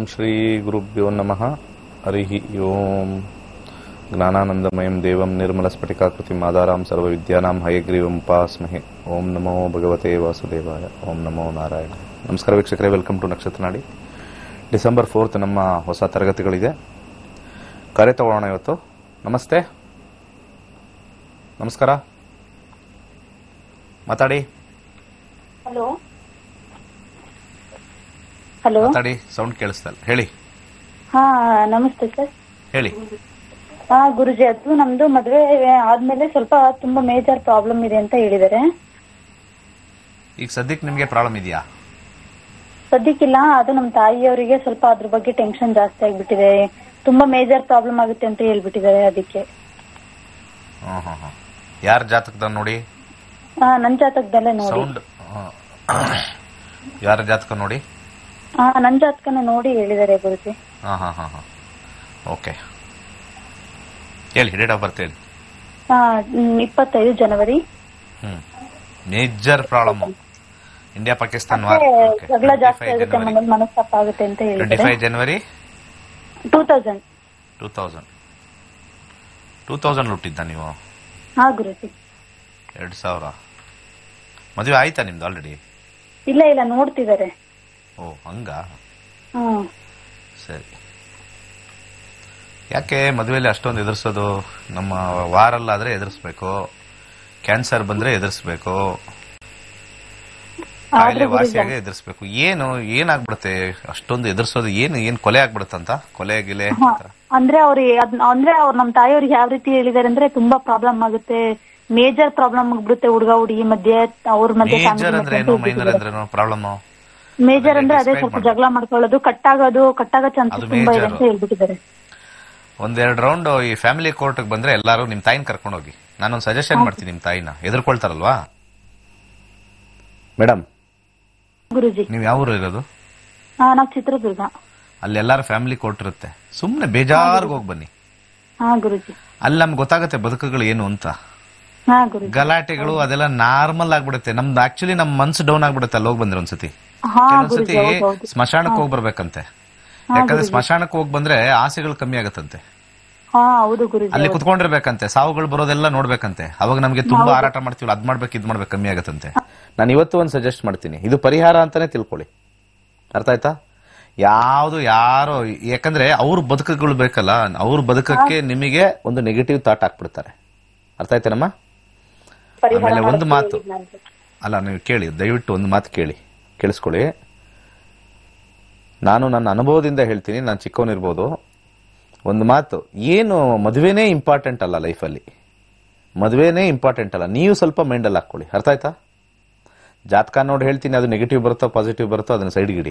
ಶ್ರೀ ಗುರುಭ್ಯೋ ನಮಃ ಹರಿ ಓಂ ಜ್ಞಾನಾನಂದಮಯಂ ದೇವಂ ನಿರ್ಮಲಸ್ಫಟಿಕಾಕೃತಿಂ ಆಧಾರಾಂ ಸರ್ವವಿದ್ಯಾನಾಂ ಹಯಗ್ರೀವಂ ಉಪಾಸ್ಮಹೆ ಓಂ ನಮೋ ಭಗವತೆ ವಾಸುದೇವಾಯ ಓಂ ನಮೋ ನಾರಾಯಣ ನಮಸ್ಕಾರ ವೀಕ್ಷಕರೇ ವೆಲ್ಕಮ್ ಟು ನಕ್ಷತ್ರ ನಾಡಿ ಡಿಸೆಂಬರ್ ಫೋರ್ತ್ ನಮ್ಮ ಹೊಸ ತರಗತಿಗಳಿದೆ ಕರೆ ತಗೊಳ್ಳೋಣ ಇವತ್ತು ನಮಸ್ತೆ ನಮಸ್ಕಾರ ಮಾತಾಡಿ ಹಲೋ ಹಲೋ ಮಾತಾಡಿ ಸೌಂಡ್ ಕೇಳಿಸ್ತಾ ಇಲ್ಲ ಹೇಳಿ ಹಾ ನಮಸ್ತೆ ಸರ್ ಹೇಳಿ ಹಾ ಗುರುಜಿ ಅದು ನಮ್ದು ಮದ್ವೆ ಆದ್ಮೇಲೆ ಸ್ವಲ್ಪ ತುಂಬಾ ಮೇಜರ್ ಪ್ರಾಬ್ಲಮ್ ಇದೆ ಅಂತ ಹೇಳಿದಾರೆ ಈಗ ಸದ್ಯಕ್ಕೆ ನಿಮಗೆ ಪ್ರಾಬ್ಲಮ್ ಇದೆಯಾ ಸದ್ಯಕ್ಕಿಲ್ಲ ಅದು ನಮ್ಮ ತಾಯಿಯವರಿಗೆ ಸ್ವಲ್ಪ ಅದ್ರ ಬಗ್ಗೆ ಟೆನ್ಷನ್ ಜಾಸ್ತಿ ಆಗ್ಬಿಟ್ಟಿದೆ ತುಂಬಾ ಮೇಜರ್ ಪ್ರಾಬ್ಲಮ್ ಆಗುತ್ತೆ ಅಂತ ಹೇಳ್ಬಿಟ್ಟಿದ್ದಾರೆ ಅದಕ್ಕೆ ಹ್ಮ್ ಹ್ಮ್ ಹ್ಮ್ ಯಾರ ಜಾತಕದ ನೋಡಿ ಹಾ ನನ್ ಜಾತಕದಲ್ಲೇ ನೋಡಿ ಸೌಂಡ್ ಯಾರ ಜಾತಕ ನೋಡಿ ಹಾ ನನ್ ಜಾತಕನ ನೋಡಿ ಹೇಳಿದ್ದಾರೆ ಗುರುಜಿ ಹಾ ಹಾ ಹಾ ಹಾ ಓಕೆ ಹೇಳಿ ಡೇಟ್ ಆಫ್ ಬರ್ತ್ ಹೇಳಿ ಹಾ ಹ್ಮ್, ಇಪ್ಪತ್ತೈದು ಜನವರಿ ಹ್ಮ್ major problem India Pakistan war ಮತ್ತೆ ಜಗಳ ಜಾಸ್ತಿ ಆಗುತ್ತೆ ಮನೇಲಿ ಮನಸ್ತಾಪ ಆಗುತ್ತೆ ಅಂತ ಟ್ವೆಂಟಿ ಹೇಳಿದ್ದಾರೆ five January two thousand two thousand two thousand ಹುಟ್ಟಿದ್ದ ನೀವು ಹಾ ಗುರುಜಿ ಎರಡು ಸಾವಿರ ಮದುವೆ ಆಯ್ತಾ ನಿಮ್ದು ಆಲ್ರೆಡಿ ಇಲ್ಲ ಇಲ್ಲ ನೋಡ್ತಿದ್ದಾರೆ ಓ ಹಂಗ ಹ್ಮ್ ಸರಿ ಯಾಕೆ ಮದುವೆಯಲ್ಲಿ ಅಷ್ಟೊಂದು ಎದುರಿಸೋದು ನಮ್ಮ ವಾರಲ್ಲಾದ್ರೆ ಎದುರಿಸ್ಬೇಕು ಕ್ಯಾನ್ಸರ್ ಬಂದ್ರೆ ಎದುರಿಸ್ಬೇಕು ಕಾಯಿಲೆ ವಾಸಿಯಾಗ ಎದುರಿಸ್ಬೇಕು ಏನು ಏನಾಗ್ಬಿಡುತ್ತೆ ಅಷ್ಟೊಂದು ಎದುರಿಸೋದು ಏನು ಏನ್ ಕೊಲೆ ಆಗ್ಬಿಡುತ್ತಂತ ಕೊಲೆ ಗಿಲೆ ಹಾ, ಅಂದ್ರೆ ಅವ್ರು ಅದ್ನ- ಅಂದ್ರೆ ಅವ್ರು ನಮ್ ತಾಯಿಯವ್ರಿಗೆ ಯಾವ ರೀತಿ ಹೇಳಿದಾರೆ ಅಂದ್ರೆ ತುಂಬಾ ಪ್ರಾಬ್ಲಮ್ ಆಗುತ್ತೆ ಮೇಜರ್ ಪ್ರಾಬ್ಲಮ್ ಆಗ್ಬಿಡುತ್ತೆ ಹುಡುಗ ಹುಡುಗಿ ಮಧ್ಯೆ ಅವ್ರ ಮಧ್ಯೆ ಮೇಜರ್ ಅಂದ್ರೆ ಏನು ಮೈನರ್ ಅಂದ್ರೆ ಏನು ಪ್ರಾಬ್ಲಮ್ ಮೇಜರ್ ಅಂದ್ರೆ ಅದೇ ಸ್ವಲ್ಪ ಜಗಳ ಮಾಡ್ಕೊಳ್ಳೋದು ಕಟ್ಟಾಗೋದು ಕಟ್ಟಾಗೋ ಅದು ಚಾನ್ಸಸ್ ತುಂಬಾ ಇದೆ major. ಅಂತ ಹೇಳ್ಬಿಟ್ಟಿದ್ದಾರೆ ಒಂದೆರಡು ರೌಂಡ್ ಈ ಫ್ಯಾಮಿಲಿ ಕೋರ್ಟ್ ಬಂದ್ರೆ ಎಲ್ಲಾರು ನಿಮ್ ತಾಯಿನ ಕರ್ಕೊಂಡು ಹೋಗಿ ನಾನೊಂದು ಸಜೆಷನ್ ಮಾಡ್ತೀನಿ ನಿಮ್ ತಾಯಿನ ಎದುರ್ಕೊಳ್ತಾರಲ್ವಾ ಮೇಡಮ್ ಗುರುಜಿ ನೀವು ಯಾವ ಊರು ಇರೋದು ಹಾ ನಾವ್ ಚಿತ್ರದುರ್ಗ ಅಲ್ಲಿ ಎಲ್ಲಾರು ಫ್ಯಾಮಿಲಿ ಕೋರ್ಟ್ ಇರುತ್ತೆ ಸುಮ್ನೆ ಬೇಜಾರ್ಗ್ ಹೋಗಿ ಬನ್ನಿ ಹಾ ಗುರುಜಿ ಅಲ್ಲಿ ನಮ್ಗೆ ಗೊತ್ತಾಗುತ್ತೆ ಬದುಕುಗಳು ಏನು ಅಂತ ಹಾ ಗುರುಜಿ ಗಲಾಟೆಗಳು ಅದೆಲ್ಲ ನಾರ್ಮಲ್ ಆಗ್ಬಿಡುತ್ತೆ ನಮ್ದು ಆಕ್ಚುಲಿ ನಮ್ ಮನ್ಸು ಡೌನ್ ಆಗ್ಬಿಡುತ್ತೆ ಅಲ್ಲಿ ಹೋಗಿ ಬಂದ್ರೆ ಒಂದ್ಸತಿ ಹಾ ಕೆಲವೊಂದ್ಸತಿ ಗುರುಜಿ ಹೌದೌದು ಸ್ಮಶಾನಕ್ಕೆ ಹೋಗಿ ಬರ್ಬೇಕಂತೆ ಯಾಕಂದ್ರೆ ಸ್ಮಶಾನಕ್ಕೆ ಹೋಗಿ ಬಂದ್ರೆ ಆಸೆಗಳು ಕಮ್ಮಿ ಆಗತ್ತಂತೆ ಹಾ ಹೌದು ಗುರುಜಿ ಅಲ್ಲಿ ಕುತ್ಕೊಂಡಿರ್ಬೇಕಂತೆ ಸಾವುಗಳು ಬರೋದೆಲ್ಲ ನೋಡ್ಬೇಕಂತೆ ಅವಾಗ ನಮ್ಗೆ ತುಂಬಾ ಹಾರಾಟ ಮಾಡ್ತೀವಿ ಅದ್ ಮಾಡ್ಬೇಕು ಇದ್ ಮಾಡ್ಬೇಕು ಕಮ್ಮಿ ಆಗತ್ತಂತೆ ನಾನು ಇವತ್ತು ಒಂದು ಸಜೆಸ್ಟ್ ಮಾಡ್ತೀನಿ ಇದು ಪರಿಹಾರ ಅಂತಾನೆ ತಿಳ್ಕೊಳ್ಳಿ ಅರ್ಥ ಆಯ್ತಾ ಯಾವ್ದು ಯಾರೋ ಯಾಕಂದ್ರೆ ಅವ್ರ ಬದುಕುಗಳು ಬೇಕಲ್ಲ ಅವ್ರ ಬದುಕಕ್ಕೆ ನಿಮಗೆ ಒಂದು ನೆಗೆಟಿವ್ ಥಾಟ್ ಹಾಕ್ಬಿಡ್ತಾರೆ ಅರ್ಥ ಆಯ್ತೇನಮ್ಮ ಪರಿಹಾರ ಆಮೇಲೆ ಒಂದು ಮಾಡಕ್ಕೆ ಮಾತು ಹೇಳಿದ್ ನಾನು. ಅಲ್ಲ ನೀವು ಕೇಳಿ ದಯವಿಟ್ಟು ಒಂದು ಮಾತು ಕೇಳಿ ಕೇಳಿಸ್ಕೊಳ್ಳಿ ನಾನು ನನ್ನ ಅನುಭವದಿಂದ ಹೇಳ್ತೀನಿ ನಾನು ಚಿಕ್ಕವನಿರ್ಬೋದು ಒಂದು ಮಾತು ಏನು ಮದುವೆನೇ ಇಂಪಾರ್ಟೆಂಟ್ ಅಲ್ಲ ಲೈಫಲ್ಲಿ ಮದುವೆನೇ ಇಂಪಾರ್ಟೆಂಟ್ ಅಲ್ಲ ನೀವು ಸ್ವಲ್ಪ ಮೈಂಡಲ್ಲಿ ಹಾಕ್ಕೊಳ್ಳಿ ಅರ್ಥ ಆಯ್ತಾ ಜಾತಕ ನೋಡಿ ಹೇಳ್ತೀನಿ ಅದು ನೆಗೆಟಿವ್ ಬರುತ್ತೋ ಪಾಸಿಟಿವ್ ಬರುತ್ತೋ ಅದನ್ನ ಸೈಡ್ಗಿಡಿ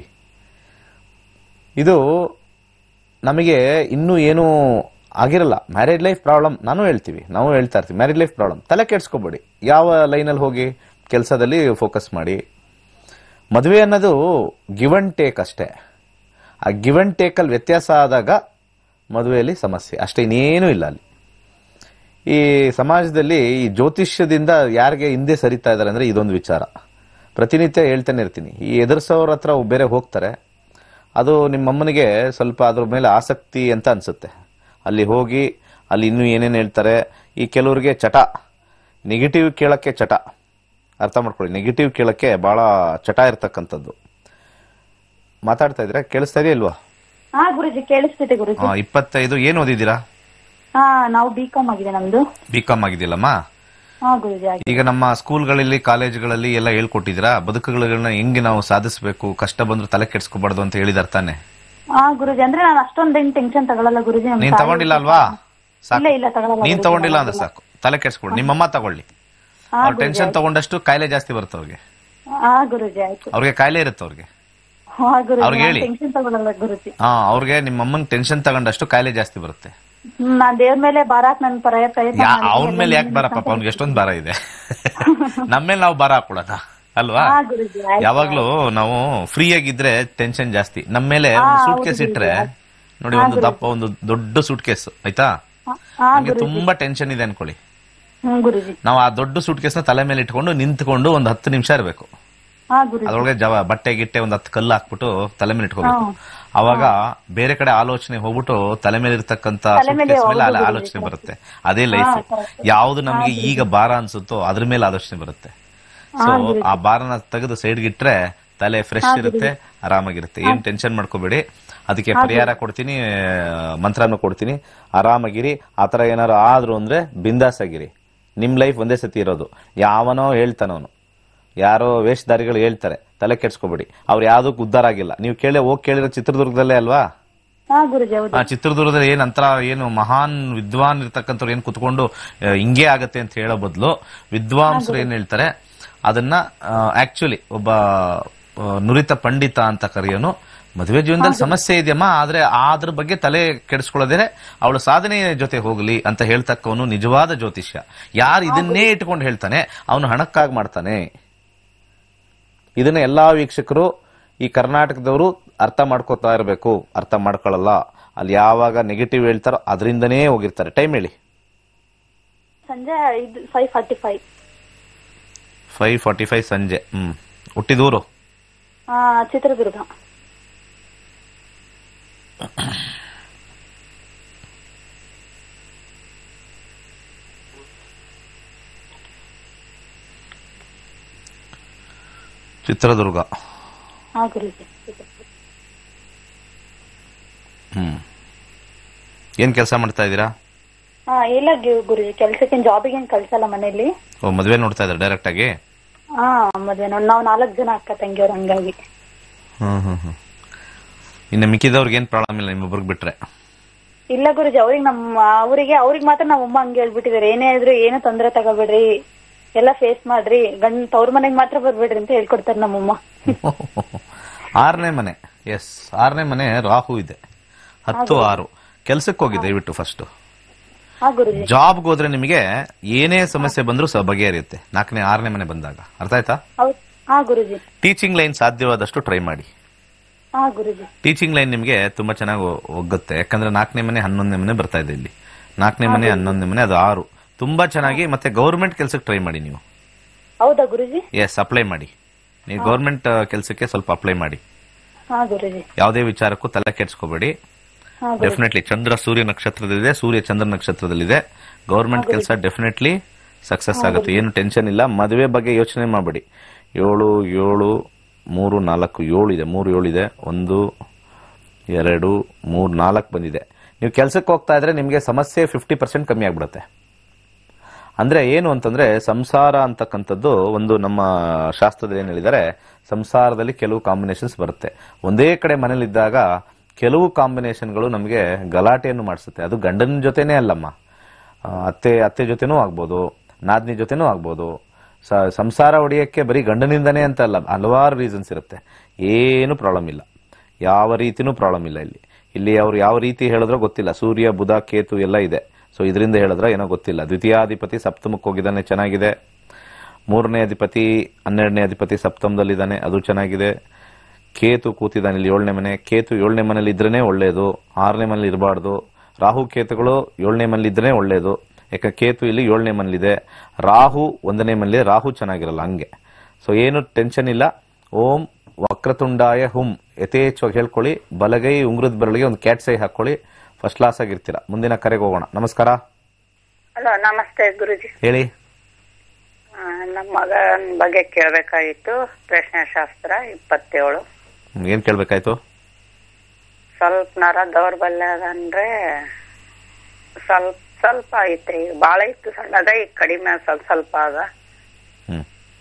ಇದು ನಮಗೆ ಇನ್ನೂ ಏನು ಆಗಿರಲ್ಲ ಮ್ಯಾರೇಜ್ ಲೈಫ್ ಪ್ರಾಬ್ಲಮ್ ನಾನು ಹೇಳ್ತೀವಿ ನಾವು ಹೇಳ್ತಾ ಇರ್ತೀವಿ ಮ್ಯಾರೇಜ್ ಲೈಫ್ ಪ್ರಾಬ್ಲಮ್ ತಲೆ ಕೆಡ್ಸ್ಕೊಬೇಡಿ ಯಾವ ಲೈನಲ್ಲಿ ಹೋಗಿ ಕೆಲಸದಲ್ಲಿ ಫೋಕಸ್ ಮಾಡಿ ಮದುವೆ ಅನ್ನೋದು ಗಿವ್ ಅಂಡ್ ಟೇಕ್ ಅಷ್ಟೇ ಆ ಗಿವ್ ಅಂಡ್ ಟೇಕಲ್ಲಿ ವ್ಯತ್ಯಾಸ ಆದಾಗ ಮದುವೆಯಲ್ಲಿ ಸಮಸ್ಯೆ ಅಷ್ಟೇ ಇನ್ನೇನೂ ಇಲ್ಲ ಅಲ್ಲಿ ಈ ಸಮಾಜದಲ್ಲಿ ಈ ಜ್ಯೋತಿಷ್ಯದಿಂದ ಯಾರಿಗೆ ಹಿಂದೆ ಸರಿತಾ ಇದ್ದಾರೆ ಅಂದ್ರೆ ಇದೊಂದು ವಿಚಾರ ಪ್ರತಿನಿತ್ಯ ಹೇಳ್ತಾನೆ ಇರ್ತೀನಿ ಈ ಎದುರಿಸೋರ ಹತ್ರ ಬೇರೆ ಹೋಗ್ತಾರೆ ಅದು ನಿಮ್ಮಮ್ಮನಿಗೆ ಸ್ವಲ್ಪ ಅದ್ರ ಮೇಲೆ ಆಸಕ್ತಿ ಅಂತ ಅನ್ಸುತ್ತೆ ಅಲ್ಲಿ ಹೋಗಿ ಅಲ್ಲಿ ಇನ್ನೂ ಏನೇನು ಹೇಳ್ತಾರೆ ಈ ಕೆಲವ್ರಿಗೆ ಚಟ ನೆಗೆಟಿವ್ ಕೇಳಕ್ಕೆ ಚಟ ಅರ್ಥ ಮಾಡ್ಕೊಳ್ಳಿ ನೆಗೆಟಿವ್ ಕೇಳಕ್ಕೆ ಬಹಳ ಚಟ ಇರ್ತಕ್ಕಂಥದ್ದು ಮಾತಾಡ್ತಾ ಇದ್ರೆ ಕೇಳಿಸ್ತಾ ಇದೆಯಾ ಇಲ್ವಾ ಹಾ ಗುರುಜಿ ಕೇಳಿಸ್ತಿದೆ ಗುರುಜಿ ಆ, ಇಪ್ಪತ್ತೈದು ಏನು ಓದಿದ್ದೀರಾ ಹಾ ನಾವು ಬಿ ಕಾಮ್ ಆಗಿದೆ ನಮ್ದು ಬಿ ಕಾಮ್ ಆಗಿದೆಯಲ್ಲಮ್ಮ ಹಾ ಗುರುಜಿ ಆಗಿದೆ ಈಗ ನಮ್ಮ ಸ್ಕೂಲ್ಗಳಲ್ಲಿ ಕಾಲೇಜುಗಳಲ್ಲಿ ಎಲ್ಲ ಹೇಳ್ಕೊಟ್ಟಿದ್ದೀರಾ ಬದುಕುಗಳನ್ನ ಹೆಂಗೆ ನಾವು ಸಾಧಿಸಬೇಕು ಕಷ್ಟ ಬಂದ್ರು ತಲೆ ಕೆಡ್ಸ್ಕೋಬಾರ್ದು ಅಂತ ಹೇಳಿದಾರೆ ತಾನೆ ಹಾ ಗುರುಜಿ ಅಂದ್ರೆ ನಾನು ಅಷ್ಟೊಂದೇನ್ ಟೆನ್ಷನ್ ತಗೊಳಲ್ಲ ಗುರುಜಿ ನಮ್ ನೀನ್ ತಾಯಿ- ತಗೊಂಡಿಲ್ಲ ಅಲ್ವಾ ಸಾಕು ಇಲ್ಲ ಇಲ್ಲ ತಗೊಳಲ್ಲ ನೀನ್ ಗುರೂಜಿ, ತಗೊಂಡಿಲ್ಲ ನಾನು ಅಂದ್ರೆ ಸಾಕು ತಲೆ ಕೆಡ್ಸ್ಕೊಡು ನಿಮ್ಮಮ್ಮ ತಗೊಳ್ಳಿ ಹಾ ಅವ್ರ ಟೆನ್ಷನ್ ತಗೊಂಡಷ್ಟು ಕಾಯಿಲೆ ಜಾಸ್ತಿ ಬರುತ್ತೆ ಅವ್ರಿಗೆ ಹಾ ಗುರುಜಿ ಆಯ್ತು ಅವ್ರಿಗೆ ಕಾಯಿಲೆ ಇರುತ್ತೆ ಅವ್ರಿಗೆ ಹಾ ಗುರುಜಿ ಅವ್ರಿಗೆ ಹೇಳಿ. ಟೆನ್ಷನ್ ತಗೊಳಲ್ಲ ಗುರುಜಿ ಹಾ ಅವ್ರಿಗೆ ನಿಮ್ಮ ಅಮ್ಮಂಗ್ ಟೆನ್ಷನ್ ತಗೊಂಡಷ್ಟು ಕಾಯಿಲೆ ಜಾಸ್ತಿ ಬರುತ್ತೆ ಹ್ಮ್, ನಾನ್ ದೇವ್ರ ಮೇಲೆ ಬಾರಾಕ್ ನನ್ ಪರ ಪ್ರಯತ್ನ ಯಾ ಮಾಡಿದ್ದೀನಿ. ಅವನ ಮೇಲೆ ಯಾಕೆ ಬಾರ ಪಾಪ ಅವ್ನಿಗೆ ಎಷ್ಟೊಂದು ಭಾರ ಇದೆ ನಮ್ಮ ಮೇಲೆ ನಾವು ಭಾರ ಹಾಕೊಳದ ಅಲ್ವಾ ಹಾ ಗುರುಜಿ ಆಯ್ತು ಯಾವಾಗ್ಲೂ ನಾವು ಫ್ರೀ ಆಗಿದ್ರೆ ಟೆನ್ಷನ್ ಜಾಸ್ತಿ ನಮ್ಮ ಮೇಲೆ ಒಂದು ಸೂಟ್ ಕೇಸ್ ಇಟ್ರೆ ನೋಡಿ ಒಂದು ದಪ್ಪ ಒಂದು ದೊಡ್ಡ ಸೂಟ್ ಕೇಸ್ ಆಯ್ತಾ ಹಾ- ಹಾ ನಮ್ಗೆ ಗುರುಜಿ ತುಂಬಾ ಟೆನ್ಷನ್ ಇದೆ ಅನ್ಕೊಳ್ಳಿ ಹ್ಮ್ ಗುರುಜಿ ನಾವು ಆ ದೊಡ್ಡ ಸೂಟ್ ಕೇಸ್ನ ತಲೆ ಮೇಲೆ ಇಟ್ಕೊಂಡು ನಿಂತ್ಕೊಂಡು ಒಂದು ಹತ್ತು ನಿಮಿಷ ಇರಬೇಕು ಹಾ ಗುರುಜಿ ಅದ್ರೊಳಗೆ ಜವ ಬಟ್ಟೆ ಗಿಟ್ಟೆ ಒಂದು ಹತ್ತು ಕಲ್ಲು ಹಾಕ್ಬಿಟ್ಟು ತಲೆ ಮೇಲೆ ಇಟ್ಕೋಬೇಕು ಅವಾಗ ಬೇರೆ ಕಡೆ ಆಲೋಚನೆ ಹೋಗ್ಬಿಟ್ಟು ತಲೆ ಮೇಲೆ ಇರ್ತಕ್ಕಂತ ತಲೆ ಮೇಲೆ suitcase ಮೇಲೆ ಹೌದು, ಆ- ಹೌದು, ಆಲೋಚನೆ ಬರುತ್ತೆ ಅದೇ ಲೈಫ್ ಯಾವ್ದು ನಮ್ಗೆ ಈಗ ಭಾರ ಅನ್ಸುತ್ತೋ ಅದ್ರ ಮೇಲೆ ಆಲೋಚನೆ ಬರುತ್ತೆ ಸೊ ಆ ಭಾರನ ತೆಗೆದು ಸೈಡ್ಗೆ ಇಟ್ರೆ ತಲೆ ಫ್ರೆಶ್ ಇರುತ್ತೆ ಆರಾಮಾಗಿರುತ್ತೆ ಏನ್ ಟೆನ್ಷನ್ ಮಾಡ್ಕೋಬೇಡಿ ಅದಕ್ಕೆ ಪರಿಹಾರ ಕೊಡ್ತೀನಿ ಆ, ಮಂತ್ರನೂ ಕೊಡ್ತೀನಿ ಆರಾಮಾಗಿರಿ ಆತರ ಏನಾರು ಆದ್ರು ಅಂದ್ರೆ ಬಿಂದಾಸ್ ಆಗಿರಿ ನಿಮ್ ಲೈಫ್ ಒಂದೇ ಸತಿ ಇರೋದು ಯಾವನೋ ಹೇಳ್ತಾನವನು ಯಾರೋ ವೇಷಧಾರಿಗಳು ಹೇಳ್ತಾರೆ ತಲೆ ಕೆಡ್ಸ್ಕೊಬೇಡಿ ಅವ್ರು ಯಾವ್ದಕ್ಕೂ ಉದ್ಧಾರ ಆಗಿಲ್ಲ ನೀವು ಕೇಳಿ ಹೋಗಿ ಕೇಳಿರೋ ಚಿತ್ರದುರ್ಗದಲ್ಲೇ ಅಲ್ವಾ ಹಾ ಗುರುಜಿ ಹೌದು ಆ ಚಿತ್ರದುರ್ಗದಲ್ಲಿ ಏನ್ ಅಂತರ ಏನು ಮಹಾನ್ ವಿದ್ವಾನ್ ಇರ್ತಕ್ಕಂಥವ್ರು ಏನ್ ಕುತ್ಕೊಂಡು ಆ, ಹಿಂಗೆ ಆಗತ್ತೆ ಅಂತ ಹೇಳೋ ಬದಲು ವಿದ್ವಾಂಸರು ಏನ್ ಹೇಳ್ತಾರೆ ಅದನ್ನ ಆಕ್ಚುಲಿ ಒಬ್ಬ ಆ, ನುರಿತ ಪಂಡಿತ ಅಂತ ಕರೆಯೋನು ಮದುವೆ ಜೀವನದಲ್ಲಿ ಸಮಸ್ಯೆ ಇದೆಯಮ್ಮ ಆದ್ರೆ ಅದ್ರ ಬಗ್ಗೆ ತಲೆ ಕೆಡಿಸ್ಕೊಳ್ಳೋದೇ ಅವಳ ಸಾಧನೆ ಜೊತೆ ಹೋಗಲಿ ಅಂತ ಹೇಳ್ತಕ್ಕವನು ನಿಜವಾದ ಜ್ಯೋತಿಷ್ಯ ಯಾರು ಇದನ್ನೇ ಇಟ್ಕೊಂಡು ಹೇಳ್ತಾನೆ ಅವನು ಹಣಕ್ಕಾಗಿ ಮಾಡ್ತಾನೆ ಇದನ್ನ ಎಲ್ಲಾ ವೀಕ್ಷಕರು ಈ ಕರ್ನಾಟಕದವರು ಅರ್ಥ ಮಾಡ್ಕೋತಾ ಇರಬೇಕು ಅರ್ಥ ಮಾಡ್ಕೊಳ್ಳಲ್ಲ ಅಲ್ಲಿ ಯಾವಾಗ ನೆಗೆಟಿವ್ ಹೇಳ್ತಾರೋ ಅದರಿಂದನೇ ಹೋಗಿರ್ತಾರೆ ಟೈಮ್ ಹೇಳಿ ಸಂಜೆ ಐದು five forty five five forty five ಸಂಜೆ ಹ್ಮ್ ಹುಟ್ಟಿದೂರು ಆ ಚಿತ್ರದುರ್ಗ ಚಿತ್ರದುರ್ಗ ಹಾ ಗುರುಜಿ ಹ್ಮ್ ಏನ್ ಕೆಲಸ ಮಾಡ್ತಾ ಇದ್ದೀರಾ ಹಾ ಇಲ್ಲ ಗು- ಗುರುಜಿ ಕೆಲ್ಸಕ್ಕೆ ಜಾಬಿಗೆ ಏನ್ ಕಳ್ಸಲ್ಲ ಮನೇಲಿ ಓ ಮದುವೆ ನೋಡ್ತಾ ಇದ್ದಾರೆ ಡೈರೆಕ್ಟ್ ಆಗಿ ಹಾ ಮದ್ವೆ ನೋಡಿ ನಾವ್ ನಾಲ್ಕು ಜನ ಅಕ್ಕ ತಂಗಿಯವ್ರು ಹಂಗಾಗಿ ಹ್ಮ್ ಹ್ಮ್ ಹ್ಮ್ ಇನ್ನು ಮಿಕ್ಕಿದವ್ರಿಗೆ ಏನ್ ಪ್ರಾಬ್ಲಮ್ ಇಲ್ಲ ನಿಮ್ಮೊಬ್ರಿಗೆ ಬಿಟ್ರೆ ಇಲ್ಲ ಗುರುಜಿ ಅವ್ರಿಗೆ ನಮ್ಮ ಅವರಿಗೆ ಅವ್ರಿಗೆ ಮಾತ್ರ ನಮ್ಮ ಅಮ್ಮ ಹಂಗೆ ಹೇಳ್ಬಿಟ್ಟಿದಾರೆ ಏನೇ ಇದ್ರು ಏನು ತೊಂದ್ರೆ ತಗೋಬೇಡ್ರಿ ಎಲ್ಲ ಫೇಸ್ ಮಾಡ್ರಿ ಗಂಡ್ ತವ್ರ ಮನೆಗ್ ಮಾತ್ರ ಬರ್ಬೇಡ್ರಿ ಅಂತ ಹೇಳ್ಕೊಡ್ತಾರೆ ನಮ್ಮಮ್ಮ ಆರನೇ ಮನೆ ಎಸ್ ಆರನೇ ಮನೆ ರಾಹು ಇದೆ ಹತ್ತು ಆರು ಕೆಲ್ಸಕ್ಕೆ ಹೋಗಿ ದಯವಿಟ್ಟು ಫಸ್ಟ್ ಹಾ ಗುರುಜಿ ಜಾಬ್ಗೆ ಹೋದ್ರೆ ನಿಮಗೆ ಏನೇ ಸಮಸ್ಯೆ ಬಂದರೂ ಸಹ ಬಗೆಹರಿಯುತ್ತೆ ನಾಲ್ಕನೇ ಆರನೇ ಮನೆ ಬಂದಾಗ ಅರ್ಥ ಆಯ್ತಾ ಹೌದ್ ಹಾ ಗುರುಜಿ ಟೀಚಿಂಗ್ ಲೈನ್ ಸಾಧ್ಯವಾದಷ್ಟು ಟ್ರೈ ಮಾಡಿ ಹಾ ಗುರುಜಿ ಟೀಚಿಂಗ್ ಲೈನ್ ನಿಮಗೆ ತುಂಬಾ ಚೆನ್ನಾಗಿ ಒಗ್ಗುತ್ತೆ ಯಾಕಂದ್ರೆ ನಾಲ್ಕನೇ ಮನೆ ಹನ್ನೊಂದನೇ ಮನೆ ಬರ್ತಾ ಇದೆ ಇಲ್ಲಿ ನಾಲ್ಕನೇ ಮನೆ ಹನ್ನೊಂದನೇ ಮನೆ ಅದು ಆರು ತುಂಬಾ ಚೆನ್ನಾಗಿ ಮತ್ತೆ ಗೌರ್ಮೆಂಟ್ ಕೆಲಸಕ್ಕೆ ಟ್ರೈ ಮಾಡಿ ನೀವು ಹೌದಾ ಗುರುಜಿ ಎಸ್ ಅಪ್ಲೈ ಮಾಡಿ ನೀವು ಗೌರ್ಮೆಂಟ್ ಕೆಲಸಕ್ಕೆ ಸ್ವಲ್ಪ ಅಪ್ಲೈ ಮಾಡಿ ಹಾ ಗುರುಜಿ ಯಾವುದೇ ವಿಚಾರಕ್ಕೂ ತಲೆ ಕೆಡ್ಸ್ಕೋಬೇಡಿ ಹಾ ಗುರುಜಿ ಡೆಫಿನೆಟ್ಲಿ ಚಂದ್ರ ಸೂರ್ಯ ನಕ್ಷತ್ರದಲ್ಲಿದೆ ಸೂರ್ಯ ಚಂದ್ರ ನಕ್ಷತ್ರದಲ್ಲಿದೆ ಗೌರ್ಮೆಂಟ್ ಕೆಲಸ ಡೆಫಿನೆಟ್ಲಿ ಸಕ್ಸಸ್ ಆಗುತ್ತೆ ಏನು ಟೆನ್ಷನ್ ಇಲ್ಲ ಮದುವೆ ಬಗ್ಗೆ ಯೋಚನೆ ಮಾಡಬೇಡಿ ಏಳು ಏಳು ಮೂರು ನಾಲ್ಕು ಏಳು ಇದೆ ಮೂರು ಏಳು ಇದೆ ಒಂದು ಎರಡು ಮೂರು ನಾಲ್ಕು ಬಂದಿದೆ ನೀವು ಕೆಲಸಕ್ಕೆ ಹೋಗ್ತಾ ಇದ್ರೆ ನಿಮಗೆ ಸಮಸ್ಯೆ ಫಿಫ್ಟಿ ಪರ್ಸೆಂಟ್ ಕಮ್ಮಿ ಆಗ್ಬಿಡುತ್ತೆ ಅಂದ್ರೆ ಏನು ಅಂತಂದ್ರೆ ಸಂಸಾರ ಅಂತಕ್ಕಂಥದ್ದು ಒಂದು ನಮ್ಮ ಶಾಸ್ತ್ರದಲ್ಲಿ ಏನ್ ಹೇಳಿದ್ದಾರೆ ಸಂಸಾರದಲ್ಲಿ ಕೆಲವು ಕಾಂಬಿನೇಷನ್ಸ್ ಬರುತ್ತೆ ಒಂದೇ ಕಡೆ ಮನೇಲಿದ್ದಾಗ ಕೆಲವು ಕಾಂಬಿನೇಷನ್ಗಳು ನಮಗೆ ಗಲಾಟೆಯನ್ನು ಮಾಡಿಸುತ್ತೆ ಅದು ಗಂಡನ ಜೊತೆನೇ ಅಲ್ಲಮ್ಮ ಆ, ಅತ್ತೆ ಅತ್ತೆ ಜೊತೆನೂ ಆಗ್ಬೋದು ನಾದ್ನಿ ಜೊತೆನೂ ಆಗ್ಬೋದು ಸ- ಸಂಸಾರ ಹೊಡೆಯಕ್ಕೆ ಬರೀ ಗಂಡನಿಂದನೇ ಅಂತ ಅಲ್ಲ ಹಲವಾರು ರೀಸನ್ಸ್ ಇರುತ್ತೆ ಏನು ಪ್ರಾಬ್ಲಮ್ ಇಲ್ಲ ಯಾವ ರೀತಿನೂ ಪ್ರಾಬ್ಲಮ್ ಇಲ್ಲ ಇಲ್ಲಿ ಇಲ್ಲಿ ಅವ್ರು ಯಾವ ರೀತಿ ಹೇಳಿದ್ರೋ ಗೊತ್ತಿಲ್ಲ ಸೂರ್ಯ ಬುಧ ಕೇತು ಎಲ್ಲ ಇದೆ ಸೊ ಇದರಿಂದ ಹೇಳಿದ್ರೆ ಏನೋ ಗೊತ್ತಿಲ್ಲ ದ್ವಿತೀಯಾಧಿಪತಿ ಸಪ್ತಮಕ್ಕೆ ಹೋಗಿದ್ದಾನೆ ಚೆನ್ನಾಗಿದೆ ಮೂರನೇ ಅಧಿಪತಿ ಹನ್ನೆರಡನೇ ಅಧಿಪತಿ ಸಪ್ತಮದಲ್ಲಿದ್ದಾನೆ ಅದು ಚೆನ್ನಾಗಿದೆ ಕೇತು ಕೂತಿದ್ದಾನೆ ಇಲ್ಲಿ ಏಳನೇ ಮನೆ ಕೇತು ಏಳನೇ ಮನೇಲಿ ಇದ್ರೇನೆ ಒಳ್ಳೆಯದು ಆರನೇ ಮನೇಲಿ ಇರಬಾರ್ದು ರಾಹು ಕೇತುಗಳು ಏಳನೇ ಮನೇಲಿ ಇದ್ರೆ ಒಳ್ಳೆಯದು ಯಾಕೆ ಕೇತು ಇಲ್ಲಿ ಏಳನೇ ಮನೇಲಿದೆ ರಾಹು ಒಂದನೇ ಮನೇಲಿ ರಾಹು ಚೆನ್ನಾಗಿರಲ್ಲ ಹಂಗೆ ಸೊ ಏನು ಟೆನ್ಷನ್ ಇಲ್ಲ ಓಂ ವಕ್ರತುಂಡಾಯ ಹುಂ ಯಥೇಚ್ಛವಾಗಿ ಹೇಳ್ಕೊಳ್ಳಿ ಬಲಗೈ ಉಂಗುರದ ಬೆರಳಿಗೆ ಒಂದು ಕ್ಯಾಟ್ ಸೈ ಹಾಕೊಳ್ಳಿ ಫಸ್ಟ್ ಕ್ಲಾಸ್ ಆಗಿರ್ತೀರಾ ಮುಂದಿನ ಕರೆಗೆ ಹೋಗೋಣ ನಮಸ್ಕಾರ ಹಲೋ ನಮಸ್ತೆ ಗುರುಜಿ ಹೇಳಿ ಆ, ನಮ್ಮ ಮಗನ ಬಗ್ಗೆ ಕೇಳಬೇಕಾಗಿತ್ತು ಪ್ರಶ್ನೆ ಶಾಸ್ತ್ರ ಇಪ್ಪತ್ತೇಳು ಹ್ಮ್, ಏನ್ ಕೇಳ್ಬೇಕಾಯ್ತು ಸ್ವಲ್ಪ ನರ ದೌರ್ಬಲ್ಯ ಅಂದ್ರೆ ಸ್ವಲ್ಪ ಸ್ವಲ್ಪ ಐತ್ರಿ ಬಾಳ ಇತ್ತು ಸಣ್ಣದ ಈಗ ಕಡಿಮೆ ಸ್ವಲ್ಪ ಸ್ವಲ್ಪ ಅದ ಹ್ಮ್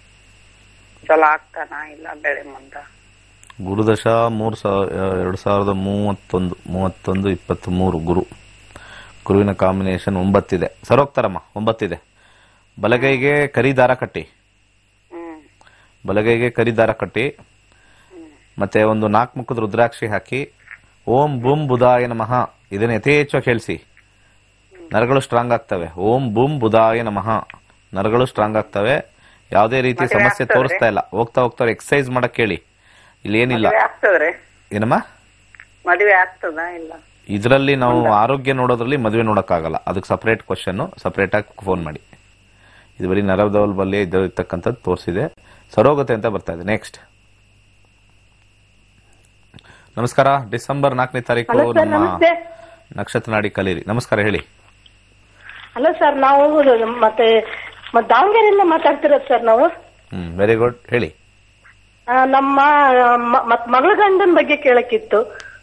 ಚಲೋ ಆಗ್ತಾನ ಇಲ್ಲ ಬೆಳೆ ಮುಂದ ಗುರುದಶ ಮೂರು ಸಾವಿರ ಎರಡು ಸಾವಿರದ ಮೂವತ್ತೊಂದು ಮೂವತ್ತೊಂದು ಇಪ್ಪತ್ತ್ ಮೂರು ಗುರು ಗುರುವಿನ ಕಾಂಬಿನೇಷನ್ ಒಂಬತ್ತಿದೆ ಸರೋಗ್ತಾರಮ್ಮ ಒಂಬತ್ತಿದೆ ಬಲಗೈಗೆ ಕರಿ ದಾರ ಕಟ್ಟಿ ಹ್ಮ್ ಬಲಗೈಗೆ ಕರಿ ದಾರ ಕಟ್ಟಿ ಮತ್ತೆ ಒಂದು ನಾಲ್ಕು ಮುಖದ ರುದ್ರಾಕ್ಷಿ ಹಾಕಿ ಓಂ ಬುಂ ಬುಧಾಯ ನಮಃ ಇದನ್ನ ಯಥೇಚ್ಛವಾಗಿ ಹೇಳಿಸಿ ನರಗಳು ಸ್ಟ್ರಾಂಗ್ ಆಗ್ತವೆ ಓಂ ಬುಂ ಬುಧಾಯ ನಮಃ ನರಗಳು ಸ್ಟ್ರಾಂಗ್ ಆಗ್ತವೆ ಯಾವುದೇ ರೀತಿ ಮದುವೆ ಸಮಸ್ಯೆ ಆಗ್ತದ್ರಿ? ತೋರಿಸ್ತಾ ಇಲ್ಲ ಹೋಗ್ತಾ ಹೋಗ್ತಾ ಎಕ್ಸಸೈಸ್ ಮಾಡಕ್ ಹೇಳಿ ಇಲ್ಲಿ ಏನಿಲ್ಲ ಮದುವೆ ಆಗ್ತದ್ರಿ ಏನಮ್ಮ ಮದುವೆ ಆಗ್ತದ ಇಲ್ಲ ಇದರಲ್ಲಿ ನಾವು ಆರೋಗ್ಯ ನೋಡೋದ್ರಲ್ಲಿ ಮದುವೆ ನೋಡಕ್ಕಾಗಲ್ಲ ಅದಕ್ಕೆ ಸಪರೇಟ್ ಕ್ವಶನ್ ಸಪರೇಟ್ ಆಗಿ ಫೋನ್ ಮಾಡಿ ಇದು ಬರೀ ನರವ ದೌರ್ಬಲ್ಯ ಇದ್ದಿರ್ತಕ್ಕಂಥದ್ದು ತೋರಿಸಿದೆ ಸರೋಗತೆ ಅಂತ ಬರ್ತಾ ಇದೆ ನೆಕ್ಸ್ಟ್ ನಮಸ್ಕಾರ ಡಿಸೆಂಬರ್ ನಾಲ್ಕನೇ ತಾರೀಕು ಹಲೋ ಸರ್ ನಮ್ಮ ನಮಸ್ತೆ ನಕ್ಷತ್ರ ನಾಡಿ ಕಲೀರಿ ನಮಸ್ಕಾರ ಹೇಳಿ ಹಲೋ ಸರ್ ನಾವು ಮತ್ತೆ ಮತ್ತೆ ದಾವಣಗೆರೆಯಿಂದ ಮಾತಾಡ್ತಿರೋದು ಸರ್ ನಾವು ಹ್ಮ್ ವೆರಿ ಗುಡ್ ಹೇಳಿ ಆ, ನಮ್ಮ ಮ- ಮತ್ ಮಗಳ ಗಂಡನ ಬಗ್ಗೆ ಕೇಳಕ್ಕಿತ್ತು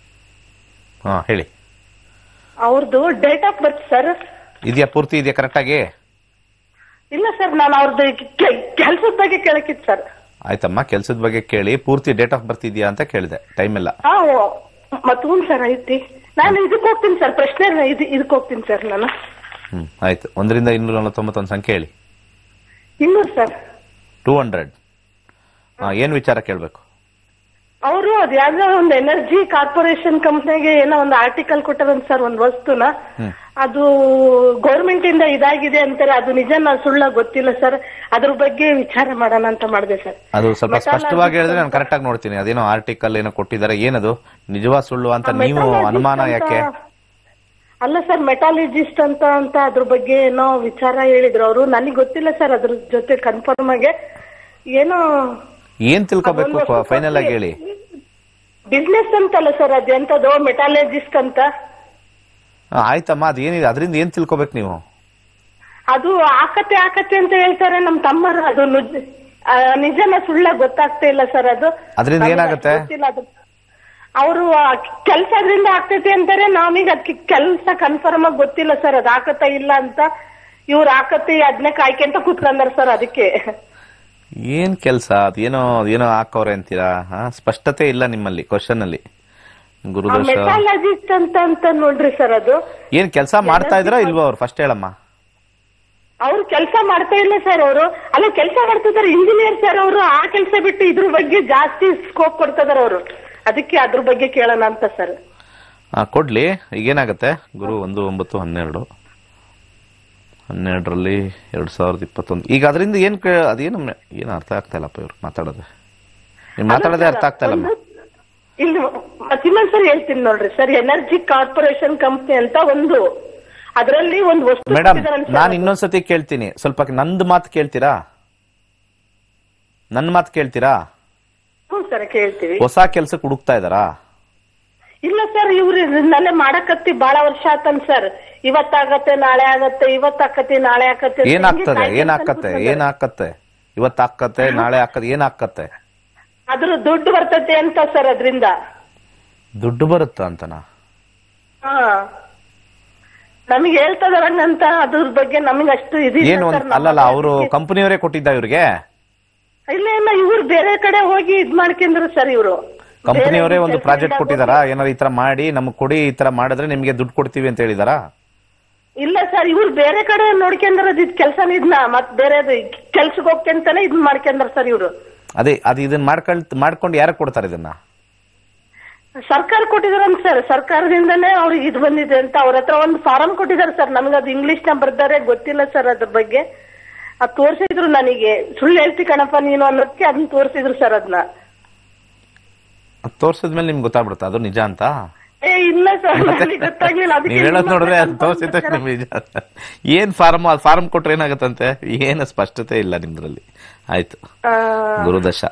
ಹಾ ಹೇಳಿ ಅವ್ರದ್ದು ಡೇಟ್ ಆಫ್ ಬರ್ತ್ ಸರ್ ಇದೆಯಾ ಪೂರ್ತಿ ಇದೆಯಾ ಕರೆಕ್ಟಾಗಿ ಇಲ್ಲ ಸರ್ ನಾನು ಅವ್ರದ್ದು ಕೆಲಸದ ಬಗ್ಗೆ ಕೇಳಕ್ಕಿತ್ತು ಸರ್ ಆಯ್ತಮ್ಮ ಕೆಲ್ಸದ ಬಗ್ಗೆ ಕೇಳಿ ಪೂರ್ತಿ ಡೇಟ್ ಆಫ್ ಬರ್ತ್ ಇದೆಯಾ ಅಂತ ಕೇಳಿದೆ ಟೈಮ್ ಇಲ್ಲ ಹಾ ಮತ್ ಹ್ಞೂ ಸರ್ ಐತಿ ನಾನು ಇದಕ್ಕೆ ಹೋಗ್ತೀನಿ ಸರ್ ಪ್ರಶ್ನೆ ಇದು ಇದಕ್ಕೆ ಹೋಗ್ತೀನಿ ಸರ್ ನಾನು ಹ್ಮ್ ಆಯ್ತು ಒಂದರಿಂದ ಇನ್ನೂರ ನಲವತ್ತೊಂಬತ್ತೊಂದು ಸಂಖ್ಯೆ ಹೇಳಿ ಇನ್ನೂರು ಸರ್ ಟೂ ಹಂಡ್ರೆಡ್ ಏನ್ ವಿಚಾರ ಕೇಳಬೇಕು ಅವರು ಅದ್ ಯಾವ್ದೋ ಒಂದು ಎನರ್ಜಿ ಕಾರ್ಪೊರೇಷನ್ ಕಂಪ್ನಿಗೆ ಏನೋ ಒಂದು ಆರ್ಟಿಕಲ್ ಕೊಟ್ಟಾರಂತ ಸರ್ ಒಂದು ವಸ್ತುನ ಅದು ಗೌರ್ಮೆಂಟ್ ಇಂದ ಇದಾಗಿದೆ ಅಂತಾರೆ ಅದು ನಿಜ ಸುಳ್ಳ ಗೊತ್ತಿಲ್ಲ ಸರ್ ಅದ್ರ ಬಗ್ಗೆ ವಿಚಾರ ಮಾಡೋಣ ಅಂತ ಮಾಡಿದೆ ಸರ್ ಅದು ಸ್ವಲ್ಪ Metal ಸ್ಪಷ್ಟವಾಗಿ ಹೇಳಿದ್ರೆ ನಾನು ಅಂತ- ಕರೆಕ್ಟ್ ಆಗಿ ನೋಡ್ತೀನಿ ಅದೇನೋ ಆರ್ಟಿಕಲ್ ಏನೋ ಕೊಟ್ಟಿದ್ದಾರೆ ಏನದು ನಿಜವಾ ಸುಳ್ಳು ಅಂತ ನೀವು Metallurgist ಅನುಮಾನ ಅಂತ- ಯಾಕೆ ಅಲ್ಲ ಸರ್ ಮೆಟಾಲಜಿಸ್ಟ್ ಅಂತ ಅಂತ ಅದ್ರ ಬಗ್ಗೆ ಏನೋ ವಿಚಾರ ಹೇಳಿದ್ರು ಅವರು ನನಗೆ ಗೊತ್ತಿಲ್ಲ ಸರ್ ಅದ್ರ ಜೊತೆ ಕನ್ಫರ್ಮ್ ಆಗಿ ಏನೋ ಏನ್ ತಿಳ್ಕೊಬೇಕು ಫೈನಲ್ ಆಗಿ ಹೇಳಿ ಬಿಸ್ನೆಸ್ ಅಂತಲ್ಲ ಸರ್ ಅದೆಂತದು ಮೆಟಾಲಜಿಸ್ಟ್ ಅಂತ ಆ, ಆಯ್ತಮ್ಮ ಅದೇನಿದೆ ಅದರಿಂದ ಏನ್ ತಿಳ್ಕೊಬೇಕು ನೀವು ಅದು ಆಕತೆ ಆಕತೆ ಅಂತ ಹೇಳ್ತಾರೆ ನಮ್ ತಮ್ಮರು ಅದು ನುಜ್- ಆ, ನಿಜನ ಸುಳ್ಳ ಗೊತ್ತಾಗ್ತಾ ಇಲ್ಲ ಸರ್ ಅದು ಅದ್ರಿಂದ ನಮ್ಗೆ ಏನಾಗುತ್ತೆ? ಗೊತ್ತಿಲ್ಲ ಅದು ಅವರು ಕೆಲ್ಸ ಅದ್ರಿಂದ ಆಗ್ತೈತೆ ಅಂತಾರೆ ನಾವೀಗ ಅದಕ್ಕೆ ಕೆಲಸ ಕನ್ಫರ್ಮ್ ಆಗಿ ಗೊತ್ತಿಲ್ಲ ಸರ್ ಅದು ಆಕತ್ತ ಇಲ್ಲ ಅಂತ ಇವ್ರು ಆಕತಿ ಅದನ್ನೇ ಕಾಯ್ಕೊಂತ ಕೂತ್ಕೊಂಡಾರ ಸರ್ ಅದಕ್ಕೆ ಏನ್ ಕೆಲ್ಸ ಅದೇನೋ ಏನೋ ಹಾಕವ್ರೆ ಅಂತೀರಾ ಹಾ ಸ್ಪಷ್ಟತೆ ಇಲ್ಲ ನಿಮ್ಮಲ್ಲಿ ಕ್ವಶನ್ ಅಲ್ಲಿ ಗುರುದೋಷ ಮೆಟಾಲಜಿಸ್ಟ್ ಅಂತ ಅಂತ ನೋಡ್ರಿ ಸರ್ ಅದು ಏನ್ ಕೆಲಸ ಮಾಡ್ತಾ ಇದ್ರಾ ಇಲ್ವಾ ಅವ್ರು ಫಸ್ಟ್ ಹೇಳಮ್ಮ ಅವ್ರು ಕೆಲಸ ಮಾಡ್ತಾ ಇಲ್ಲ ಸರ್ ಅವರು ಅಲ್ಲ ಕೆಲಸ ಮಾಡ್ತಿದ್ದಾರೆ ಇಂಜಿನಿಯರ್ ಸರ್ ಅವರು ಆ ಕೆಲಸ ಬಿಟ್ಟು ಇದ್ರ ಬಗ್ಗೆ ಜಾಸ್ತಿ ಸ್ಕೋಪ್ ಕೊಡ್ತಿದಾರೆ ಅವರು ಅದಕ್ಕೆ ಅದ್ರ ಬಗ್ಗೆ ಕೇಳೋಣ ಅಂತ ಸರ್ ಆ, ಕೊಡ್ಲಿ ಈಗೇನಾಗತ್ತೆ ಗುರು ಒಂದು ಒಂಬತ್ತು ಹನ್ನೆರಡು ಹನ್ನೆರಡರಲ್ಲಿ ಎರಡ್ ಸಾವಿರದ ಇಪ್ಪತ್ತೊಂದು ಈಗ ಅದರಿಂದ ಏನ್ ಕೇ- ಅದೇನು ಮ- ಏನು ಅರ್ಥ ಆಗ್ತಾ ಇಲ್ಲಪ್ಪ ಇವ್ರು ಮಾತಾಡೋದು ನೀವು ಮಾತಾಡೋದೇ ಅರ್ಥ ಆಗ್ತಾ ಇಲ್ಲಮ್ಮ ಇಲ್ಲಿ ಮತ್ತೆ ಇನ್ನೊಂದ್ಸರಿ ಹೇಳ್ತೀನಿ ನೋಡ್ರಿ ಸರ್ ಎನರ್ಜಿ ಕಾರ್ಪೊರೇಷನ್ ಕಂಪ್ನಿ ಅಂತ ಒಂದು ಅದರಲ್ಲಿ ಒಂದು ವಸ್ತು ಮೇಡಮ್ ಕೊಟ್ಟಿದಾರಲ್ಲ sir, ನಾನು ಇನ್ನೊಂದ್ಸತಿ ಕೇಳ್ತೀನಿ ಸ್ವಲ್ಪ ನಂದು ಮಾತು ಕೇಳ್ತೀರಾ ನನ್ನ ಮಾತು ಕೇಳ್ತೀರಾ ಹ್ಞೂ ಸರ್ ಕೇಳ್ತೀವಿ ಹೊಸ ಕೆಲ್ಸಕ್ಕೆ ಹುಡುಕ್ತಾ ಇದಾರಾ ಇಲ್ಲ ಸರ್ ಇವ್ರು ಇದನ್ನೆಲ್ಲ ಮಾಡಕತ್ತಿ ಬಹಳ ವರ್ಷ ಆತನ್ ಸರ್ ಇವತ್ತಾಗತ್ತೆ ನಾಳೆ ಆಗತ್ತೆ ಇವತ್ತಾಕತಿ ನಾಳೆ ಆಕತ್ತೆ ಅಂತ ಏನಾಗ್ತದೆ ಹಿಂಗೆ ಏನಾಕತ್ತೆ ಕಾಯ್ಕೊಂಡ್ ಏನಾಕತ್ತೆ ಇವತ್ತು ಹಾಕತ್ತೆ ನಾಳೆ ಹಾಕತ್ತೆ ಏನಾಕತ್ತೆ ಅದ್ರ ದುಡ್ಡು ಬರ್ತತೆ ಅಂತ ಸರ್ ಅದ್ರಿಂದ ದುಡ್ಡು ಬರುತ್ತಾ ಅಂತನಾ ಹಾ ನಮಗೆ ಹೇಳ್ತದಾರಂಗಂತ ಅದ್ರ ಬಗ್ಗೆ ನಮಗೆ ಅಷ್ಟು ಇದಿಲ್ಲ ಏನು sir, ಒಂದ್- ನಮ್ಮ ಅಲ್ಲಲ್ಲ ಅವರು ಕಂಪನಿಯವರೇ ಕೊಟ್ಟಿದ್ದ ಇವ್ರಿಗೆ ಇಲ್ಲ ಇಲ್ಲ ಇವ್ರು ಬೇರೆ ಕಡೆ ಹೋಗಿ ಇದ್ ಮಾಡ್ಕೊಂಡ್ರು ಸರ್ ಇವ್ರು ಕಂಪನಿಯವರೇ ಬೇರೆ ಒಂದು ಕೆಲ್ಸ ಪ್ರಾಜೆಕ್ಟ್ ಇದ್ದಾಗ ಕೊಟ್ಟಿದಾರಾ ಏನಾರು ಈ ತರ ಮಾಡಿ ನಮ್ಗೆ ಕೊಡಿ ಈ ತರ ಮಾಡಿದ್ರೆ ನಿಮ್ಗೆ ದುಡ್ಡು ಕೊಡ್ತೀವಿ ಅಂತ ಹೇಳಿದಾರಾ ಇಲ್ಲ ಸರ್ ಇವ್ರು ಬೇರೆ ಕಡೆ ನೋಡ್ಕೊಂಡ್ರ ಇದ್ ಕೆಲ್ಸನ ಇದ್ನ ಮತ್ ಬೇರೆ ಕೆಲ್ಸಕ್ಕೆ ಹೋಗ್ಕೊಂತಾನೆ ಇದ್ ಮಾಡ್ಕೊಂಡ್ರ ಸರ್ ಇವ್ರು ಅದೇ ಅದು ಇದನ್ನ ಮಾಡ್ಕೊಳ್ ಮಾಡ್ಕೊಂಡು ಯಾರಿಗೆ ಕೊಡ್ತಾರೆ ಇದನ್ನ ಸರ್ಕಾರ ಕೊಟ್ಟಿದಾರಂತ ಸರ್ ಸರ್ಕಾರದಿಂದನೇ ಅವ್ರಿಗೆ ಇದು ಬಂದಿದೆ ಅಂತ ಅವ್ರ ಹತ್ರ ಒಂದು ಫಾರಂ ಕೊಟ್ಟಿದ್ದಾರೆ ಸರ್ ನಮ್ಗೆ ಅದು ಇಂಗ್ಲಿಷ್ ನ ಬರ್ತಾರೆ ಗೊತ್ತಿಲ್ಲ ಸರ್ ಅದ್ರ ಬಗ್ಗೆ ಅದ್ ತೋರ್ಸಿದ್ರು ನನಗೆ ಸುಳ್ಳು ಹೇಳ್ತಿ ಕಣಪ್ಪ ನೀನು ಅನ್ನೋದಕ್ಕೆ ಅದನ್ನ ತೋರ್ಸಿದ್ರು ಸರ್ ಅದನ್ನ ಅದು ತೋರ್ಸಿದ್ಮೇಲೆ ನಿಮ್ಗೆ ಗೊತ್ತಾಗ್ಬಿಡುತ್ತೆ ಅದು ನಿಜ ಅಂತ ಏ ಇಲ್ಲ ಸರ್ ನನಗೆ ಗೊತ್ತಾಗ್ಲಿಲ್ಲ ಅದಕ್ಕೆ ನೀವ್ ಹೇಳೋದ್ ನಿಮ್ಮ ನೋಡ್ರೆ ಹತ್ರ ಅದು ತೋರ್ಸಿದ ತಕ್ಷಣ ನಿಮ್ಗೆ ನಿಜ ಅಂತ. ಏನ್ ಫಾರ್ಮ್ ಅದು ಫಾರ್ಮ್ ಕೊಟ್ರೆ ಏನಾಗತ್ತಂತೆ ಏನು ಸ್ಪಷ್ಟತೆ ಇಲ್ಲ ನಿಮ್ದ್ರಲ್ಲಿ ಆಯ್ತು ಆ, ಗುರುದಶ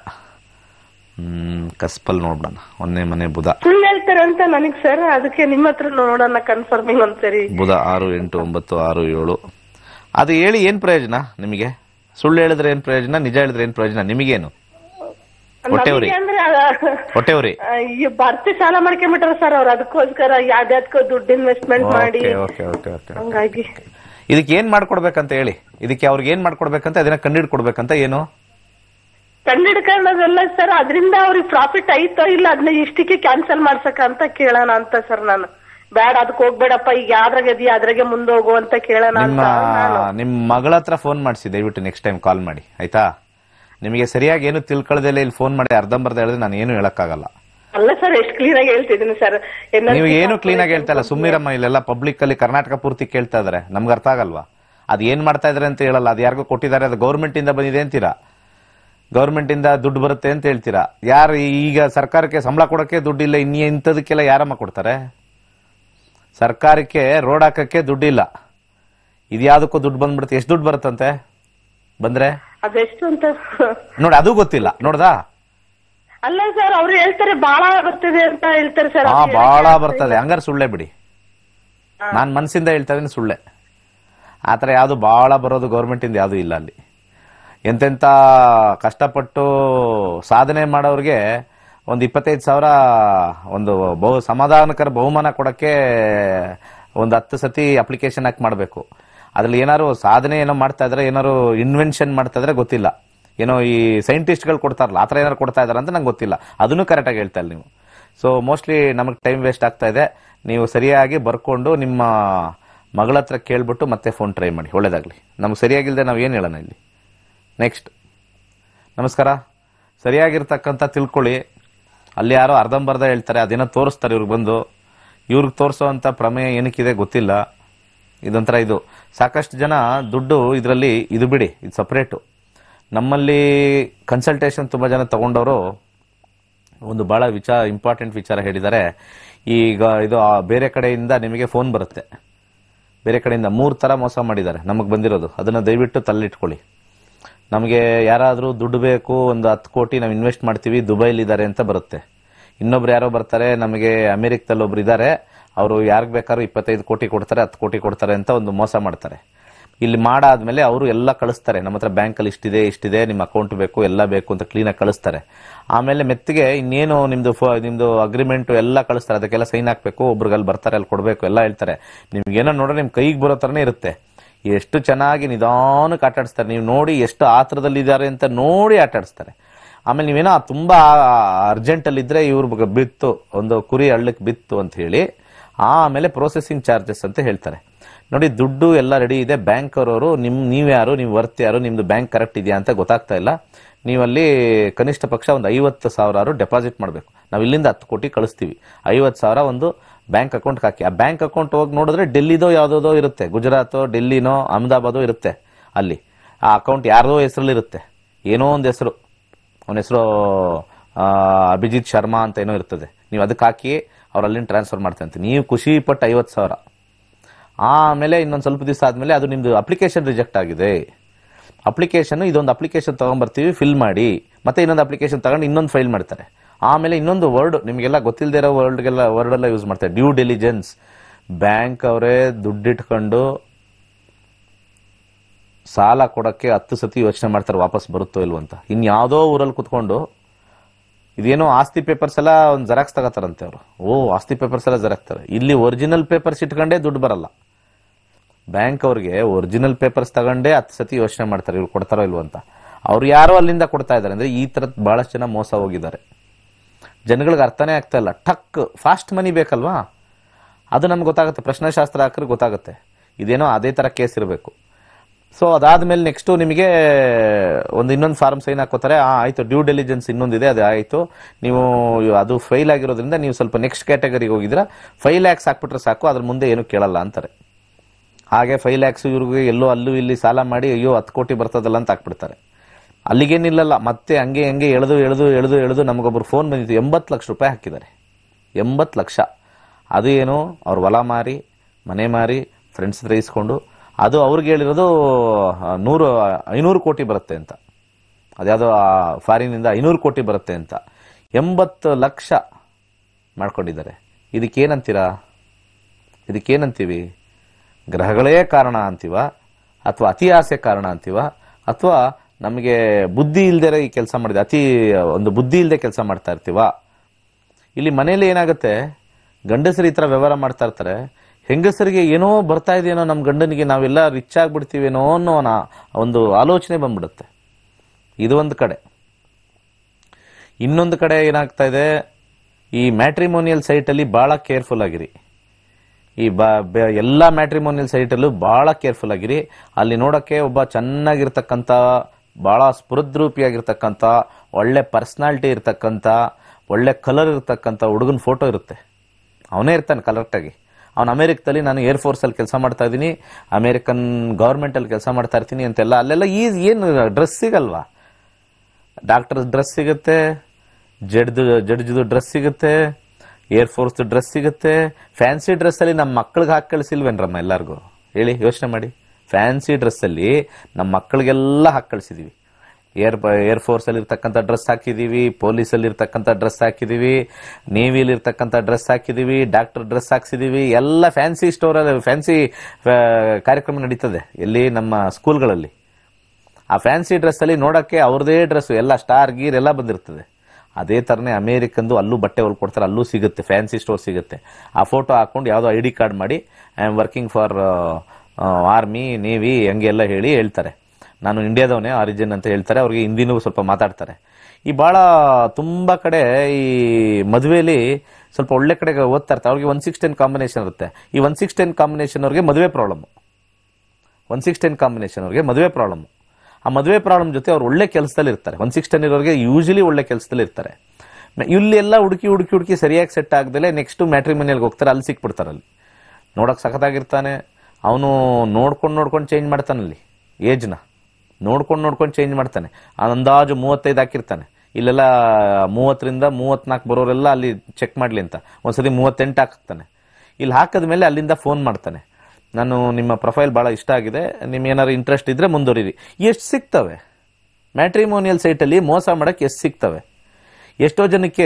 ಹ್ಮ್ ಕಸ್ಪಲ್ ನೋಡ್ಬಿಡೋಣ ಒಂದೇ ಮನೆ ಬುಧ ಸುಳ್ಳು ಹೇಳ್ತಾರೆ ಅಂತ ನನಗ್ ಸರ್ ಅದಕ್ಕೆ ನಿಮ್ಮ ಹತ್ರ ನೋಡೋಣ ಕನ್ಫರ್ಮಿಂಗ್ ಒಂದ್ಸರಿ ಬುಧ ಆರು ಎಂಟು ಒಂಬತ್ತು ಆರು ಏಳು ಅದು ಹೇಳಿ ಏನ್ ಪ್ರಯೋಜನ ನಿಮಗೆ ಸುಳ್ಳು ಹೇಳಿದ್ರೆ ಏನ್ ಪ್ರಯೋಜನ ನಿಜ ಹೇಳಿದ್ರೆ ಏನ್ ಪ್ರಯೋಜನ ನಿಮಗೇನು ಹೊಟ್ಟೆ ಉರಿ. ನಮಗೆ ಅಂದ್ರೆ ಆ, ಹೊಟ್ಟೆವ್ರಿ ಆ, ಈ ಭರ್ತಿ ಸಾಲ ಮಾಡ್ಕೊಂಡ್ಬಿಟ್ರ ಸರ್ ಅವ್ರು ಅದಕ್ಕೋಸ್ಕರ ಯಾವ್ದಾದ್ಕೋ ದುಡ್ಡು ಇನ್ವೆಸ್ಟ್ಮೆಂಟ್ ಮಾಡಿ ಓಕೆ ಓಕೆ ಓಕೆ ಹಂಗಾಗಿ ಇದಕ್ಕೆ ಏನ್ ಮಾಡ್ಕೊಡ್ಬೇಕಂತ ಹೇಳಿ ಇದಕ್ಕೆ ಅವ್ರಿಗೆ ಏನ್ ಮಾಡ್ಕೊಡ್ಬೇಕಂತ ಅದನ್ನ ಕಂಡಿಡ್ಕೊಡ್ಬೇಕಂತ ಏನು ಕಂಡಿಡ್ಕೊಳ್ಳೋದಲ್ಲ ಸರ್ ಅದರಿಂದ ಅವ್ರಿಗೆ ಪ್ರಾಫಿಟ್ ಐತೋ ಇಲ್ಲ ಅದನ್ನ ಇಷ್ಟಕ್ಕೆ ಕ್ಯಾನ್ಸಲ್ ಮಾಡ್ಸಕ ಅಂತ ಕೇಳೋಣ ಅಂತ ಸರ್ ನಾನು ಬೇಡ ಅದಕ್ಕೆ ಹೋಗ್ಬೇಡಪ್ಪ ಈಗ ಯಾವ್ದ್ರಾಗ ಇದೆಯಾ ಅದ್ರಾಗೆ ಮುಂದೆ ಹೋಗು ಅಂತ ಕೇಳೋಣ ನಿಮ್ಮ ಅಂತ ನಾನು ನಿಮ್ ಮಗಳ ಹತ್ರ ಫೋನ್ ಮಾಡಿಸಿ ದಯವಿಟ್ಟು ನೆಕ್ಸ್ಟ್ ಟೈಮ್ ಕಾಲ್ ಮಾಡಿ ಆಯ್ತಾ ನಿಮಗೆ ಸರಿಯಾಗಿ ಏನು ತಿಳ್ಕೊಳ್ಳೋದಿಲ್ಲ ಇಲ್ಲಿ ಫೋನ್ ಮಾಡಿ ಅರ್ಧಂಬರ್ಧ ಹೇಳಿದ್ರೆ ನಾನು ಏನು ಹೇಳಕ್ಕಾಗಲ್ಲ ಅಲ್ಲ ಸರ್ ಎಷ್ಟು ಕ್ಲೀನ್ ಆಗಿ ಹೇಳ್ತಿದ್ದೀನಿ ಸರ್ ನೀವು ಏನು ಕ್ಲೀನ್ ಆಗಿ ಹೇಳ್ತಾ ಇಲ್ಲ ಸುಮ್ಮನಿರಮ್ಮ ಇಲ್ಲೆಲ್ಲ ಪಬ್ಲಿಕ್ ಅಲ್ಲಿ ಕರ್ನಾಟಕ ಪೂರ್ತಿ ಕೇಳ್ತಾ ಇದಾರೆ ನಮ್ಗೆ ಅರ್ಥ ಆಗಲ್ವಾ ಅದ್ ಏನ್ ಮಾಡ್ತಾ ಇದಾರೆ ಅಂತ ಹೇಳಲ್ಲ ಅದು ಯಾರಿಗೋ ಕೊಟ್ಟಿದ್ದಾರೆ ಅದು ಗೌರ್ಮೆಂಟ್ ಇಂದ ಬಂದಿದೆ ಅಂತೀರಾ ಗೌರ್ಮೆಂಟ್ ಇಂದ ದುಡ್ಡು ಬರುತ್ತೆ ಅಂತ ಹೇಳ್ತೀರಾ ಯಾರು ಈಗ ಸರ್ಕಾರಕ್ಕೆ ಸಂಬಳ ಕೊಡಕ್ಕೆ ದುಡ್ಡಿಲ್ಲ ಇನ್ನು ಇಂಥದಕ್ಕೆಲ್ಲ ಯಾರಮ್ಮ ಕೊಡ್ತಾರೆ ಸರ್ಕಾರಕ್ಕೆ ರೋಡ್ ಹಾಕಕ್ಕೆ ದುಡ್ಡಿಲ್ಲ ಇದ್ಯಾವುದಕ್ಕೂ ದುಡ್ಡು ಬಂದ್ಬಿಡುತ್ತೆ ಎಷ್ಟು ದುಡ್ಡು ಬರುತ್ತಂತೆ ಬಂದ್ರೆ ಅದೆಷ್ಟು ಅಂತ ನೋಡಿ ಅದು ಗೊತ್ತಿಲ್ಲ ನೋಡ್ದಾ ಅಲ್ಲ ಸರ್ ಅವ್ರು ಹೇಳ್ತಾರೆ ಬಾಳ ಬರ್ತಿದೆ ಅಂತ ಹೇಳ್ತಾರೆ ಸರ್ ಹಾ ಬಹಳ ಬರ್ತದೆ ಹಂಗಾರೆ ಸುಳ್ಳೆ ಬಿಡಿ ನಾನ್ ಮನ್ಸಿಂದ ಹೇಳ್ತಾ ಇದೀನಿ ಸುಳ್ಳೆ ಆತರ ಯಾವ್ದು ಬಹಳ ಬರೋದು ಗೌರ್ಮೆಂಟ್ ಇಂದ ಯಾವ್ದು ಇಲ್ಲ ಅಲ್ಲಿ ಎಂತೆಂತ ಕಷ್ಟಪಟ್ಟು ಸಾಧನೆ ಮಾಡೋರಿಗೆ ಒಂದು ಇಪ್ಪತ್ತೈದು ಸಾವಿರ ಒಂದು ಬಹು ಸಮಾಧಾನಕರ ಬಹುಮಾನ ಕೊಡಕ್ಕೆ ಒಂದು ಹತ್ತು ಸತಿ ಅಪ್ಲಿಕೇಶನ್ ಹಾಕಿ ಮಾಡಬೇಕು ಅದ್ರಲ್ಲಿ ಏನಾದ್ರು ಸಾಧನೆ ಏನೋ ಮಾಡ್ತಾ ಇದ್ರೆ ಏನಾದ್ರು ಇನ್ವೆನ್ಷನ್ ಮಾಡ್ತಾ ಇದ್ರೆ ಗೊತ್ತಿಲ್ಲ ಏನೋ ಈ ಸೈಂಟಿಸ್ಟ್ಗಳು ಕೊಡ್ತಾರಲ್ಲ ಆ ಥರ ಏನಾರು ಕೊಡ್ತಾ ಇದಾರೆ ಅಂತ ನಂಗೆ ಗೊತ್ತಿಲ್ಲ ಅದನ್ನು ಕರೆಕ್ಟಾಗಿ ಹೇಳ್ತಾ ಇಲ್ಲ ನೀವು ಸೊ ಮೋಸ್ಟ್ಲಿ ನಮಗೆ ಟೈಮ್ ವೇಸ್ಟ್ ಆಗ್ತಾ ಇದೆ ನೀವು ಸರಿಯಾಗಿ ಬರ್ಕೊಂಡು ನಿಮ್ಮ ಮಗಳ ಹತ್ರ ಕೇಳ್ಬಿಟ್ಟು ಮತ್ತೆ ಫೋನ್ ಟ್ರೈ ಮಾಡಿ ಒಳ್ಳೇದಾಗ್ಲಿ ನಮ್ಗೆ ಸರಿಯಾಗಿಲ್ಲದೆ ನಾವು ಏನು ಹೇಳೋಣ ಇಲ್ಲಿ ನೆಕ್ಸ್ಟ್ ನಮಸ್ಕಾರ ಸರಿಯಾಗಿರ್ತಕ್ಕಂಥ ತಿಳ್ಕೊಳ್ಳಿ ಅಲ್ಲಿ ಯಾರೋ ಅರ್ಧಂಬರ್ಧ ಹೇಳ್ತಾರೆ ಅದೇನೋ ತೋರಿಸ್ತಾರೆ ಇವ್ರಿಗೆ ಬಂದು ಇವ್ರಿಗೆ ತೋರಿಸೋವಂಥ ಪ್ರಮೇಯ ಏನಕ್ಕಿದೆ ಗೊತ್ತಿಲ್ಲ ಇದೊಂಥರ ಇದು ಸಾಕಷ್ಟು ಜನ ದುಡ್ಡು ಇದರಲ್ಲಿ ಇದು ಬಿಡಿ ಇದು ಸಪ್ರೇಟು ನಮ್ಮಲ್ಲಿ ಕನ್ಸಲ್ಟೇಷನ್ ತುಂಬ ಜನ ತಗೊಂಡವರು ಒಂದು ಬಹಳ ವಿಚಾರ ಇಂಪಾರ್ಟೆಂಟ್ ವಿಚಾರ ಹೇಳಿದ್ದಾರೆ ಈಗ ಇದು ಆ ಬೇರೆ ಕಡೆಯಿಂದ ನಿಮಗೆ ಫೋನ್ ಬರುತ್ತೆ ಬೇರೆ ಕಡೆಯಿಂದ ಮೂರು ಥರ ಮೋಸ ಮಾಡಿದ್ದಾರೆ ನಮಗೆ ಬಂದಿರೋದು ಅದನ್ನು ದಯವಿಟ್ಟು ತಲ್ಲಿಟ್ಕೊಳ್ಳಿ ನಮಗೆ ಯಾರಾದರೂ ದುಡ್ಡು ಬೇಕು ಒಂದು ಹತ್ತು ಕೋಟಿ ನಾವು ಇನ್ವೆಸ್ಟ್ ಮಾಡ್ತೀವಿ ದುಬೈಲಿ ಇದ್ದಾರೆ ಅಂತ ಬರುತ್ತೆ ಇನ್ನೊಬ್ರು ಯಾರೋ ಬರ್ತಾರೆ ನಮಗೆ ಅಮೆರಿಕದಲ್ಲಿ ಒಬ್ರು ಇದ್ದಾರೆ ಅವರು ಯಾರಿಗೆ ಬೇಕಾದ್ರೂ ಇಪ್ಪತ್ತೈದು ಕೋಟಿ ಕೊಡ್ತಾರೆ ಹತ್ತು ಕೋಟಿ ಕೊಡ್ತಾರೆ ಅಂತ ಒಂದು ಮೋಸ ಮಾಡ್ತಾರೆ ಇಲ್ಲಿ ಮಾಡಾದ್ಮೇಲೆ ಅವರು ಎಲ್ಲ ಕಳಿಸ್ತಾರೆ ನಮ್ಮ ಹತ್ರ ಬ್ಯಾಂಕಲ್ಲಿ ಇಷ್ಟಿದೆ ಇಷ್ಟಿದೆ ನಿಮ್ಮ ಅಕೌಂಟ್ ಬೇಕು ಎಲ್ಲ ಬೇಕು ಅಂತ ಕ್ಲೀನಾಗಿ ಕಳಿಸ್ತಾರೆ ಆಮೇಲೆ ಮೆತ್ತಿಗೆ ಇನ್ನೇನು ನಿಮ್ದು ಫೋ ನಿಮ್ದು ಅಗ್ರಿಮೆಂಟ್ ಎಲ್ಲ ಕಳಿಸ್ತಾರೆ ಅದಕ್ಕೆಲ್ಲ ಸೈನ್ ಹಾಕ್ಬೇಕು ಒಬ್ರಿಗೆ ಅಲ್ಲಿ ಬರ್ತಾರೆ ಅಲ್ಲಿ ಕೊಡಬೇಕು ಎಲ್ಲ ಹೇಳ್ತಾರೆ ನಿಮ್ಗೇನೋ ನೋಡ್ರೆ ನಿಮ್ ಕೈಗೆ ಬರೋ ಥರನೇ ಇರುತ್ತೆ ಎಷ್ಟು ಚೆನ್ನಾಗಿ ನಿಧಾನಕ್ಕೆ ಆಟಾಡಿಸ್ತಾರೆ ನೀವು ನೋಡಿ ಎಷ್ಟು ಆತರದಲ್ಲಿ ಇದ್ದಾರೆ ಅಂತ ನೋಡಿ ಆಟಾಡಿಸ್ತಾರೆ ಆಮೇಲೆ ನೀವೇನೋ ತುಂಬಾ ಅರ್ಜೆಂಟ್ ಅಲ್ಲಿ ಇದ್ರೆ ಇವ್ರ ಬಗ್ಗೆ ಬಿತ್ತು ಒಂದು ಕುರಿ ಹಳ್ಳಕ್ಕೆ ಬಿತ್ತು ಅಂತ ಹೇಳಿ ಆಮೇಲೆ ಪ್ರೊಸೆಸಿಂಗ್ ಚಾರ್ಜಸ್ ಅಂತ ಹೇಳ್ತಾರೆ ನೋಡಿ ದುಡ್ಡು ಎಲ್ಲ ರೆಡಿ ಇದೆ ಬ್ಯಾಂಕ್ ಅವರವರು ನಿಮ್ ನೀವ್ಯಾರು ನೀವು ವರ್ತ್ ಯಾರು ನಿಮ್ದು ಬ್ಯಾಂಕ್ ಕರೆಕ್ಟ್ ಇದೆಯಾ ಅಂತ ಗೊತ್ತಾಗ್ತಾ ಇಲ್ಲ ನೀವಲ್ಲಿ ಕನಿಷ್ಠ ಪಕ್ಷ ಒಂದು ಐವತ್ತು ಸಾವಿರ ಡೆಪಾಸಿಟ್ ಮಾಡಬೇಕು ನಾವು ಇಲ್ಲಿಂದ ಹತ್ತು ಕೋಟಿ ಕಳಿಸ್ತೀವಿ ಐವತ್ತು ಸಾವಿರ ಒಂದು ಬ್ಯಾಂಕ್ ಅಕೌಂಟ್ ಹಾಕಿ ಆ ಬ್ಯಾಂಕ್ ಅಕೌಂಟ್ ಹೋಗಿ ನೋಡಿದ್ರೆ ಡೆಲ್ಲಿದೋ ಯಾವುದೋ ಇರುತ್ತೆ ಗುಜರಾತೋ ಡೆಲ್ಲಿನೋ ಅಹಮದಾಬಾದೋ ಇರುತ್ತೆ ಅಲ್ಲಿ ಆ ಅಕೌಂಟ್ ಯಾರ್ದೋ ಹೆಸರಲ್ಲಿ ಇರುತ್ತೆ ಏನೋ ಒಂದು ಹೆಸರು ಅವನ ಹೆಸರು ಅಭಿಜಿತ್ ಶರ್ಮಾ ಅಂತ ಏನೋ ಇರ್ತದೆ ನೀವು ಅದಕ್ಕೆ ಹಾಕಿ ಅವ್ರು ಅಲ್ಲಿಂದ ಟ್ರಾನ್ಸ್ಫರ್ ಮಾಡ್ತಂತೆ ನೀವು ಖುಷಿ ಪಟ್ಟು ಐವತ್ತು ಸಾವಿರ ಆಮೇಲೆ ಇನ್ನೊಂದು ಸ್ವಲ್ಪ ದಿವಸ ಆದಮೇಲೆ ಅದು ನಿಮ್ಮದು ಅಪ್ಲಿಕೇಶನ್ ರಿಜೆಕ್ಟ್ ಆಗಿದೆ ಅಪ್ಲಿಕೇಶನ್ ಇದೊಂದು ಅಪ್ಲಿಕೇಶನ್ ತೊಗೊಂಬರ್ತೀವಿ ಫಿಲ್ ಮಾಡಿ ಮತ್ತೆ ಇನ್ನೊಂದು ಅಪ್ಲಿಕೇಶನ್ ತಗೊಂಡು ಇನ್ನೊಂದು ಫೈಲ್ ಮಾಡ್ತಾರೆ ಆಮೇಲೆ ಇನ್ನೊಂದು ವರ್ಡ್ ನಿಮಗೆಲ್ಲ ಗೊತ್ತಿಲ್ಲದೆ ಇರೋ ವರ್ಡ್ಗೆಲ್ಲ ವರ್ಡ್ ಎಲ್ಲ ಯೂಸ್ ಮಾಡ್ತಾರೆ ಡ್ಯೂ ಡೆಲಿಜೆನ್ಸ್ ಬ್ಯಾಂಕ್ ಅವರೇ ದುಡ್ಡಿಟ್ಕೊಂಡು ಸಾಲ ಕೊಡಕ್ಕೆ ಹತ್ತು ಸತಿ ಯೋಚನೆ ಮಾಡ್ತಾರೆ ವಾಪಸ್ ಬರುತ್ತೋ ಇಲ್ವೋ ಅಂತ ಇನ್ಯಾವುದೋ ಊರಲ್ಲಿ ಕುತ್ಕೊಂಡು ಇದೇನೋ ಆಸ್ತಿ ಪೇಪರ್ಸ್ ಎಲ್ಲ ಒಂದು ಜೆರಾಕ್ಸ್ ತಗೋತಾರಂತೆ ಅವರು ಓ ಆಸ್ತಿ ಪೇಪರ್ಸ್ ಎಲ್ಲ ಜೆರಾಕ್ತಾರೆ ಇಲ್ಲಿ ಒರಿಜಿನಲ್ ಪೇಪರ್ಸ್ ಇಟ್ಕೊಂಡೇ ದುಡ್ಡು ಬರಲ್ಲ ಬ್ಯಾಂಕ್ ಅವ್ರಿಗೆ ಒರಿಜಿನಲ್ ಪೇಪರ್ಸ್ ತಗೊಂಡೇ ಹತ್ತು ಸತಿ ಯೋಚನೆ ಮಾಡ್ತಾರೆ ಇವ್ರು ಕೊಡ್ತಾರೋ ಇಲ್ವೋ ಅಂತ ಅವ್ರು ಯಾರೋ ಅಲ್ಲಿಂದ ಕೊಡ್ತಾ ಇದ್ದಾರೆ ಅಂದ್ರೆ ಈ ತರದ್ ಬಹಳಷ್ಟು ಜನ ಮೋಸ ಹೋಗಿದ್ದಾರೆ ಜನಗಳಿಗೆ ಅರ್ಥನೇ ಆಗ್ತಾ ಇಲ್ಲ ಟಕ್ ಫಾಸ್ಟ್ ಮನಿ ಬೇಕಲ್ವಾ ಅದು ನಮ್ಗೆ ಗೊತ್ತಾಗುತ್ತೆ ಪ್ರಶ್ನೆಶಾಸ್ತ್ರ ಹಾಕಿದ್ರೆ ಗೊತ್ತಾಗುತ್ತೆ ಇದೇನೋ ಅದೇ ತರ ಕೇಸ್ ಇರಬೇಕು ಸೊ ಅದಾದ್ಮೇಲೆ ನೆಕ್ಸ್ಟ್ ನಿಮಗೆ ಒಂದು ಇನ್ನೊಂದು ಫಾರ್ಮ್ ಸೈನ್ ಹಾಕೋತಾರೆ ಆ ಆಯ್ತು ಡ್ಯೂ ಡೆಲಿಜೆನ್ಸ್ ಇನ್ನೊಂದಿದೆ ಅದು ಆಯ್ತು ನೀವು ಅದು ಫೈಲ್ ಆಗಿರೋದ್ರಿಂದ ನೀವು ಸ್ವಲ್ಪ ನೆಕ್ಸ್ಟ್ ಕ್ಯಾಟಗರಿಗೆ ಹೋಗಿದ್ರ ಫೈವ್ ಲ್ಯಾಕ್ಸ್ ಹಾಕ್ಬಿಟ್ರೆ ಸಾಕು ಅದ್ರ ಮುಂದೆ ಏನು ಕೇಳಲ್ಲ ಅಂತಾರೆ ಹಾಗೆ ಫೈವ್ ಲ್ಯಾಕ್ಸ್ ಇವ್ರಿಗೆ ಎಲ್ಲೋ ಅಲ್ಲೂ ಇಲ್ಲಿ ಸಾಲ ಮಾಡಿ ಅಯ್ಯೋ ಹತ್ತು ಕೋಟಿ ಬರ್ತದಲ್ಲ ಅಂತ ಹಾಕ್ಬಿಡ್ತಾರೆ ಅಲ್ಲಿಗೇನಿಲ್ಲಲ್ಲ ಮತ್ತೆ ಹಂಗೆ ಹಂಗೆ ಎಳೆದು ಎಳೆದು ಎಳೆದು ಎಳೆದು ನಮಗೊಬ್ರು ಫೋನ್ ಬಂದಿತ್ತು ಎಂಬತ್ತು ಲಕ್ಷ ರೂಪಾಯಿ ಹಾಕಿದ್ದಾರೆ ಎಂಬತ್ತು ಲಕ್ಷ ಅದು ಏನು ಅವ್ರ ಹೊಲ ಮಾರಿ ಮನೆ ಮಾರಿ ಫ್ರೆಂಡ್ಸ್ ಹತ್ರ ಇಸ್ಕೊಂಡು ಅದು ಅವ್ರಿಗೆ ಹೇಳಿರೋದು ಆ, ನೂರು ಐನೂರು ಕೋಟಿ ಬರುತ್ತೆ ಅಂತ ಅದ್ಯಾವುದೋ ಫಾರಿನಿಂದ ಐನೂರು ಕೋಟಿ ಬರುತ್ತೆ ಅಂತ ಎಂಬತ್ತು ಲಕ್ಷ ಮಾಡ್ಕೊಂಡಿದ್ದಾರೆ ಇದಕ್ಕೇನಂತೀರಾ ಇದಕ್ಕೇನಂತೀವಿ ಗ್ರಹಗಳೇ ಕಾರಣ ಅಂತೀವ ಅಥವಾ ಅತಿ ಆಸೆ ಕಾರಣ ಅಂತೀವ ಅಥವಾ ನಮಗೆ ಬುದ್ಧಿ ಇಲ್ದೇ ಈ ಕೆಲಸ ಮಾಡಿದೆ ಅತಿ ಒಂದು ಬುದ್ಧಿ ಇಲ್ಲದೆ ಕೆಲಸ ಮಾಡ್ತಾ ಇರ್ತೀವ ಇಲ್ಲಿ ಮನೇಲಿ ಏನಾಗುತ್ತೆ ಗಂಡಸರು ಈ ಥರ ವ್ಯವಹಾರ ಮಾಡ್ತಾ ಇರ್ತಾರೆ ಹೆಂಗಸರಿಗೆ ಏನೋ ಬರ್ತಾ ಇದೆಯೇನೋ ನಮ್ಮ ಗಂಡನಿಗೆ ನಾವೆಲ್ಲ ರಿಚ್ ಆಗ್ಬಿಡ್ತೀವೇನೋ ಅನ್ನೋ ನಾ- ಒಂದು ಆಲೋಚನೆ ಬಂದ್ಬಿಡುತ್ತೆ ಇದು ಒಂದು ಕಡೆ ಇನ್ನೊಂದು ಕಡೆ ಏನಾಗ್ತಾ ಇದೆ ಈ ಮ್ಯಾಟ್ರಿಮೋನಿಯಲ್ ಸೈಟಲ್ಲಿ ಭಾಳ ಕೇರ್ಫುಲ್ ಆಗಿರಿ ಈ ಬ ಬ- ಎಲ್ಲ ಮ್ಯಾಟ್ರಿಮೋನಿಯಲ್ ಸೈಟಲ್ಲೂ ಭಾಳ ಕೇರ್ಫುಲ್ ಆಗಿರಿ ಅಲ್ಲಿ ನೋಡೋಕ್ಕೆ ಒಬ್ಬ ಚೆನ್ನಾಗಿರ್ತಕ್ಕಂಥ ಭಾಳ ಸ್ಫುರದ್ರೂಪಿಯಾಗಿರ್ತಕ್ಕಂಥ ಒಳ್ಳೆ ಪರ್ಸ್ನಾಲಿಟಿ ಇರ್ತಕ್ಕಂಥ ಒಳ್ಳೆ ಕಲರ್ ಇರ್ತಕ್ಕಂಥ ಹುಡುಗನ ಫೋಟೋ ಇರುತ್ತೆ ಅವನೇ ಇರ್ತಾನೆ ಕರೆಕ್ಟಾಗಿ ಅವನು ಅಮೆರಿಕದಲ್ಲಿ ನಾನು ಏರ್ ಫೋರ್ಸಲ್ಲಿ ಕೆಲಸ ಮಾಡ್ತಾ ಇದ್ದೀನಿ ಅಮೆರಿಕನ್ ಗೌರ್ಮೆಂಟಲ್ಲಿ ಕೆಲಸ ಮಾಡ್ತಾ ಇರ್ತೀನಿ ಅಂತೆಲ್ಲ ಅಲ್ಲೆಲ್ಲ ಈಸ್ ಏನು ಡ್ರೆಸ್ ಸಿಗಲ್ವಾ ಡಾಕ್ಟರ್ ಡ್ರೆಸ್ ಸಿಗುತ್ತೆ ಜಡ್ದು ಜಡ್ಜ್ದು ಡ್ರೆಸ್ ಸಿಗುತ್ತೆ ಏರ್ ಫೋರ್ಸ್ ಡ್ರೆಸ್ ಸಿಗುತ್ತೆ ಫ್ಯಾನ್ಸಿ ಡ್ರೆಸ್ಸಲ್ಲಿ ನಮ್ಮ ಮಕ್ಳಿಗೆ ಹಾಕಿ ಕಳಿಸಿಲ್ವೇನ್ರಮ್ಮ ಎಲ್ಲರಿಗೂ ಹೇಳಿ ಯೋಚನೆ ಮಾಡಿ ಫ್ಯಾನ್ಸಿ ಡ್ರೆಸ್ಸಲ್ಲಿ ನಮ್ಮ ಮಕ್ಕಳಿಗೆಲ್ಲ ಹಾಕಿ ಕಳಿಸಿದೀವಿ ಏರ್ ಏರ್ ಫೋರ್ಸ್ ಅಲ್ಲಿ ಇರ್ತಕ್ಕಂಥ ಡ್ರೆಸ್ ಹಾಕಿದೀವಿ ಪೊಲೀಸ್ ಅಲ್ಲಿ ಇರ್ತಕ್ಕಂಥ ಡ್ರೆಸ್ ಹಾಕಿದೀವಿ ನೇವಿಲಿ ಇರ್ತಕ್ಕಂಥ ಡ್ರೆಸ್ ಹಾಕಿದೀವಿ ಡಾಕ್ಟರ್ ಡ್ರೆಸ್ ಹಾಕ್ಸಿದೀವಿ ಎಲ್ಲ ಫ್ಯಾನ್ಸಿ ಸ್ಟೋರ್ ಅಲ್ಲಿ ಫ್ಯಾನ್ಸಿ ಕಾರ್ಯಕ್ರಮ ನಡೀತದೆ ಎಲ್ಲಿ ನಮ್ಮ ಸ್ಕೂಲ್ಗಳಲ್ಲಿ ಆ ಫ್ಯಾನ್ಸಿ ಡ್ರೆಸ್ ಅಲ್ಲಿ ನೋಡಕ್ಕೆ ಅವ್ರದೇ ಡ್ರೆಸ್ ಎಲ್ಲ ಸ್ಟಾರ್ ಗೀರ್ ಎಲ್ಲ ಬಂದಿರ್ತದೆ ಅದೇ ತರನೇ ಅಮೇರಿಕನ್ದು ಅಲ್ಲೂ ಬಟ್ಟೆ ಹೊಲ್ಕೊಡ್ತಾರೆ ಅಲ್ಲೂ ಸಿಗುತ್ತೆ ಫ್ಯಾನ್ಸಿ ಸ್ಟೋರ್ ಸಿಗುತ್ತೆ ಆ ಫೋಟೋ ಹಾಕೊಂಡು ಯಾವುದೋ ಐ ಡಿ ಕಾರ್ಡ್ ಮಾಡಿ I am working for army navy ಹಂಗೆಲ್ಲ ಹೇಳಿ ಹೇಳ್ತಾರೆ ನಾನು ಇಂಡಿಯಾದವನೇ ಆರಿಜಿನ್ ಅಂತ ಹೇಳ್ತಾರೆ ಅವ್ರಿಗೆ ಹಿಂದಿನೂ ಸ್ವಲ್ಪ ಮಾತಾಡ್ತಾರೆ ಈ ಬಹಳ ತುಂಬಾ ಕಡೆ ಈ ಮದುವೆಲಿ ಸ್ವಲ್ಪ ಒಳ್ಳೆ ಕಡೆಗೆ ಓದ್ತಾ ಇರ್ತಾರೆ ಅವ್ರಿಗೆ ಒನ್ ಸಿಕ್ಸ್ ಟೆನ್ ಕಾಂಬಿನೇಷನ್ ಇರುತ್ತೆ ಈ ಒನ್ ಸಿಕ್ಸ್ ಟೆನ್ ಕಾಂಬಿನೇಷನ್ ಅವ್ರಿಗೆ ಮದುವೆ problem one six ten combination ಅವ್ರಿಗೆ ಮದುವೆ ಪ್ರಾಬ್ಲಮ್ ಆ ಮದುವೆ ಪ್ರಾಬ್ಲಮ್ ಜೊತೆ ಅವ್ರು ಒಳ್ಳೆ ಕೆಲಸದಲ್ಲಿ ಇರ್ತಾರೆ ಒನ್ ಸಿಕ್ಸ್ ಟೆನ್ ಇರೋರಿಗೆ ಯೂಶಲಿ ಒಳ್ಳೆ ಕೆಲಸದಲ್ಲಿ ಇರ್ತಾರೆ ಮ- ಇಲ್ಲಿ ಎಲ್ಲ ಹುಡುಕಿ ಹುಡುಕಿ ಹುಡುಕಿ ಸರಿಯಾಗಿ ಸೆಟ್ ಆಗದಲೆ ನೆಕ್ಸ್ಟ್ ಮ್ಯಾಟ್ರಿಮನಿಯಲ್ಲಿ ಹೋಗ್ತಾರೆ ಅಲ್ಲಿ ಸಿಕ್ಬಿಡ್ತಾರೆ ಅಲ್ಲಿ ನೋಡಕ್ ಸಖತ್ತಾಗಿರ್ತಾನೆ ಅವನು ನೋಡ್ಕೊಂಡು ನೋಡ್ಕೊಂಡು ಚೇಂಜ್ ಮಾಡ್ತಾನೆ ಅಲ್ಲಿ ಏಜ್ನ ನೋಡ್ಕೊಂಡು ನೋಡ್ಕೊಂಡು ಚೇಂಜ್ ಮಾಡ್ತಾನೆ ಆ ಅಂದಾಜು ಮೂವತ್ತೈದು ಹಾಕಿರ್ತಾನೆ ಇಲ್ಲೆಲ್ಲ ಮೂವತ್ತರಿಂದ ಮೂವತ್ನಾಲ್ಕು ಬರೋರೆಲ್ಲ ಅಲ್ಲಿ ಚೆಕ್ ಮಾಡ್ಲಿ ಅಂತ ಒಂದ್ಸತಿ ಮೂವತ್ತೆಂಟು ಹಾಕ್ತಾನೆ ಇಲ್ಲಿ ಹಾಕಿದ ಮೇಲೆ ಅಲ್ಲಿಂದ ಫೋನ್ ಮಾಡ್ತಾನೆ ನಾನು ನಿಮ್ಮ ಪ್ರೊಫೈಲ್ ಬಹಳ ಇಷ್ಟ ಆಗಿದೆ ನಿಮ್ ಏನಾದ್ರು ಇಂಟ್ರೆಸ್ಟ್ ಇದ್ರೆ ಮುಂದುವರಿರಿ ಎಷ್ಟು ಸಿಗ್ತವೆ ಮ್ಯಾಟ್ರಿಮೋನಿಯಲ್ ಸೈಟಲ್ಲಿ ಮೋಸ ಮಾಡಕ್ಕೆ ಎಷ್ಟು ಸಿಗ್ತವೆ ಎಷ್ಟೋ ಜನಕ್ಕೆ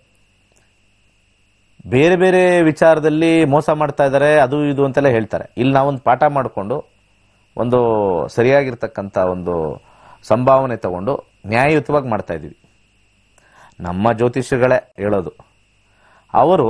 ಬೇರೆ ಬೇರೆ ವಿಚಾರದಲ್ಲಿ ಮೋಸ ಮಾಡ್ತಾ ಇದ್ದಾರೆ ಅದು ಇದು ಅಂತೆಲ್ಲ ಹೇಳ್ತಾರೆ ಇಲ್ಲಿ ನಾವೊಂದು ಪಾಠ ಮಾಡಿಕೊಂಡು ಒಂದು ಸರಿಯಾಗಿರ್ತಕ್ಕಂಥ ಒಂದು ಸಂಭಾವನೆ ತಗೊಂಡು ನ್ಯಾಯಯುತವಾಗಿ ಮಾಡ್ತಾ ಇದ್ದೀವಿ ನಮ್ಮ ಜ್ಯೋತಿಷ್ಯಗಳೇ ಹೇಳೋದು ಅವರು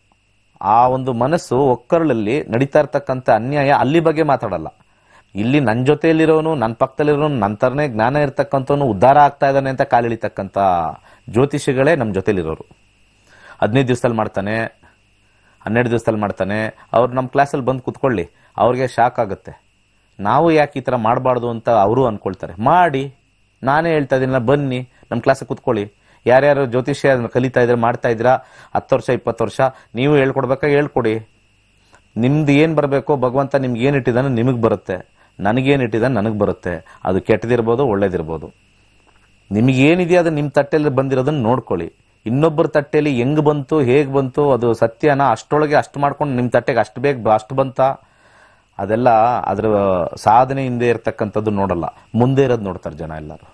ಆ ಒಂದು ಮನಸ್ಸು ಒಕ್ಕರಳಲ್ಲಿ ನಡೀತಾ ಇರ್ತಕ್ಕಂಥ ಅನ್ಯಾಯ ಅಲ್ಲಿ ಬಗ್ಗೆ ಮಾತಾಡಲ್ಲ ಇಲ್ಲಿ ನನ್ನ ಜೊತೆಯಲ್ಲಿರೋನು ನನ್ನ ಪಕ್ಕದಲ್ಲಿರೋನು ನನ್ನ ಥರನೇ ಜ್ಞಾನ ಇರ್ತಕ್ಕಂಥವನು ಉದ್ಧಾರ ಆಗ್ತಾ ಇದ್ದಾನೆ ಅಂತ ಕಾಲಿಳಿತಕ್ಕಂಥ ಜ್ಯೋತಿಷಿಗಳೇ ನಮ್ಮ ಜೊತೆಲಿರೋರು ಹದಿನೈದು ದಿವಸದಲ್ಲಿ ಮಾಡ್ತಾನೆ ಹನ್ನೆರಡು ದಿವಸದಲ್ಲಿ ಮಾಡ್ತಾನೆ ಅವ್ರು ನಮ್ಮ ಕ್ಲಾಸಲ್ಲಿ ಬಂದು ಕುತ್ಕೊಳ್ಳಿ ಅವ್ರಿಗೆ ಶಾಕ್ ಆಗುತ್ತೆ ನಾವು ಯಾಕೆ ಈ ಥರ ಮಾಡಬಾರ್ದು ಅಂತ ಅವರು ಅನ್ಕೊಳ್ತಾರೆ ಮಾಡಿ ನಾನೇ ಹೇಳ್ತಾ ಇದ್ದೀನಲ್ಲ ಬನ್ನಿ ನಮ್ಮ ಕ್ಲಾಸಿಗೆ ಕುತ್ಕೊಳ್ಳಿ ಯಾರ್ಯಾರು ಜ್ಯೋತಿಷ್ಯ ಅದನ್ನ ಕಲಿತಾ ಇದ್ರೆ ಮಾಡ್ತಾ ಇದ್ದೀರಾ ಹತ್ತು ವರ್ಷ ಇಪ್ಪತ್ತು ವರ್ಷ ನೀವು ಹೇಳ್ಕೊಡ್ಬೇಕಾ ಹೇಳ್ಕೊಡಿ ನಿಮ್ದು ಏನು ಬರಬೇಕೋ ಭಗವಂತ ನಿಮ್ಗೆ ಏನು ಇಟ್ಟಿದ್ದಾನೆ ನಿಮಗೆ ಬರುತ್ತೆ ನನಗೇನು ಇಟ್ಟಿದ್ದಾನೆ ನನಗೆ ಬರುತ್ತೆ ಅದು ಕೆಟ್ಟದಿರ್ಬೋದು ಒಳ್ಳೇದಿರ್ಬೋದು ನಿಮಗೆ ಏನಿದೆಯೋ ಅದು ನಿಮ್ಮ ತಟ್ಟೆಯಲ್ಲಿ ಬಂದಿರೋದನ್ನ ನೋಡ್ಕೊಳ್ಳಿ ಇನ್ನೊಬ್ಬರ ತಟ್ಟೆಯಲ್ಲಿ ಹೆಂಗ್ ಬಂತು ಹೇಗ್ ಬಂತು ಅದು ಸತ್ಯನ ಅಷ್ಟೊಳಗೆ ಅಷ್ಟು ಮಾಡ್ಕೊಂಡು ನಿಮ್ಮ ತಟ್ಟೆಗೆ ಅಷ್ಟು ಬೇಗ ಅಷ್ಟು ಬಂತ ಅದೆಲ್ಲ ಅದರ ಸಾಧನೆ ಹಿಂದೆ ಇರ್ತಕ್ಕಂಥದ್ದು ನೋಡಲ್ಲ ಮುಂದೆ ಇರೋದು ನೋಡ್ತಾರೆ ಜನ ಎಲ್ಲರೂ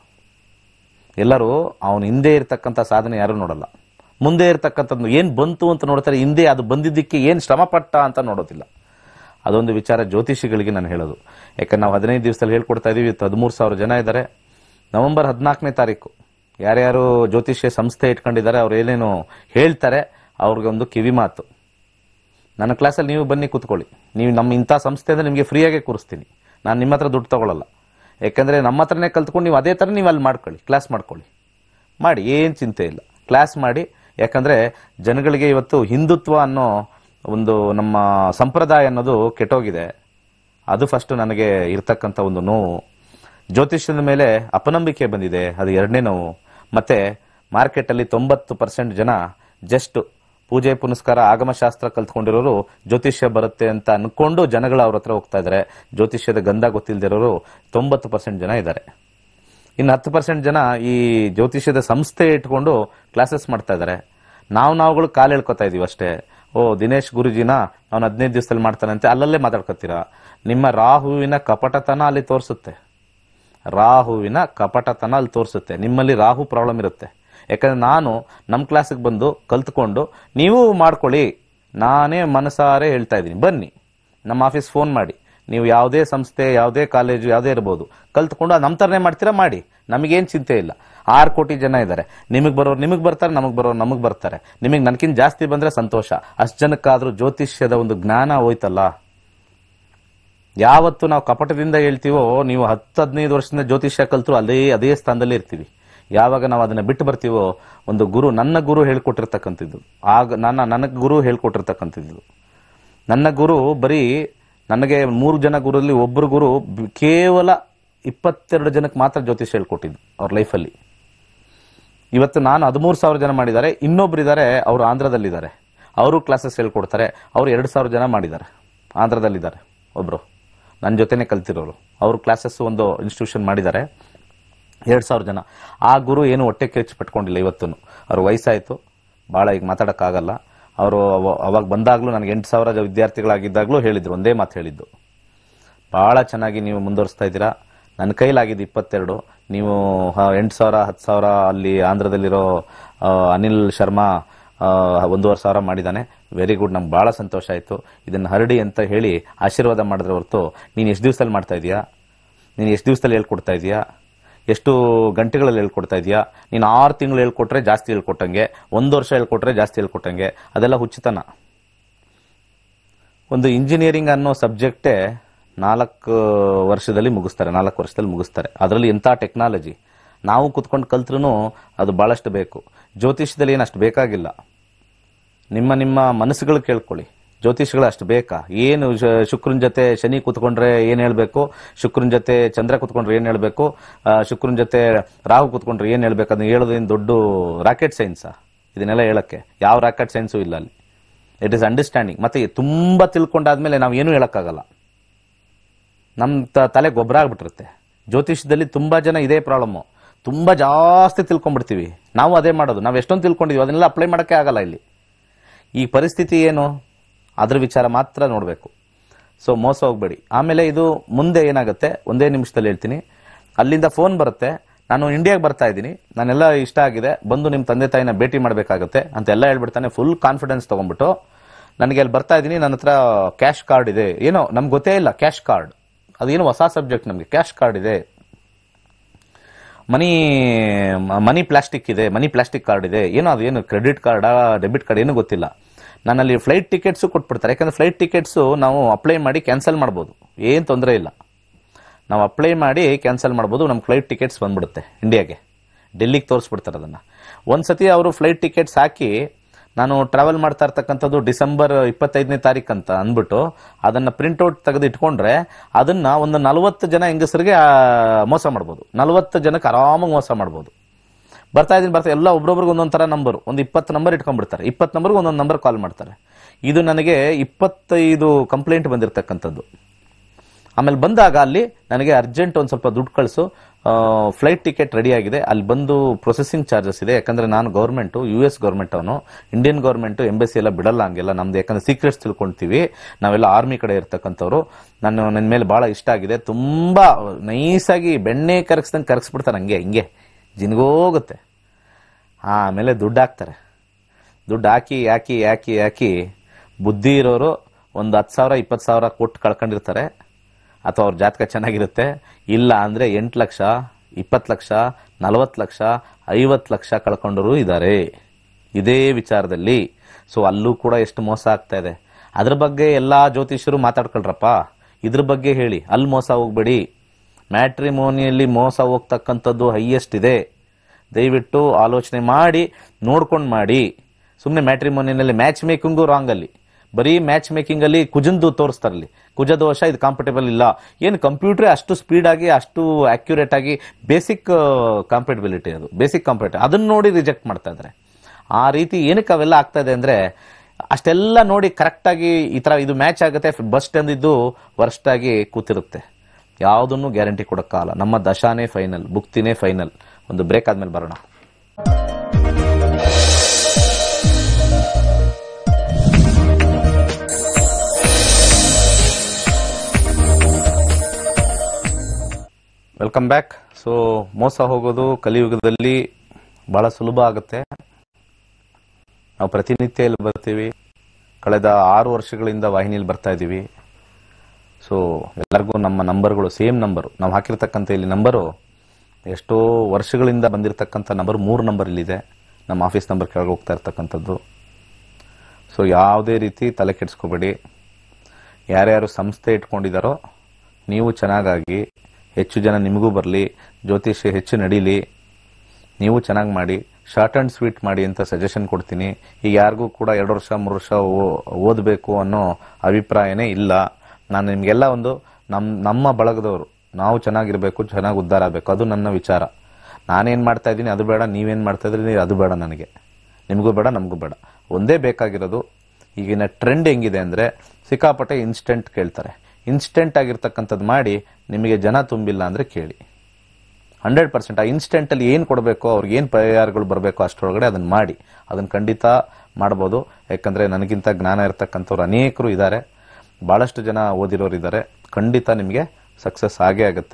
ಎಲ್ಲರೂ ಅವನ ಹಿಂದೆ ಇರ್ತಕ್ಕಂಥ ಸಾಧನೆ ಯಾರು ನೋಡಲ್ಲ ಮುಂದೆ ಇರ್ತಕ್ಕಂಥದ್ದು ಏನ್ ಬಂತು ಅಂತ ನೋಡ್ತಾರೆ ಹಿಂದೆ ಅದು ಬಂದಿದ್ದಕ್ಕೆ ಏನ್ ಶ್ರಮ ಪಟ್ಟ ಅಂತ ನೋಡೋದಿಲ್ಲ ಅದೊಂದು ವಿಚಾರ ಜ್ಯೋತಿಷಿಗಳಿಗೆ ನಾನು ಹೇಳೋದು ಯಾಕಂದ್ರೆ ನಾವು ಹದಿನೈದು ದಿವಸದಲ್ಲಿ ಹೇಳ್ಕೊಡ್ತಾ ಇದೀವಿ ಇವತ್ತು ಹದಿಮೂರು ಸಾವಿರ ಜನ ಇದ್ದಾರೆ ನವೆಂಬರ್ ಹದಿನಾಲ್ಕನೇ ತಾರೀಕು ಯಾರ್ಯಾರು ಜ್ಯೋತಿಷ್ಯ ಸಂಸ್ಥೆ ಇಟ್ಕೊಂಡಿದ್ದಾರೆ ಅವ್ರು ಏನೇನು ಹೇಳ್ತಾರೆ ಅವ್ರಿಗೆ ಒಂದು ಕಿವಿ ಮಾತು ನನ್ನ ಕ್ಲಾಸಲ್ಲಿ ನೀವು ಬನ್ನಿ ಕೂತ್ಕೊಳ್ಳಿ ನೀವು ನಮ್ಮ ಇಂಥ ಸಂಸ್ಥೆ ಅಂದ್ರೆ ನಿಮಗೆ ಫ್ರೀಯಾಗೆ ಕೂರಿಸ್ತೀನಿ ನಾನು ನಿಮ್ಮ ಹತ್ರ ದುಡ್ಡು ತಗೊಳ್ಳಲ್ಲ ಯಾಕಂದ್ರೆ ನಮ್ಮ ಹತ್ರನೇ ಕಲ್ತ್ಕೊಂಡು ನೀವು ಅದೇ ಥರ ನೀವು ಅಲ್ಲಿ ಮಾಡ್ಕೊಳ್ಳಿ ಕ್ಲಾಸ್ ಮಾಡ್ಕೊಳ್ಳಿ ಮಾಡಿ ಏನು ಚಿಂತೆ ಇಲ್ಲ ಕ್ಲಾಸ್ ಮಾಡಿ ಯಾಕಂದ್ರೆ ಜನಗಳಿಗೆ ಇವತ್ತು ಹಿಂದುತ್ವ ಅನ್ನೋ ಒಂದು ನಮ್ಮ ಸಂಪ್ರದಾಯ ಅನ್ನೋದು ಕೆಟ್ಟೋಗಿದೆ ಅದು ಫಸ್ಟ್ ನನಗೆ ಇರ್ತಕ್ಕಂಥ ಒಂದು ನೋವು ಜ್ಯೋತಿಷ್ಯದ ಮೇಲೆ ಅಪನಂಬಿಕೆ ಬಂದಿದೆ ಅದು ಎರಡನೇ ನೋವು ಮತ್ತೆ ಮಾರ್ಕೆಟಲ್ಲಿ ತೊಂಬತ್ತು ಪರ್ಸೆಂಟ್ ಜನ ಜಸ್ಟ್ ಪೂಜೆ ಪುನಸ್ಕಾರ ಆಗಮಶಾಸ್ತ್ರ ಕಲ್ತ್ಕೊಂಡಿರೋರು ಜ್ಯೋತಿಷ್ಯ ಬರುತ್ತೆ ಅಂತ ಅನ್ಕೊಂಡು ಜನಗಳು ಅವ್ರ ಹತ್ರ ಹೋಗ್ತಾ ಇದ್ದಾರೆ ಜ್ಯೋತಿಷ್ಯದ ಗಂಧ ಗೊತ್ತಿಲ್ದಿರೋರು ತೊಂಬತ್ತು ಪರ್ಸೆಂಟ್ ಜನ ಇದ್ದಾರೆ ಇನ್ನು ಹತ್ತು ಪರ್ಸೆಂಟ್ ಜನ ಈ ಜ್ಯೋತಿಷ್ಯದ ಸಂಸ್ಥೆ ಇಟ್ಕೊಂಡು ಕ್ಲಾಸಸ್ ಮಾಡ್ತಾ ಇದ್ದಾರೆ ನಾವು ನಾವುಗಳು ಕಾಲು ಹೇಳ್ಕೊತಾ ಇದೀವಿ ಅಷ್ಟೇ ಓ ದಿನೇಶ್ ಗುರುಜಿನ ಅವ್ನು ಹದಿನೈದು ದಿವಸದಲ್ಲಿ ಮಾಡ್ತಾನಂತೆ ಅಲ್ಲಲ್ಲೇ ಮಾತಾಡ್ಕೊತೀರಾ ನಿಮ್ಮ ರಾಹುವಿನ ಕಪಟತನ ಅಲ್ಲಿ ತೋರಿಸುತ್ತೆ ರಾಹುವಿನ ಕಪಟತನ ಅಲ್ಲಿ ತೋರಿಸುತ್ತೆ ನಿಮ್ಮಲ್ಲಿ ರಾಹು ಪ್ರಾಬ್ಲಮ್ ಇರುತ್ತೆ ಯಾಕಂದ್ರೆ ನಾನು ನಮ್ಮ ಕ್ಲಾಸಿಗೆ ಬಂದು ಕಲ್ತ್ಕೊಂಡು ನೀವು ಮಾಡ್ಕೊಳ್ಳಿ ನಾನೇ ಮನಸಾರೆ ಹೇಳ್ತಾ ಇದ್ದೀನಿ ಬನ್ನಿ ನಮ್ಮ ಆಫೀಸ್ ಫೋನ್ ಮಾಡಿ ನೀವು ಯಾವುದೇ ಸಂಸ್ಥೆ ಯಾವುದೇ ಕಾಲೇಜು ಯಾವುದೇ ಇರ್ಬೋದು ಕಲ್ತ್ಕೊಂಡು ನಮ್ಮ ಥರನೇ ಮಾಡ್ತೀರಾ ಮಾಡಿ ನಮಗೇನು ಚಿಂತೆ ಇಲ್ಲ ಆರು ಕೋಟಿ ಜನ ಇದ್ದಾರೆ ನಿಮಗೆ ಬರೋರು ನಿಮಗೆ ಬರ್ತಾರೆ ನಮಗೆ ಬರೋರು ನಮಗೆ ಬರ್ತಾರೆ ನಿಮಗೆ ನನಗಿಂತ ಜಾಸ್ತಿ ಬಂದ್ರೆ ಸಂತೋಷ ಅಷ್ಟು ಜನಕ್ಕಾದ್ರೂ ಜ್ಯೋತಿಷ್ಯದ ಒಂದು ಜ್ಞಾನ ಹೋಯ್ತಲ್ಲ ಯಾವತ್ತು ನಾವು ಕಪಟದಿಂದ ಹೇಳ್ತೀವೋ ನೀವು ಹತ್ತು ಹದಿನೈದು ವರ್ಷದಿಂದ ಜ್ಯೋತಿಷ್ಯ ಕಲ್ತರು ಅದೇ ಅದೇ ಸ್ಥಾನದಲ್ಲಿ ಇರ್ತೀವಿ ಯಾವಾಗ ನಾವು ಅದನ್ನ ಬಿಟ್ಟು ಬರ್ತೀವೋ ಒಂದು ಗುರು ನನ್ನ ಗುರು ಹೇಳ್ಕೊಟ್ಟಿರ್ತಕ್ಕಂಥದ್ದು ಆಗ ನನ್ನ ನನಗೆ ಗುರು ಹೇಳ್ಕೊಟ್ಟಿರ್ತಕ್ಕಂಥದ್ದು ನನ್ನ ಗುರು ಬರೀ ನನಗೆ ಮೂರು ಜನ ಗುರುಲ್ಲಿ ಒಬ್ಬರು ಗುರು ಬ್- ಕೇವಲ ಇಪ್ಪತ್ತೆರಡು ಜನಕ್ಕೆ ಮಾತ್ರ ಜ್ಯೋತಿಷ್ಯ ಹೇಳ್ಕೊಟ್ಟಿದ್ದು ಅವ್ರ ಲೈಫಲ್ಲಿ ಇವತ್ತು ನಾನು ಹದಿಮೂರು ಸಾವಿರ ಜನ ಮಾಡಿದ್ದಾರೆ ಇನ್ನೊಬ್ರು ಇದ್ದಾರೆ ಅವರು ಆಂಧ್ರದಲ್ಲಿದ್ದಾರೆ ಅವರು ಕ್ಲಾಸಸ್ ಹೇಳ್ಕೊಡ್ತಾರೆ ಅವ್ರು ಎರಡು ಸಾವಿರ ಜನ ಮಾಡಿದ್ದಾರೆ ಆಂಧ್ರದಲ್ಲಿದ್ದಾರೆ ಒಬ್ರು ನನ್ನ ಜೊತೆನೆ ಕಲ್ತಿರೋರು ಅವರು ಕ್ಲಾಸಸ್ ಒಂದು ಇನ್ಸ್ಟಿಟ್ಯೂಷನ್ ಮಾಡಿದ್ದಾರೆ ಎರಡು ಸಾವಿರ ಜನ ಆ ಗುರು ಏನು ಹೊಟ್ಟೆ ಕಿಚ್ಚು ಪಟ್ಕೊಂಡಿಲ್ಲ ಇವತ್ತು ಅವ್ರ ವಯಸ್ಸಾಯಿತು ಭಾಳ ಈಗ ಮಾತಾಡೋಕ್ಕಾಗಲ್ಲ ಅವರು ಅವಾಗ ಬಂದಾಗಲೂ ನನಗೆ ಎಂಟು ಸಾವಿರ ವಿದ್ಯಾರ್ಥಿಗಳಾಗಿದ್ದಾಗಲೂ ಹೇಳಿದ್ರು ಒಂದೇ ಮಾತು ಹೇಳಿದ್ದು ಭಾಳ ಚೆನ್ನಾಗಿ ನೀವು ಮುಂದುವರಿಸ್ತಾ ಇದ್ದೀರಾ ನನ್ನ ಕೈಲಾಗಿದ್ದು ಇಪ್ಪತ್ತೆರಡು ನೀವು ಹ- ಎಂಟು ಸಾವಿರ ಹತ್ತು ಸಾವಿರ ಅಲ್ಲಿ ಆಂಧ್ರದಲ್ಲಿರೋ ಆ, ಅನಿಲ್ ಶರ್ಮಾ ಆ, ಒಂದೂವರೆ ಸಾವಿರ ಮಾಡಿದ್ದಾನೆ ವೆರಿ ಗುಡ್ ನಮ್ಗೆ ಭಾಳ ಸಂತೋಷ ಆಯಿತು ಇದನ್ನು ಹರಡಿ ಅಂತ ಹೇಳಿ ಆಶೀರ್ವಾದ ಮಾಡಿದ್ರೆ ಹೊರತು ನೀನು ಎಷ್ಟು ದಿವಸದಲ್ಲಿ ಮಾಡ್ತಾ ಇದೀಯಾ ನೀನು ಎಷ್ಟು ದಿವಸದಲ್ಲಿ ಹೇಳ್ಕೊಡ್ತಾ ಇದೀಯಾ ಎಷ್ಟು ಗಂಟೆಗಳಲ್ಲಿ ಹೇಳ್ಕೊಡ್ತಾ ಇದೀಯಾ ನೀನು ಆರು ತಿಂಗಳು ಹೇಳ್ಕೊಟ್ರೆ ಜಾಸ್ತಿ ಹೇಳ್ಕೊಟ್ಟಂಗೆ ಒಂದು ವರ್ಷ ಹೇಳ್ಕೊಟ್ರೆ ಜಾಸ್ತಿ ಹೇಳ್ಕೊಟ್ಟಂಗೆ ಅದೆಲ್ಲ ಹುಚ್ಚುತನ ಒಂದು ಇಂಜಿನಿಯರಿಂಗ್ ಅನ್ನೋ ಸಬ್ಜೆಕ್ಟೇ ನಾಲ್ಕು ವರ್ಷದಲ್ಲಿ ಮುಗಿಸ್ತಾರೆ ನಾಲ್ಕು ವರ್ಷದಲ್ಲಿ ಮುಗಿಸ್ತಾರೆ ಅದರಲ್ಲಿ ಎಂಥ ಟೆಕ್ನಾಲಜಿ ನಾವು ಕುತ್ಕೊಂಡು ಕಲ್ತ್ರೂ ಅದು ಭಾಳಷ್ಟು ಬೇಕು ಜ್ಯೋತಿಷ್ಯದಲ್ಲಿ ಏನು ಅಷ್ಟು ಬೇಕಾಗಿಲ್ಲ ನಿಮ್ಮ ನಿಮ್ಮ ಮನಸ್ಸುಗಳು ಕೇಳ್ಕೊಳ್ಳಿ ಜ್ಯೋತಿಷ್ಗಳು ಅಷ್ಟು ಬೇಕಾ ಏನು ಶ- ಶುಕ್ರನ್ ಜೊತೆ ಶನಿ ಕೂತ್ಕೊಂಡ್ರೆ ಏನ್ ಹೇಳ್ಬೇಕು ಶುಕ್ರನ್ ಜೊತೆ ಚಂದ್ರ ಕೂತ್ಕೊಂಡ್ರೆ ಏನ್ ಹೇಳ್ಬೇಕು ಆ, ಶುಕ್ರನ್ ಜೊತೆ ರಾಹು ಕೂತ್ಕೊಂಡ್ರೆ ಏನ್ ಹೇಳ್ಬೇಕು ಅದನ್ನ ಹೇಳೋದೇನು ದೊಡ್ಡ ರಾಕೆಟ್ ಸೈನ್ಸಾ ಇದನ್ನೆಲ್ಲ ಹೇಳಕ್ಕೆ ಯಾವ ರಾಕೆಟ್ ಸೈನ್ಸು ಇಲ್ಲ ಅಲ್ಲಿ ಇಟ್ ಇಸ್ ಅಂಡರ್ಸ್ಟ್ಯಾಂಡಿಂಗ್ ಮತ್ತೆ ತುಂಬಾ ತಿಳ್ಕೊಂಡಾದ್ಮೇಲೆ ನಾವು ಏನೂ ಹೇಳಕ್ಕಾಗಲ್ಲ ನಮ್ಮ ತ- ತಲೆ ಗೊಬ್ಬರ ಆಗ್ಬಿಟ್ಟಿರುತ್ತೆ ಜ್ಯೋತಿಷ್ಯದಲ್ಲಿ ತುಂಬಾ ಜನ ಇದೇ ಪ್ರಾಬ್ಲಮ್ಮು ತುಂಬಾ ಜಾಸ್ತಿ ತಿಳ್ಕೊಂಡ್ಬಿಡ್ತೀವಿ ನಾವು ಅದೇ ಮಾಡೋದು ನಾವು ಎಷ್ಟೊಂದು ತಿಳ್ಕೊಂಡಿದೀವಿ ಅದನ್ನೆಲ್ಲ ಅಪ್ಲೈ ಮಾಡೋಕ್ಕೆ ಆಗಲ್ಲ ಇಲ್ಲಿ ಈ ಪರಿಸ್ಥಿತಿ ಏನು ಅದ್ರ ವಿಚಾರ ಮಾತ್ರ ನೋಡಬೇಕು ಸೊ ಮೋಸ ಹೋಗ್ಬೇಡಿ ಆಮೇಲೆ ಇದು ಮುಂದೆ ಏನಾಗುತ್ತೆ ಒಂದೇ ನಿಮಿಷದಲ್ಲಿ ಹೇಳ್ತೀನಿ ಅಲ್ಲಿಂದ ಫೋನ್ ಬರುತ್ತೆ ನಾನು ಇಂಡಿಯಾಗೆ ಬರ್ತಾ ಇದ್ದೀನಿ ನಾನೆಲ್ಲ ಇಷ್ಟ ಆಗಿದೆ ಬಂದು ನಿಮ್ಮ ತಂದೆ ತಾಯಿನ ಭೇಟಿ ಮಾಡಬೇಕಾಗುತ್ತೆ ಅಂತೆಲ್ಲ ಹೇಳ್ಬಿಡ್ತಾನೆ ಫುಲ್ ಕಾನ್ಫಿಡೆನ್ಸ್ ತೊಗೊಂಡ್ಬಿಟ್ಟು ನನಗೆ ಅಲ್ಲಿ ಬರ್ತಾ ಇದ್ದೀನಿ ನನ್ನ ಹತ್ರ ಕ್ಯಾಶ್ ಕಾರ್ಡ್ ಇದೆ ಏನೋ ನಮ್ಗೆ ಗೊತ್ತೇ ಇಲ್ಲ ಕ್ಯಾಶ್ ಕಾರ್ಡ್ ಅದೇನು ಹೊಸ ಸಬ್ಜೆಕ್ಟ್ ನಮಗೆ ಕ್ಯಾಶ್ ಕಾರ್ಡ್ ಇದೆ ಮನಿ ಮನಿ ಪ್ಲಾಸ್ಟಿಕ್ ಇದೆ ಮನಿ ಪ್ಲಾಸ್ಟಿಕ್ ಕಾರ್ಡ್ ಇದೆ ಏನೋ ಅದು ಏನು ಕ್ರೆಡಿಟ್ ಕಾರ್ಡಾ ಡೆಬಿಟ್ ಕಾರ್ಡ್ ಏನೂ ಗೊತ್ತಿಲ್ಲ ನನ್ನಲ್ಲಿ ಫ್ಲೈಟ್ ಟಿಕೆಟ್ಸು ಕೊಟ್ಬಿಡ್ತಾರೆ ಯಾಕಂದ್ರೆ ಫ್ಲೈಟ್ ಟಿಕೆಟ್ಸು ನಾವು ಅಪ್ಲೈ ಮಾಡಿ ಕ್ಯಾನ್ಸಲ್ ಮಾಡ್ಬೋದು ಏನು ತೊಂದರೆ ಇಲ್ಲ ನಾವು ಅಪ್ಲೈ ಮಾಡಿ ಕ್ಯಾನ್ಸಲ್ ಮಾಡ್ಬೋದು ನಮ್ಮ ಫ್ಲೈಟ್ ಟಿಕೆಟ್ಸ್ ಬಂದ್ಬಿಡುತ್ತೆ ಇಂಡಿಯಾಗೆ ಡೆಲ್ಲಿಗೆ ತೋರಿಸ್ಬಿಡ್ತಾರೆ ಅದನ್ನು ಒಂದ್ಸತಿ ಅವರು ಫ್ಲೈಟ್ ಟಿಕೆಟ್ಸ್ ಹಾಕಿ ನಾನು ಟ್ರಾವೆಲ್ ಮಾಡ್ತಾ ಇರ್ತಕ್ಕಂಥದ್ದು ಡಿಸೆಂಬರ್ ಇಪ್ಪತ್ತೈದನೇ ತಾರೀಕು ಅಂತ ಅಂದ್ಬಿಟ್ಟು ಅದನ್ನ ಪ್ರಿಂಟ್ಔಟ್ ತೆಗೆದು ಇಟ್ಕೊಂಡ್ರೆ ಅದನ್ನ ಒಂದು ನಲವತ್ತು ಜನ ಹೆಂಗಸರಿಗೆ ಆ, ಮೋಸ ಮಾಡ್ಬೋದು ನಲವತ್ತು ಜನಕ್ಕೆ ಆರಾಮಾಗಿ ಮೋಸ ಮಾಡ್ಬೋದು ಬರ್ತಾ ಇದೀನಿ ಬರ್ತಾ ಎಲ್ಲ ಒಬ್ರೊಬ್ರಿಗೆ ಒಂದೊಂದು ಥರ ನಂಬರ್ ಒಂದು ಇಪ್ಪತ್ತು ನಂಬರ್ ಇಟ್ಕೊಂಡ್ಬಿಡ್ತಾರೆ ಇಪ್ಪತ್ತು ನಂಬರ್ಗೆ ಒಂದೊಂದು ನಂಬರ್ ಕಾಲ್ ಮಾಡ್ತಾರೆ ಇದು ನನಗೆ ಇಪ್ಪತ್ತೈದು ಕಂಪ್ಲೇಂಟ್ ಬಂದಿರತಕ್ಕಂಥದ್ದು ಆಮೇಲೆ ಬಂದಾಗ ಅಲ್ಲಿ ನನಗೆ ಅರ್ಜೆಂಟ್ ಒಂದು ಸ್ವಲ್ಪ ದುಡ್ಡು ಕಳಿಸು ಫ್ಲೈಟ್ ಟಿಕೆಟ್ ರೆಡಿ ಆಗಿದೆ ಅಲ್ಲಿ ಬಂದು ಪ್ರೊಸೆಸಿಂಗ್ ಚಾರ್ಜಸ್ ಇದೆ ಯಾಕಂದ್ರೆ ನಾನು ಗೌರ್ಮೆಂಟು ಯು ಎಸ್ ಗೌರ್ಮೆಂಟ್ ಅವನು ಇಂಡಿಯನ್ ಗೌರ್ಮೆಂಟ್ ಎಂಬಸಿ ಎಲ್ಲ ಬಿಡಲ್ಲ ಹಂಗೆಲ್ಲ ನಮ್ದು ಯಾಕಂದ್ರೆ ಸೀಕ್ರೆಟ್ಸ್ ತಿಳ್ಕೊಂತೀವಿ ನಾವೆಲ್ಲ ಆರ್ಮಿ ಕಡೆ ಇರ್ತಕ್ಕಂಥವ್ರು ನಾನು ನನ್ನ ಮೇಲೆ ಬಹಳ ಇಷ್ಟ ಆಗಿದೆ ತುಂಬಾ ನೈಸಾಗಿ ಬೆಣ್ಣೆ ಕರಗಿಸ್ದಂಗೆ ಕರಗಿಸ್ಬಿಡ್ತಾರೆ ಹಂಗೆ ಹಿಂಗೆ ಜಿನ್ಗೋಗುತ್ತೆ ಆಮೇಲೆ ದುಡ್ಡು ಹಾಕ್ತಾರೆ ದುಡ್ಡು ಹಾಕಿ ಹಾಕಿ ಹಾಕಿ ಹಾಕಿ ಬುದ್ಧಿ ಇರೋರು ಒಂದು ಹತ್ತು ಸಾವಿರ ಇಪ್ಪತ್ತು ಸಾವಿರ ಕೊಟ್ಟು ಕಳ್ಕೊಂಡಿರ್ತಾರೆ ಅಥವಾ ಅವ್ರ ಜಾತಕ ಚೆನ್ನಾಗಿರುತ್ತೆ ಇಲ್ಲ ಅಂದರೆ ಎಂಟು ಲಕ್ಷ ಇಪ್ಪತ್ತು ಲಕ್ಷ ನಲವತ್ತು ಲಕ್ಷ ಐವತ್ತು ಲಕ್ಷ ಕಳ್ಕೊಂಡರು ಇದ್ದಾರೆ ಇದೇ ವಿಚಾರದಲ್ಲಿ ಸೊ ಅಲ್ಲೂ ಕೂಡ ಎಷ್ಟು ಮೋಸ ಆಗ್ತಾ ಇದೆ ಅದ್ರ ಬಗ್ಗೆ ಎಲ್ಲ ಜ್ಯೋತಿಷ್ಯರು ಮಾತಾಡ್ಕೊಳ್ರಪ್ಪ ಇದ್ರ ಬಗ್ಗೆ ಹೇಳಿ ಅಲ್ಲಿ ಮೋಸ ಹೋಗ್ಬೇಡಿ ಮ್ಯಾಟ್ರಿಮೋನಿಯಲ್ಲಿ ಮೋಸ ಹೋಗ್ತಕ್ಕಂಥದ್ದು ಹೈಯೆಸ್ಟ್ ಇದೆ ದಯವಿಟ್ಟು ಆಲೋಚನೆ ಮಾಡಿ ನೋಡ್ಕೊಂಡು ಮಾಡಿ ಸುಮ್ಮನೆ ಮ್ಯಾಟ್ರಿಮೋನಿಯಲ್ಲಿ ಮ್ಯಾಚ್ ಮೇಕಿಂಗು ರಾಂಗ್ ಅಲ್ಲಿ ಬರೀ ಮ್ಯಾಚ್ ಮೇಕಿಂಗ್ ಅಲ್ಲಿ ಕುಜಂದು ತೋರಿಸ್ತಾರಲ್ಲಿ ಕುಜ ದೋಷ ಇದು ಕಾಂಪಟೇಬಲ್ ಇಲ್ಲ ಏನು ಕಂಪ್ಯೂಟರ್ ಅಷ್ಟು ಸ್ಪೀಡ್ ಆಗಿ ಅಷ್ಟು ಅಕ್ಯುರೇಟ್ ಆಗಿ ಬೇಸಿಕ್ ಕಾಂಪಟಬಿಲಿಟಿ ಅದು ಬೇಸಿಕ್ ಕಾಂಪಟೇಟಿವ್ ಅದನ್ನ ನೋಡಿ ರಿಜೆಕ್ಟ್ ಮಾಡ್ತಾ ಇದ್ದಾರೆ ಆ ರೀತಿ ಏನಕ್ಕೆ ಅವೆಲ್ಲ ಆಗ್ತಾ ಇದೆ ಅಂದ್ರೆ ಅಷ್ಟೆಲ್ಲ ನೋಡಿ ಕರೆಕ್ಟಾಗಿ ಈ ತರ ಇದು ಮ್ಯಾಚ್ ಆಗುತ್ತೆ ಬಸ್ಟ್ ಅಂದಿದ್ದು ವರ್ಸ್ಟ್ ಆಗಿ ಕೂತಿರುತ್ತೆ ಯಾವುದನ್ನು ಗ್ಯಾರಂಟಿ ಕೊಡೋಕ್ಕಾಗಲ್ಲ ನಮ್ಮ ದಶಾನೇ ಫೈನಲ್ ಬುಕ್ತಿನೇ ಫೈನಲ್ ಒಂದು ಬ್ರೇಕ್ ಆದ್ಮೇಲೆ ಬರೋಣ ವೆಲ್ಕಮ್ ಬ್ಯಾಕ್ ಸೊ ಮೋಸ ಹೋಗೋದು ಕಲಿಯುಗದಲ್ಲಿ ಬಹಳ ಸುಲಭ ಆಗುತ್ತೆ ನಾವು ಪ್ರತಿನಿತ್ಯ ಇಲ್ಲಿ ಬರ್ತೀವಿ ಕಳೆದ ಆರು ವರ್ಷಗಳಿಂದ ವಾಹಿನಿಯಲ್ಲಿ ಬರ್ತಾ ಇದ್ದೀವಿ ಸೊ ಎಲ್ಲರಿಗೂ ನಮ್ಮ ನಂಬರ್ಗಳು ಸೇಮ್ ನಂಬರು ನಾವು ಹಾಕಿರ್ತಕ್ಕಂಥ ಇಲ್ಲಿ ನಂಬರು ಎಷ್ಟೋ ವರ್ಷಗಳಿಂದ ಬಂದಿರತಕ್ಕಂಥ ನಂಬರ್ ಮೂರು ನಂಬರ್ ಇಲ್ಲಿದೆ ನಮ್ಮ ಆಫೀಸ್ ನಂಬರ್ ಕೆಳಗೆ ಹೋಗ್ತಾ ಇರ್ತಕ್ಕಂಥದ್ದು ಸೊ ಯಾವುದೇ ರೀತಿ ತಲೆ ಕೆಡಿಸ್ಕೋಬೇಡಿ ಯಾರ್ಯಾರು ಸಂಸ್ಥೆ ಇಟ್ಕೊಂಡಿದ್ದಾರೋ ನೀವು ಚೆನ್ನಾಗಾಗಿ ಹೆಚ್ಚು ಜನ ನಿಮಗೂ ಬರಲಿ ಜ್ಯೋತಿಷ್ಯ ಹೆಚ್ಚು ನಡೀಲಿ ನೀವು ಚೆನ್ನಾಗಿ ಮಾಡಿ ಶಾರ್ಟ್ ಆ್ಯಂಡ್ ಸ್ವೀಟ್ ಮಾಡಿ ಅಂತ ಸಜೆಷನ್ ಕೊಡ್ತೀನಿ ಈಗ ಯಾರಿಗೂ ಕೂಡ ಎರಡು ವರ್ಷ ಮೂರು ವರ್ಷ ಓ- ಓದಬೇಕು ಅನ್ನೋ ಅಭಿಪ್ರಾಯನೇ ಇಲ್ಲ ನಾನು ನಿಮಗೆಲ್ಲ ಒಂದು ನಮ್ಮ ನಮ್ಮ ಬಳಗದವರು ನಾವು ಚೆನ್ನಾಗಿರಬೇಕು ಚೆನ್ನಾಗಿ ಉದ್ಧಾರ ಆಗಬೇಕು ಅದು ನನ್ನ ವಿಚಾರ ನಾನೇನು ಮಾಡ್ತಾ ಇದ್ದೀನಿ ಅದು ಬೇಡ ನೀವೇನು ಮಾಡ್ತಾ ಇದ್ರಿ ಅದು ಬೇಡ ನನಗೆ ನಿಮಗೂ ಬೇಡ ನಮಗೂ ಬೇಡ ಒಂದೇ ಬೇಕಾಗಿರೋದು ಈಗಿನ ಟ್ರೆಂಡ್ ಹೆಂಗಿದೆ ಅಂದರೆ ಸಿಕ್ಕಾಪಟ್ಟೆ ಇನ್ಸ್ಟೆಂಟ್ ಕೇಳ್ತಾರೆ ಇನ್ಸ್ಟೆಂಟ್ ಆಗಿರ್ತಕ್ಕಂಥದ್ದು ಮಾಡಿ ನಿಮಗೆ ಜನ ತುಂಬಿಲ್ಲ ಅಂದರೆ ಕೇಳಿ ಹಂಡ್ರೆಡ್ ಪರ್ಸೆಂಟ್ ಆ ಇನ್ಸ್ಟೆಂಟಲ್ಲಿ ಏನು ಕೊಡಬೇಕು ಅವ್ರಿಗೆ ಏನು ಪರಿಹಾರಗಳು ಬರಬೇಕು ಅಷ್ಟರೊಳಗಡೆ ಅದನ್ನು ಮಾಡಿ ಅದನ್ನು ಖಂಡಿತ ಮಾಡ್ಬೋದು ಯಾಕಂದರೆ ನನಗಿಂತ ಜ್ಞಾನ ಇರತಕ್ಕಂಥವ್ರು ಅನೇಕರು ಇದ್ದಾರೆ ಭಾಳಷ್ಟು ಜನ ಓದಿರೋರು ಇದ್ದಾರೆ ಖಂಡಿತ ನಿಮಗೆ ಸಕ್ಸಸ್ ಆಗೇ ಆಗುತ್ತೆ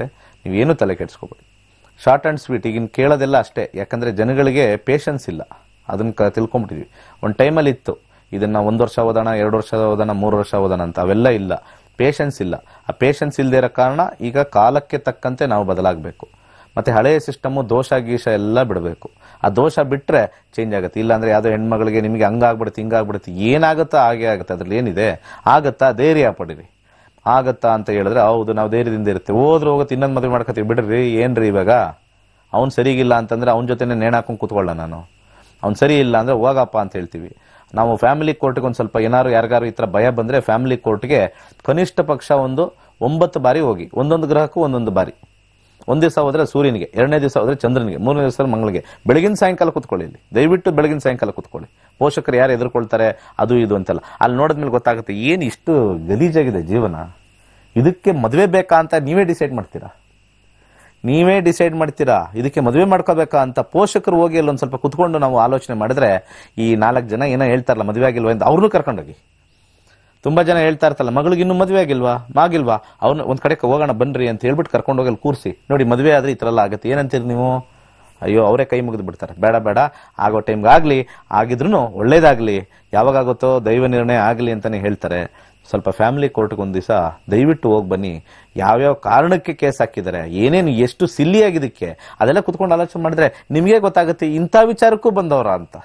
ನೀವೇನು ತಲೆ ಕೆಡಿಸ್ಕೋಬೇಡಿ ಶಾರ್ಟ್ ಆ್ಯಂಡ್ ಸ್ವೀಟ್ ಈಗಿನ ಕೇಳೋದೆಲ್ಲ ಅಷ್ಟೇ ಯಾಕಂದರೆ ಜನಗಳಿಗೆ ಪೇಷನ್ಸ್ ಇಲ್ಲ ಅದನ್ನ ಕ ತಿಳ್ಕೊಂಬಿಟ್ಟಿದ್ವಿ ಒಂದು ಟೈಮಲ್ಲಿ ಇತ್ತು ಇದನ್ನ ಒಂದು ವರ್ಷ ಓದೋಣ ಎರಡು ವರ್ಷ ಓದೋಣ ಮೂರು ವರ್ಷ ಓದೋಣ ಅಂತ ಅವೆಲ್ಲ ಇಲ್ಲ ಪೇಷನ್ಸ್ ಇಲ್ಲ ಆ ಪೇಷನ್ಸ್ ಇಲ್ಲದೆ ಇರೋ ಕಾರಣ ಈಗ ಕಾಲಕ್ಕೆ ತಕ್ಕಂತೆ ನಾವು ಬದಲಾಗಬೇಕು ಮತ್ತೆ ಹಳೆಯ ಸಿಸ್ಟಮು ದೋಷ ಗೀಷ ಎಲ್ಲ ಬಿಡಬೇಕು ಆ ದೋಷ ಬಿಟ್ರೆ ಚೇಂಜ್ ಆಗುತ್ತೆ ಇಲ್ಲಾಂದ್ರೆ ಯಾವುದೋ ಹೆಣ್ಮಗಳಿಗೆ ನಿಮಗೆ ಹಂಗಾಗ್ಬಿಡುತ್ತೆ ಹಿಂಗಾಗ್ಬಿಡುತ್ತೆ ಏನಾಗುತ್ತಾ ಹಾಗೆ ಆಗುತ್ತೆ ಅದ್ರಲ್ಲಿ ಏನಿದೆ ಆಗತ್ತಾ ಧೈರ್ಯ ಪಡಿರಿ ಆಗತ್ತಾ ಅಂತ ಹೇಳಿದ್ರೆ ಹೌದು ನಾವು ಧೈರ್ಯದಿಂದ ಇರುತ್ತೆ ಹೋದ್ರೆ ಹೋಗುತ್ತೆ ಇನ್ನೊಂದು ಮದುವೆ ಮಾಡ್ಕೊತೀವಿ ಬಿಡ್ರಿ ಏನ್ರಿ ಇವಾಗ ಅವ್ನು ಸರಿಗಿಲ್ಲ ಅಂತಂದ್ರೆ ಅವನ ಜೊತೆನೆ ನೇಣು ಹಾಕೊಂಡು ಕೂತ್ಕೊಳ್ಳ ನಾನು ಅವ್ನು ಸರಿ ಇಲ್ಲ ಅಂದ್ರೆ ಹೋಗಪ್ಪ ಅಂತ ಹೇಳ್ತೀವಿ ನಾವು ಫ್ಯಾಮಿಲಿ ಕೋರ್ಟ್ಗೆ ಒಂದು ಸ್ವಲ್ಪ ಏನಾರು ಯಾರಿಗಾರು ಈ ಥರ ಭಯ ಬಂದ್ರೆ ಫ್ಯಾಮಿಲಿ ಕೋರ್ಟ್ಗೆ ಕನಿಷ್ಠ ಪಕ್ಷ ಒಂದು ಒಂಬತ್ತು ಬಾರಿ ಹೋಗಿ ಒಂದೊಂದು ಗ್ರಹಕ್ಕೂ ಒಂದೊಂದು ಬಾರಿ ಒಂದ್ ದಿವಸ ಹೋದ್ರೆ ಸೂರ್ಯನಿಗೆ ಎರಡನೇ ದಿವಸ ಹೋದ್ರೆ ಚಂದ್ರನಿಗೆ ಮೂರನೇ ದಿವಸ ಮಂಗಳಿಗೆ ಬೆಳಗಿನ ಸಾಯಂಕಾಲ ಕುತ್ಕೊಳ್ಳಿ ಇಲ್ಲಿ ದಯವಿಟ್ಟು ಬೆಳಗಿನ ಸಾಯಂಕಾಲ ಕುತ್ಕೊಳ್ಳಿ ಪೋಷಕರು ಯಾರು ಎದುರ್ಕೊಳ್ತಾರೆ ಅದು ಇದು ಅಂತೆಲ್ಲ ಅಲ್ಲಿ ನೋಡಿದ್ಮೇಲೆ ಗೊತ್ತಾಗುತ್ತೆ ಏನು ಇಷ್ಟು ಗಲೀಜಾಗಿದೆ ಜೀವನ ಇದಕ್ಕೆ ಮದುವೆ ಬೇಕಾ ಅಂತ ನೀವೇ ಡಿಸೈಡ್ ಮಾಡ್ತೀರಾ ನೀವೇ ಡಿಸೈಡ್ ಮಾಡ್ತೀರಾ ಇದಕ್ಕೆ ಮದುವೆ ಮಾಡ್ಕೋಬೇಕಾ ಅಂತ ಪೋಷಕರು ಹೋಗಿ ಅಲ್ಲೊಂದು ಸ್ವಲ್ಪ ಕುತ್ಕೊಂಡು ನಾವು ಆಲೋಚನೆ ಮಾಡಿದ್ರೆ ಈ ನಾಲ್ಕು ಜನ ಏನೋ ಹೇಳ್ತಾರಲ್ಲ ಮದುವೆ ಆಗಿಲ್ವಾ ಅಂತ ಅವ್ರನ್ನೂ ಕರ್ಕೊಂಡೋಗಿ ತುಂಬಾ ಜನ ಹೇಳ್ತಾ ಇರ್ತಲ್ಲ ಮಗಳಿಗೆ ಇನ್ನೂ ಮದುವೆ ಆಗಿಲ್ವಾ ಮಾಗಿಲ್ವಾ ಅವ್ನ ಒಂದ್ ಕಡೆ ಹೋಗೋಣ ಬನ್ರಿ ಅಂತ ಹೇಳ್ಬಿಟ್ಟು ಕರ್ಕೊಂಡು ಹೋಗಲ್ಲಿ ಕೂರಿಸಿ ನೋಡಿ ಮದುವೆ ಆದ್ರೆ ಈ ತರ ಎಲ್ಲ ಆಗುತ್ತೆ ಏನಂತೀರಿ ನೀವು ಅಯ್ಯೋ ಅವರೇ ಕೈ ಮುಗಿದು ಬಿಡ್ತಾರೆ ಬೇಡ ಬೇಡ ಆಗೋ ಟೈಮ್ಗೆ ಆಗ್ಲಿ ಆಗಿದ್ರು ಒಳ್ಳೇದಾಗ್ಲಿ ಯಾವಾಗ ಆಗುತ್ತೋ ದೈವ ನಿರ್ಣಯ ಆಗ್ಲಿ ಅಂತಾನೆ ಹೇಳ್ತಾರೆ ಸ್ವಲ್ಪ ಫ್ಯಾಮಿಲಿ ಕೋರ್ಟ್ಗೆ ಒಂದ್ ದಿವಸ ದಯವಿಟ್ಟು ಹೋಗಿ ಬನ್ನಿ ಯಾವ್ಯಾವ ಕಾರಣಕ್ಕೆ ಕೇಸ್ ಹಾಕಿದ್ದಾರೆ ಏನೇನು ಎಷ್ಟು ಸಿಲ್ಲಿ ಆಗಿದ್ದಕ್ಕೆ ಅದೆಲ್ಲ ಕುತ್ಕೊಂಡು ಆಲೋಚನೆ ಮಾಡಿದ್ರೆ ನಿಮಗೆ ಗೊತ್ತಾಗುತ್ತೆ ಇಂಥ ವಿಚಾರಕ್ಕೂ ಬಂದವರ ಅಂತ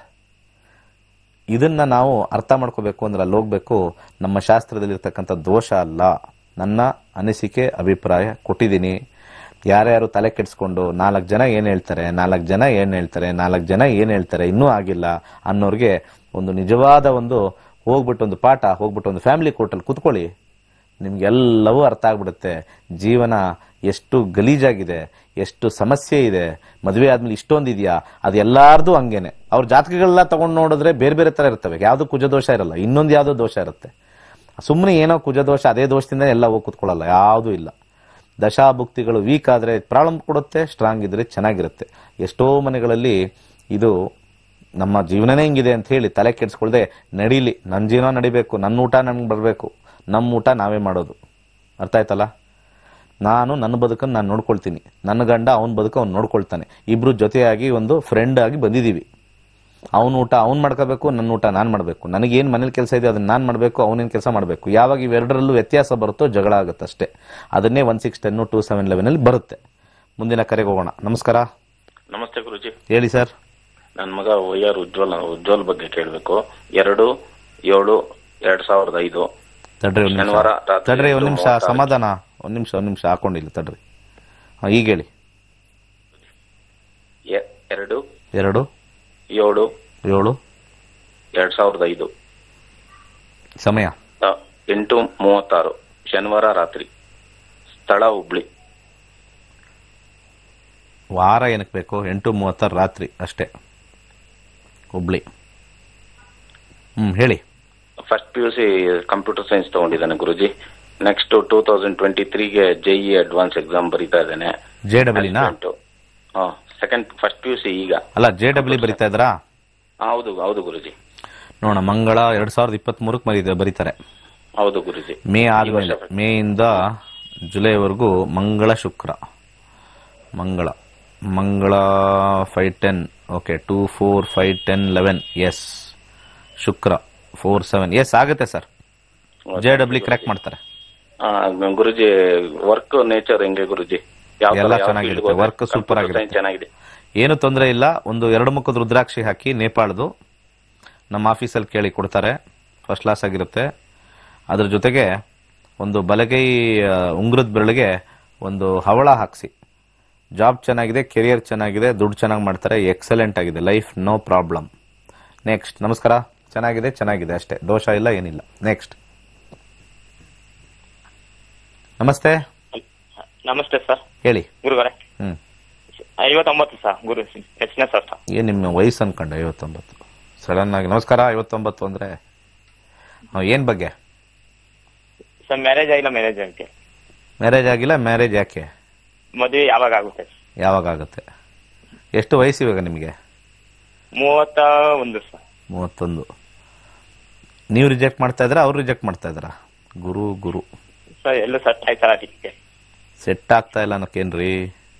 ಇದನ್ನ ನಾವು ಅರ್ಥ ಮಾಡ್ಕೋಬೇಕು ಅಂದ್ರೆ ಅಲ್ಲಿ ಹೋಗ್ಬೇಕು ನಮ್ಮ ಶಾಸ್ತ್ರದಲ್ಲಿರ್ತಕ್ಕಂಥ ದೋಷ ಅಲ್ಲ ನನ್ನ ಅನಿಸಿಕೆ ಅಭಿಪ್ರಾಯ ಕೊಟ್ಟಿದ್ದೀನಿ ಯಾರ್ಯಾರು ತಲೆ ಕೆಡಿಸ್ಕೊಂಡು ನಾಲ್ಕು ಜನ ಏನು ಹೇಳ್ತಾರೆ ನಾಲ್ಕು ಜನ ಏನು ಹೇಳ್ತಾರೆ ನಾಲ್ಕು ಜನ ಏನು ಹೇಳ್ತಾರೆ ಇನ್ನೂ ಆಗಿಲ್ಲ ಅನ್ನೋರಿಗೆ ಒಂದು ನಿಜವಾದ ಒಂದು ಹೋಗ್ಬಿಟ್ಟು ಒಂದು ಪಾಠ ಹೋಗ್ಬಿಟ್ಟು ಒಂದು ಫ್ಯಾಮಿಲಿ ಕೋರ್ಟಲ್ಲಿ ಕುತ್ಕೊಳ್ಳಿ ನಿಮ್ಗೆಲ್ಲವೂ ಅರ್ಥ ಆಗ್ಬಿಡುತ್ತೆ ಜೀವನ ಎಷ್ಟು ಗಲೀಜಾಗಿದೆ ಎಷ್ಟು ಸಮಸ್ಯೆ ಇದೆ ಮದುವೆ ಆದ್ಮೇಲೆ ಇಷ್ಟೊಂದು ಇದೆಯಾ ಅದು ಎಲ್ಲಾರ್ದು ಹಂಗೇನೆ ಅವ್ರ ಜಾತಕಗಳೆಲ್ಲ ತಗೊಂಡು ನೋಡಿದ್ರೆ ಬೇರೆ ಬೇರೆ ತರ ಇರ್ತವೆ ಯಾವ್ದು ಕುಜದೋಷ ಇರಲ್ಲ ಇನ್ನೊಂದು ಯಾವ್ದೋ ದೋಷ ಇರುತ್ತೆ ಸುಮ್ಮನೆ ಏನೋ ಕುಜದೋಷ ಅದೇ ದೋಷದಿಂದ ಎಲ್ಲ ಹೋಗಿ ಕುತ್ಕೊಳ್ಳಲ್ಲ ಯಾವುದೂ ಇಲ್ಲ ದಶಾಭುಕ್ತಿಗಳು ವೀಕ್ ಆದ್ರೆ ಪ್ರಾಬ್ಲಮ್ ಕೊಡುತ್ತೆ ಸ್ಟ್ರಾಂಗ್ ಇದ್ರೆ ಚೆನ್ನಾಗಿರುತ್ತೆ ಎಷ್ಟೋ ಮನೆಗಳಲ್ಲಿ ಇದು ನಮ್ಮ ಜೀವನನೇ ಹಿಂಗಿದೆ ಅಂತ ಹೇಳಿ ತಲೆ ಕೆಡಿಸ್ಕೊಳ್ದೆ ನಡೀಲಿ ನನ್ನ ಜೀವನ ನಡಿಬೇಕು ನನ್ನ ಊಟ ನನ್ಗೆ ಬರಬೇಕು ನಮ್ಮ ಊಟ ನಾವೇ ಮಾಡೋದು ಅರ್ಥ ಆಯ್ತಲ್ಲ ನಾನು ನನ್ನ ಬದುಕನ್ನು ನಾನು ನೋಡ್ಕೊಳ್ತೀನಿ ನನ್ನ ಗಂಡ ಅವನ ಬದುಕು ಅವ್ನು ನೋಡ್ಕೊಳ್ತಾನೆ ಇಬ್ರು ಜೊತೆಯಾಗಿ ಒಂದು ಫ್ರೆಂಡ್ ಆಗಿ ಬಂದಿದ್ದೀವಿ ಅವನ ಊಟ ಅವ್ನು ಮಾಡ್ಕೋಬೇಕು ನನ್ನ ಊಟ ನಾನು ಮಾಡಬೇಕು ನನಗೇನು ಮನೇಲಿ ಕೆಲಸ ಇದೆ ಅದನ್ನ ನಾನು ಮಾಡಬೇಕು ಅವನೇನು ಕೆಲಸ ಮಾಡಬೇಕು ಯಾವಾಗ ಇವೆರಡರಲ್ಲೂ ವ್ಯತ್ಯಾಸ ಬರುತ್ತೋ ಜಗಳ ಆಗುತ್ತೆ ಅಷ್ಟೇ ಅದನ್ನೇ one six ten two seven ಲೆವೆನಲ್ಲಿ ಬರುತ್ತೆ ಮುಂದಿನ ಕರೆಗೆ ಹೋಗೋಣ ನಮಸ್ಕಾರ ನಮಸ್ತೆ ಗುರುಜಿ ಹೇಳಿ ಸರ್ ನನ್ನ ಮಗ ವೈ ಆರ್ ಉಜ್ವಲ್ ಉಜ್ವಲ್ ಬಗ್ಗೆ ಕೇಳಬೇಕು ಎರಡು ಏಳು ಎರಡ್ ಸಾವಿರದ ಐದು ತಡ್ರಿ ಒಂದು ನಿಮಿಷ ಶನಿವಾರ ರಾತ್ರಿ ತಡ್ರಿ ಒಂದು ಎಂಟು ನಿಮಿಷ ಮೂವತ್ತಾರು. ಸಮಾಧಾನ ಒಂದು ನಿಮಿಷ ಒಂದು ನಿಮಿಷ ಹಾಕೊಂಡಿಲ್ಲ ತಡ್ರಿ ಹಾಂ ಈಗ ಹೇಳಿ ಎ- ಎರಡು ಎರಡು ಏಳು ಏಳು ಎರಡ್ ಸಾವಿರದ ಐದು ಸಮಯ ಆ, ಎಂಟು ಮೂವತ್ತಾರು ಶನಿವಾರ ರಾತ್ರಿ ಸ್ಥಳ ಹುಬ್ಳಿ ವಾರ ಏನಕ್ಕೆ ಬೇಕು ಎಂಟು ಮೂವತ್ತಾರು ರಾತ್ರಿ ಅಷ್ಟೇ ಹುಬ್ಳಿ ಹ್ಞೂ ಹೇಳಿ first P U C computer science ತಗೊಂಡಿದ್ದಾನೆ ಗುರುಜಿ ನೆಕ್ಸ್ಟ್ ಟೂ ತೌಸಂಡ್ ಟ್ವೆಂಟಿ ತ್ರೀಗೆ ಜೆಇ ಅಡ್ವಾನ್ಸ್ ಎಕ್ಸಾಮ್ ಬರೀತಾ ಇದ್ದಾನೆ ಜೆ ಡಬ್ಲ್ಯೂನಾ second first P U C ಈಗ ಅಲ್ಲ ಜೆ ಡಬ್ಲ್ಯೂ ಬರಿತಾ ಇದ್ರಾ ಆ, ಹೌದು ಹೌದು ಗುರುಜಿ ನೋಡೋಣ ಮಂಗಳ ಎರಡ್ ಸಾವಿರದ ಇಪ್ಪತ್ತ್ ಮೂರಕ್ಕೆ ಬರೀ ಬರೀತಾರೆ ಹೌದು ಗುರುಜಿ ಮೇ ಆದ್ಮೇಲೆ ಮೇ ಇಂದ ಜುಲೈವರೆಗೂ ಮಂಗಳ ಶುಕ್ರ ಮಂಗಳ ಮಂಗಳ five ten okay two four five ten eleven yes ಶುಕ್ರ ಫೋರ್ ಸೆವೆನ್ ಎಸ್ ಆಗುತ್ತೆ ಸರ್ ಜೆ ಡಬ್ಲ್ಯೂ ಕ್ರ್ಯಾಕ್ ಮಾಡ್ತಾರೆ ಆ, ಗುರುಜಿ ವರ್ಕ್ ನೇಚರ್ ಹೆಂಗೆ ಗುರುಜಿ ಯಾವ ತರ- ಎಲ್ಲ ಯಾವ ಚೆನ್ನಾಗಿರುತ್ತೆ. field ಗೆ ಹೋದ್ರೆ work super computer ಆಗಿರುತ್ತೆ. science ಚೆನ್ನಾಗಿದೆ ಏನು ತೊಂದರೆ ಇಲ್ಲ ಒಂದು ಎರಡು ಮುಖದ ರುದ್ರಾಕ್ಷಿ ಹಾಕಿ ನೇಪಾಳದು ನಮ್ಮ ಆಫೀಸಲ್ಲಿ ಕೇಳಿ ಕೊಡ್ತಾರೆ ಫಸ್ಟ್ ಕ್ಲಾಸ್ ಆಗಿರುತ್ತೆ ಅದ್ರ ಜೊತೆಗೆ ಒಂದು ಬಲಗೈ ಆ, ಉಂಗುರದ ಬೆರಳಿಗೆ ಒಂದು ಹವಳ ಹಾಕ್ಸಿ ಜಾಬ್ ಚೆನ್ನಾಗಿದೆ ಕೆರಿಯರ್ ಚೆನ್ನಾಗಿದೆ ದುಡ್ಡು ಚೆನ್ನಾಗಿ ಮಾಡ್ತಾರೆ ಎಕ್ಸಲೆಂಟ್ ಆಗಿದೆ ಲೈಫ್ ನೋ ಪ್ರಾಬ್ಲಮ್ ನೆಕ್ಸ್ಟ್ ನಮಸ್ಕಾರ ಚೆನ್ನಾಗಿದೆ ಚೆನ್ನಾಗಿದೆ ಅಷ್ಟೇ ದೋಷ ಇಲ್ಲ ಏನಿಲ್ಲ ನೆಕ್ಸ್ಟ್ ನಮಸ್ತೆ ನಮಸ್ತೆ ಸರ್ ಹೇಳಿ ಗುರುಗಳೇ ಹ್ಮ್ ಐವತ್ತೊಂಬತ್ತು ಸರ್ ಗುರು ಹೆಚ್ಚಿನ ಸರ್ ಏನ್ ನಿಮ್ಮ ವಯಸ್ಸು ಅನ್ಕೊಂಡೆ ಐವತ್ತೊಂಬತ್ತು ಸಡನ್ ಆಗಿ ನಮಸ್ಕಾರ ಐವತ್ತೊಂಬತ್ತು ಅಂದ್ರೆ ಹ್ಮ್, ಏನ್ ಬಗ್ಗೆ ಸರ್ ಮ್ಯಾರೇಜ್ ಆಗಿಲ್ಲ ಮ್ಯಾರೇಜ್ ಆಗುತ್ತೆ ಮ್ಯಾರೇಜ್ ಆಗಿಲ್ಲ ಮ್ಯಾರೇಜ್ ಯಾಕೆ ಮದುವೆ ಯಾವಾಗ ಆಗುತ್ತೆ ಯಾವಾಗ ಆಗುತ್ತೆ ಎಷ್ಟು ವಯಸ್ಸು ಇವಾಗ ನಿಮಗೆ ಮೂವತ್ತ ಒಂದು ಸರ್ ಮೂವತ್ತೊಂದು ನೀವು ರಿಜೆಕ್ಟ್ ಮಾಡ್ತಾ ಇದ್ದೀರಾ ಅವ್ರು ರಿಜೆಕ್ಟ್ ಮಾಡ್ತಾ ಇದ್ದೀರಾ ಗುರು ಗುರು ಸರ್ ಎಲ್ಲ ಸೆಟ್ ಆಯ್ತಲ್ಲ ಅದಕ್ಕೆ ಸೆಟ್ ಆಗ್ತಾ ಇಲ್ಲ ಅನ್ನೋಕೇನ್ರಿ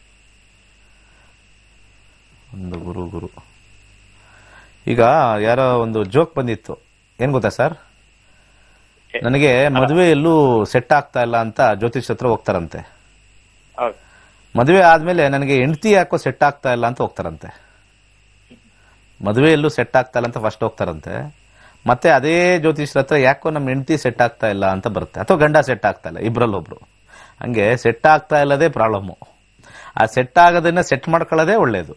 ಒಂದು ಗುರು ಗುರು ಈಗ ಯಾರೋ ಒಂದು ಜೋಕ್ ಬಂದಿತ್ತು ಏನ್ ಗೊತ್ತಾ ಸರ್ ನನಗೆ ಮದುವೆ ಎಲ್ಲೂ ಸೆಟ್ ಆಗ್ತಾ ಇಲ್ಲ ಅಂತ ಜ್ಯೋತಿಷ್ ಹತ್ರ ಹೋಗ್ತಾರಂತೆ ಹೌದು ಮದುವೆ ಆದ್ಮೇಲೆ ನನಗೆ ಹೆಂಡತಿ ಯಾಕೋ ಸೆಟ್ ಆಗ್ತಾ ಇಲ್ಲ ಅಂತ ಹೋಗ್ತಾರಂತೆ ಮದುವೆ ಎಲ್ಲೂ ಸೆಟ್ ಆಗ್ತಾ ಇಲ್ಲ ಅಂತ ಫಸ್ಟ್ ಹೋಗ್ತಾರಂತೆ ಮತ್ತೆ ಅದೇ ಜ್ಯೋತಿಷ್ರ ಹತ್ರ ಯಾಕೋ ನಮ್ಮ ಹೆಂಡತಿ ಸೆಟ್ ಆಗ್ತಾ ಇಲ್ಲ ಅಂತ ಬರುತ್ತೆ ಅಥವಾ ಗಂಡ ಸೆಟ್ ಆಗ್ತಾ ಇಲ್ಲ ಇಬ್ರಲ್ಲಿ ಒಬ್ರು ಹಂಗೆ ಸೆಟ್ ಆಗ್ತಾ ಇಲ್ಲದೇ ಪ್ರಾಬ್ಲಮ್ಮು ಆ ಸೆಟ್ ಆಗೋದನ್ನ ಸೆಟ್ ಮಾಡ್ಕೊಳ್ಳೋದೇ ಒಳ್ಳೇದು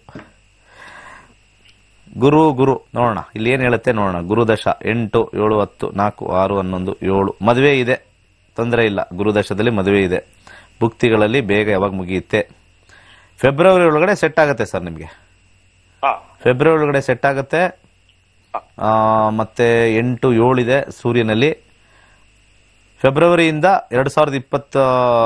ಗುರು ಗುರು ನೋಡೋಣ ಇಲ್ಲಿ ಏನ್ ಹೇಳುತ್ತೆ ನೋಡೋಣ ಗುರುದಶ ಎಂಟು ಏಳು ಹತ್ತು ನಾಲ್ಕು ಆರು ಹನ್ನೊಂದು ಏಳು ಮದುವೆ ಇದೆ ತೊಂದರೆ ಇಲ್ಲ ಗುರುದಶದಲ್ಲಿ ಮದುವೆ ಇದೆ ಭುಕ್ತಿಗಳಲ್ಲಿ ಬೇಗ ಯಾವಾಗ ಮುಗಿಯುತ್ತೆ ಫೆಬ್ರವರಿ ಒಳಗಡೆ ಸೆಟ್ ಆಗುತ್ತೆ ಸರ್ ನಿಮಗೆ ಹಾ ಫೆಬ್ರವರಿ ಒಳಗಡೆ ಸೆಟ್ ಆಗುತ್ತೆ ಆ, ಮತ್ತೆ ಎಂಟು ಏಳಿದೆ ಸೂರ್ಯನಲ್ಲಿ ಫೆಬ್ರವರಿಯಿಂದ ಎರಡು ಸಾವಿರದ ಇಪ್ಪತ್ತ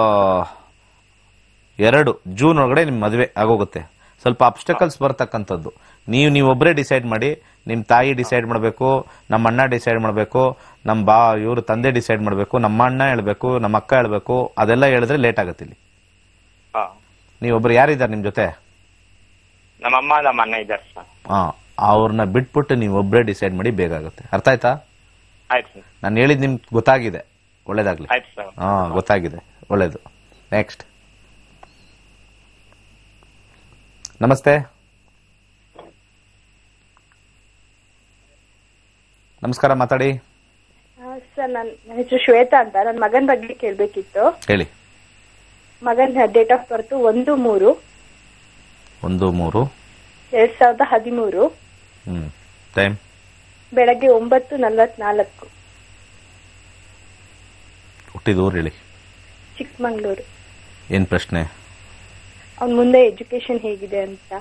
ಎರಡು ಜೂನ್ ಒಳಗಡೆ ನಿಮ್ಮ ಮದುವೆ ಆಗೋಗುತ್ತೆ ಸ್ವಲ್ಪ ಅಬ್ಸ್ಟಕಲ್ಸ್ ಬರ್ತಕ್ಕಂಥದ್ದು ನೀವು ನೀವೊಬ್ಬರೇ ಡಿಸೈಡ್ ಮಾಡಿ ನಿಮ್ಮ ತಾಯಿ ಡಿಸೈಡ್ ಮಾಡಬೇಕು ನಮ್ಮ ಅಣ್ಣ ಡಿಸೈಡ್ ಮಾಡಬೇಕು ನಮ್ಮ ಬಾ ಇವರು ತಂದೆ ಡಿಸೈಡ್ ಮಾಡಬೇಕು ನಮ್ಮ ಅಣ್ಣ ಹೇಳ್ಬೇಕು ನಮ್ಮ ಅಕ್ಕ ಹೇಳ್ಬೇಕು ಅದೆಲ್ಲ ಹೇಳಿದ್ರೆ ಲೇಟ್ ಆಗುತ್ತೆ ಇಲ್ಲಿ ಹಾ ನೀವೊಬ್ರು ಯಾರಿದ್ದಾರೆ ನಿಮ್ಮ ಜೊತೆ ನಮ್ಮ ಅಮ್ಮ ನಮ್ಮ ಅಣ್ಣ ಇದ್ದಾರೆ ಸರ್ ಹಾ ಅವ್ರನ್ನ ಬಿಟ್ಬಿಟ್ಟು ನೀವು ಒಬ್ಬರೇ ಡಿಸೈಡ್ ಮಾಡಿ ಬೇಗ ಆಗುತ್ತೆ ಅರ್ಥ ಆಯ್ತಾ ಆಯ್ತು ಸರ್ ನಾನು ಹೇಳಿದ್ ನಿಮ್ಗೆ ಗೊತ್ತಾಗಿದೆ ಒಳ್ಳೇದಾಗ್ಲಿ ಆಯ್ತು ಸರ್ ಹಾ ಗೊತ್ತಾಗಿದೆ ಒಳ್ಳೇದು ನೆಕ್ಸ್ಟ್ ನಮಸ್ತೆ ನಮಸ್ಕಾರ ಮಾತಾಡಿ ಸರ್ ನನ್ ನನ್ನ ಹೆಸರು ಶ್ವೇತಾ ಅಂತ ನನ್ನ ಮಗನ ಬಗ್ಗೆ ಕೇಳ್ಬೇಕಿತ್ತು ಹೇಳಿ ಮಗನ ಡೇಟ್ ಆಫ್ ಬರ್ತ್ ಒಂದು ಮೂರು ಒಂದು ಮೂರು ಎರಡ್ ಸಾವಿರದ ಹದಿಮೂರು ಹ್ಮ್ ಟೈಮ್ ಬೆಳಗ್ಗೆ ಒಂಬತ್ತು ನಲ್ವತ್ನಾಲ್ಕು ಹುಟ್ಟಿದ ಊರು ಹೇಳಿ ಚಿಕ್ಕಮಂಗ್ಳೂರು ಏನ್ ಪ್ರಶ್ನೆ ಅವ್ನ ಮುಂದೆ ಎಜುಕೇಶನ್ ಹೇಗಿದೆ ಅಂತ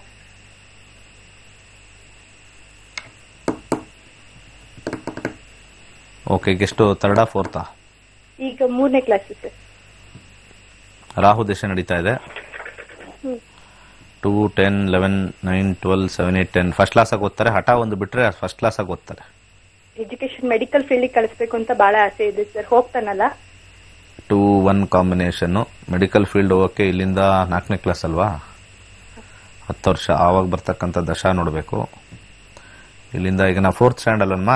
ಓಕೆ ಎಷ್ಟು ತರ್ಡಾ ಫೋರ್ತಾ ಈಗ ಮೂರನೇ ಕ್ಲಾಸ್ ಸರ್ ರಾಹು ದೇಶ ನಡೀತಾ ಇದೆ ಹ್ಮ್. Two ten eleven nine twelve seven eight ten first ಕ್ಲಾಸಾಗಿ ಓದ್ತಾರೆ ಹಠ ಒಂದು ಬಿಟ್ರೆ ಫಸ್ಟ್ ಕ್ಲಾಸಾಗಿ ಓದ್ತಾರೆ ಎಜುಕೇಶನ್ ಮೆಡಿಕಲ್ ಫೀಲ್ಡ್ ಕಳಿಸ್ಬೇಕು ಅಂತ ಬಹಳ ಆಸೆ ಇದೆ ಸರ್ ಹೋಗ್ತಾನಲ್ಲ two one combination medical field ಹೋಗೋಕ್ಕೆ ಇಲ್ಲಿಂದ ನಾಲ್ಕನೇ ಕ್ಲಾಸ್ ಅಲ್ವಾ ಹತ್ತು ವರ್ಷ ಆವಾಗ ಬರ್ತಕ್ಕಂಥ ದಶ ನೋಡಬೇಕು ಇಲ್ಲಿಂದ ಈಗ ನಾ ಫೋರ್ತ್ ಸ್ಟ್ಯಾಂಡ್ ಅಲ್ಲಮ್ಮ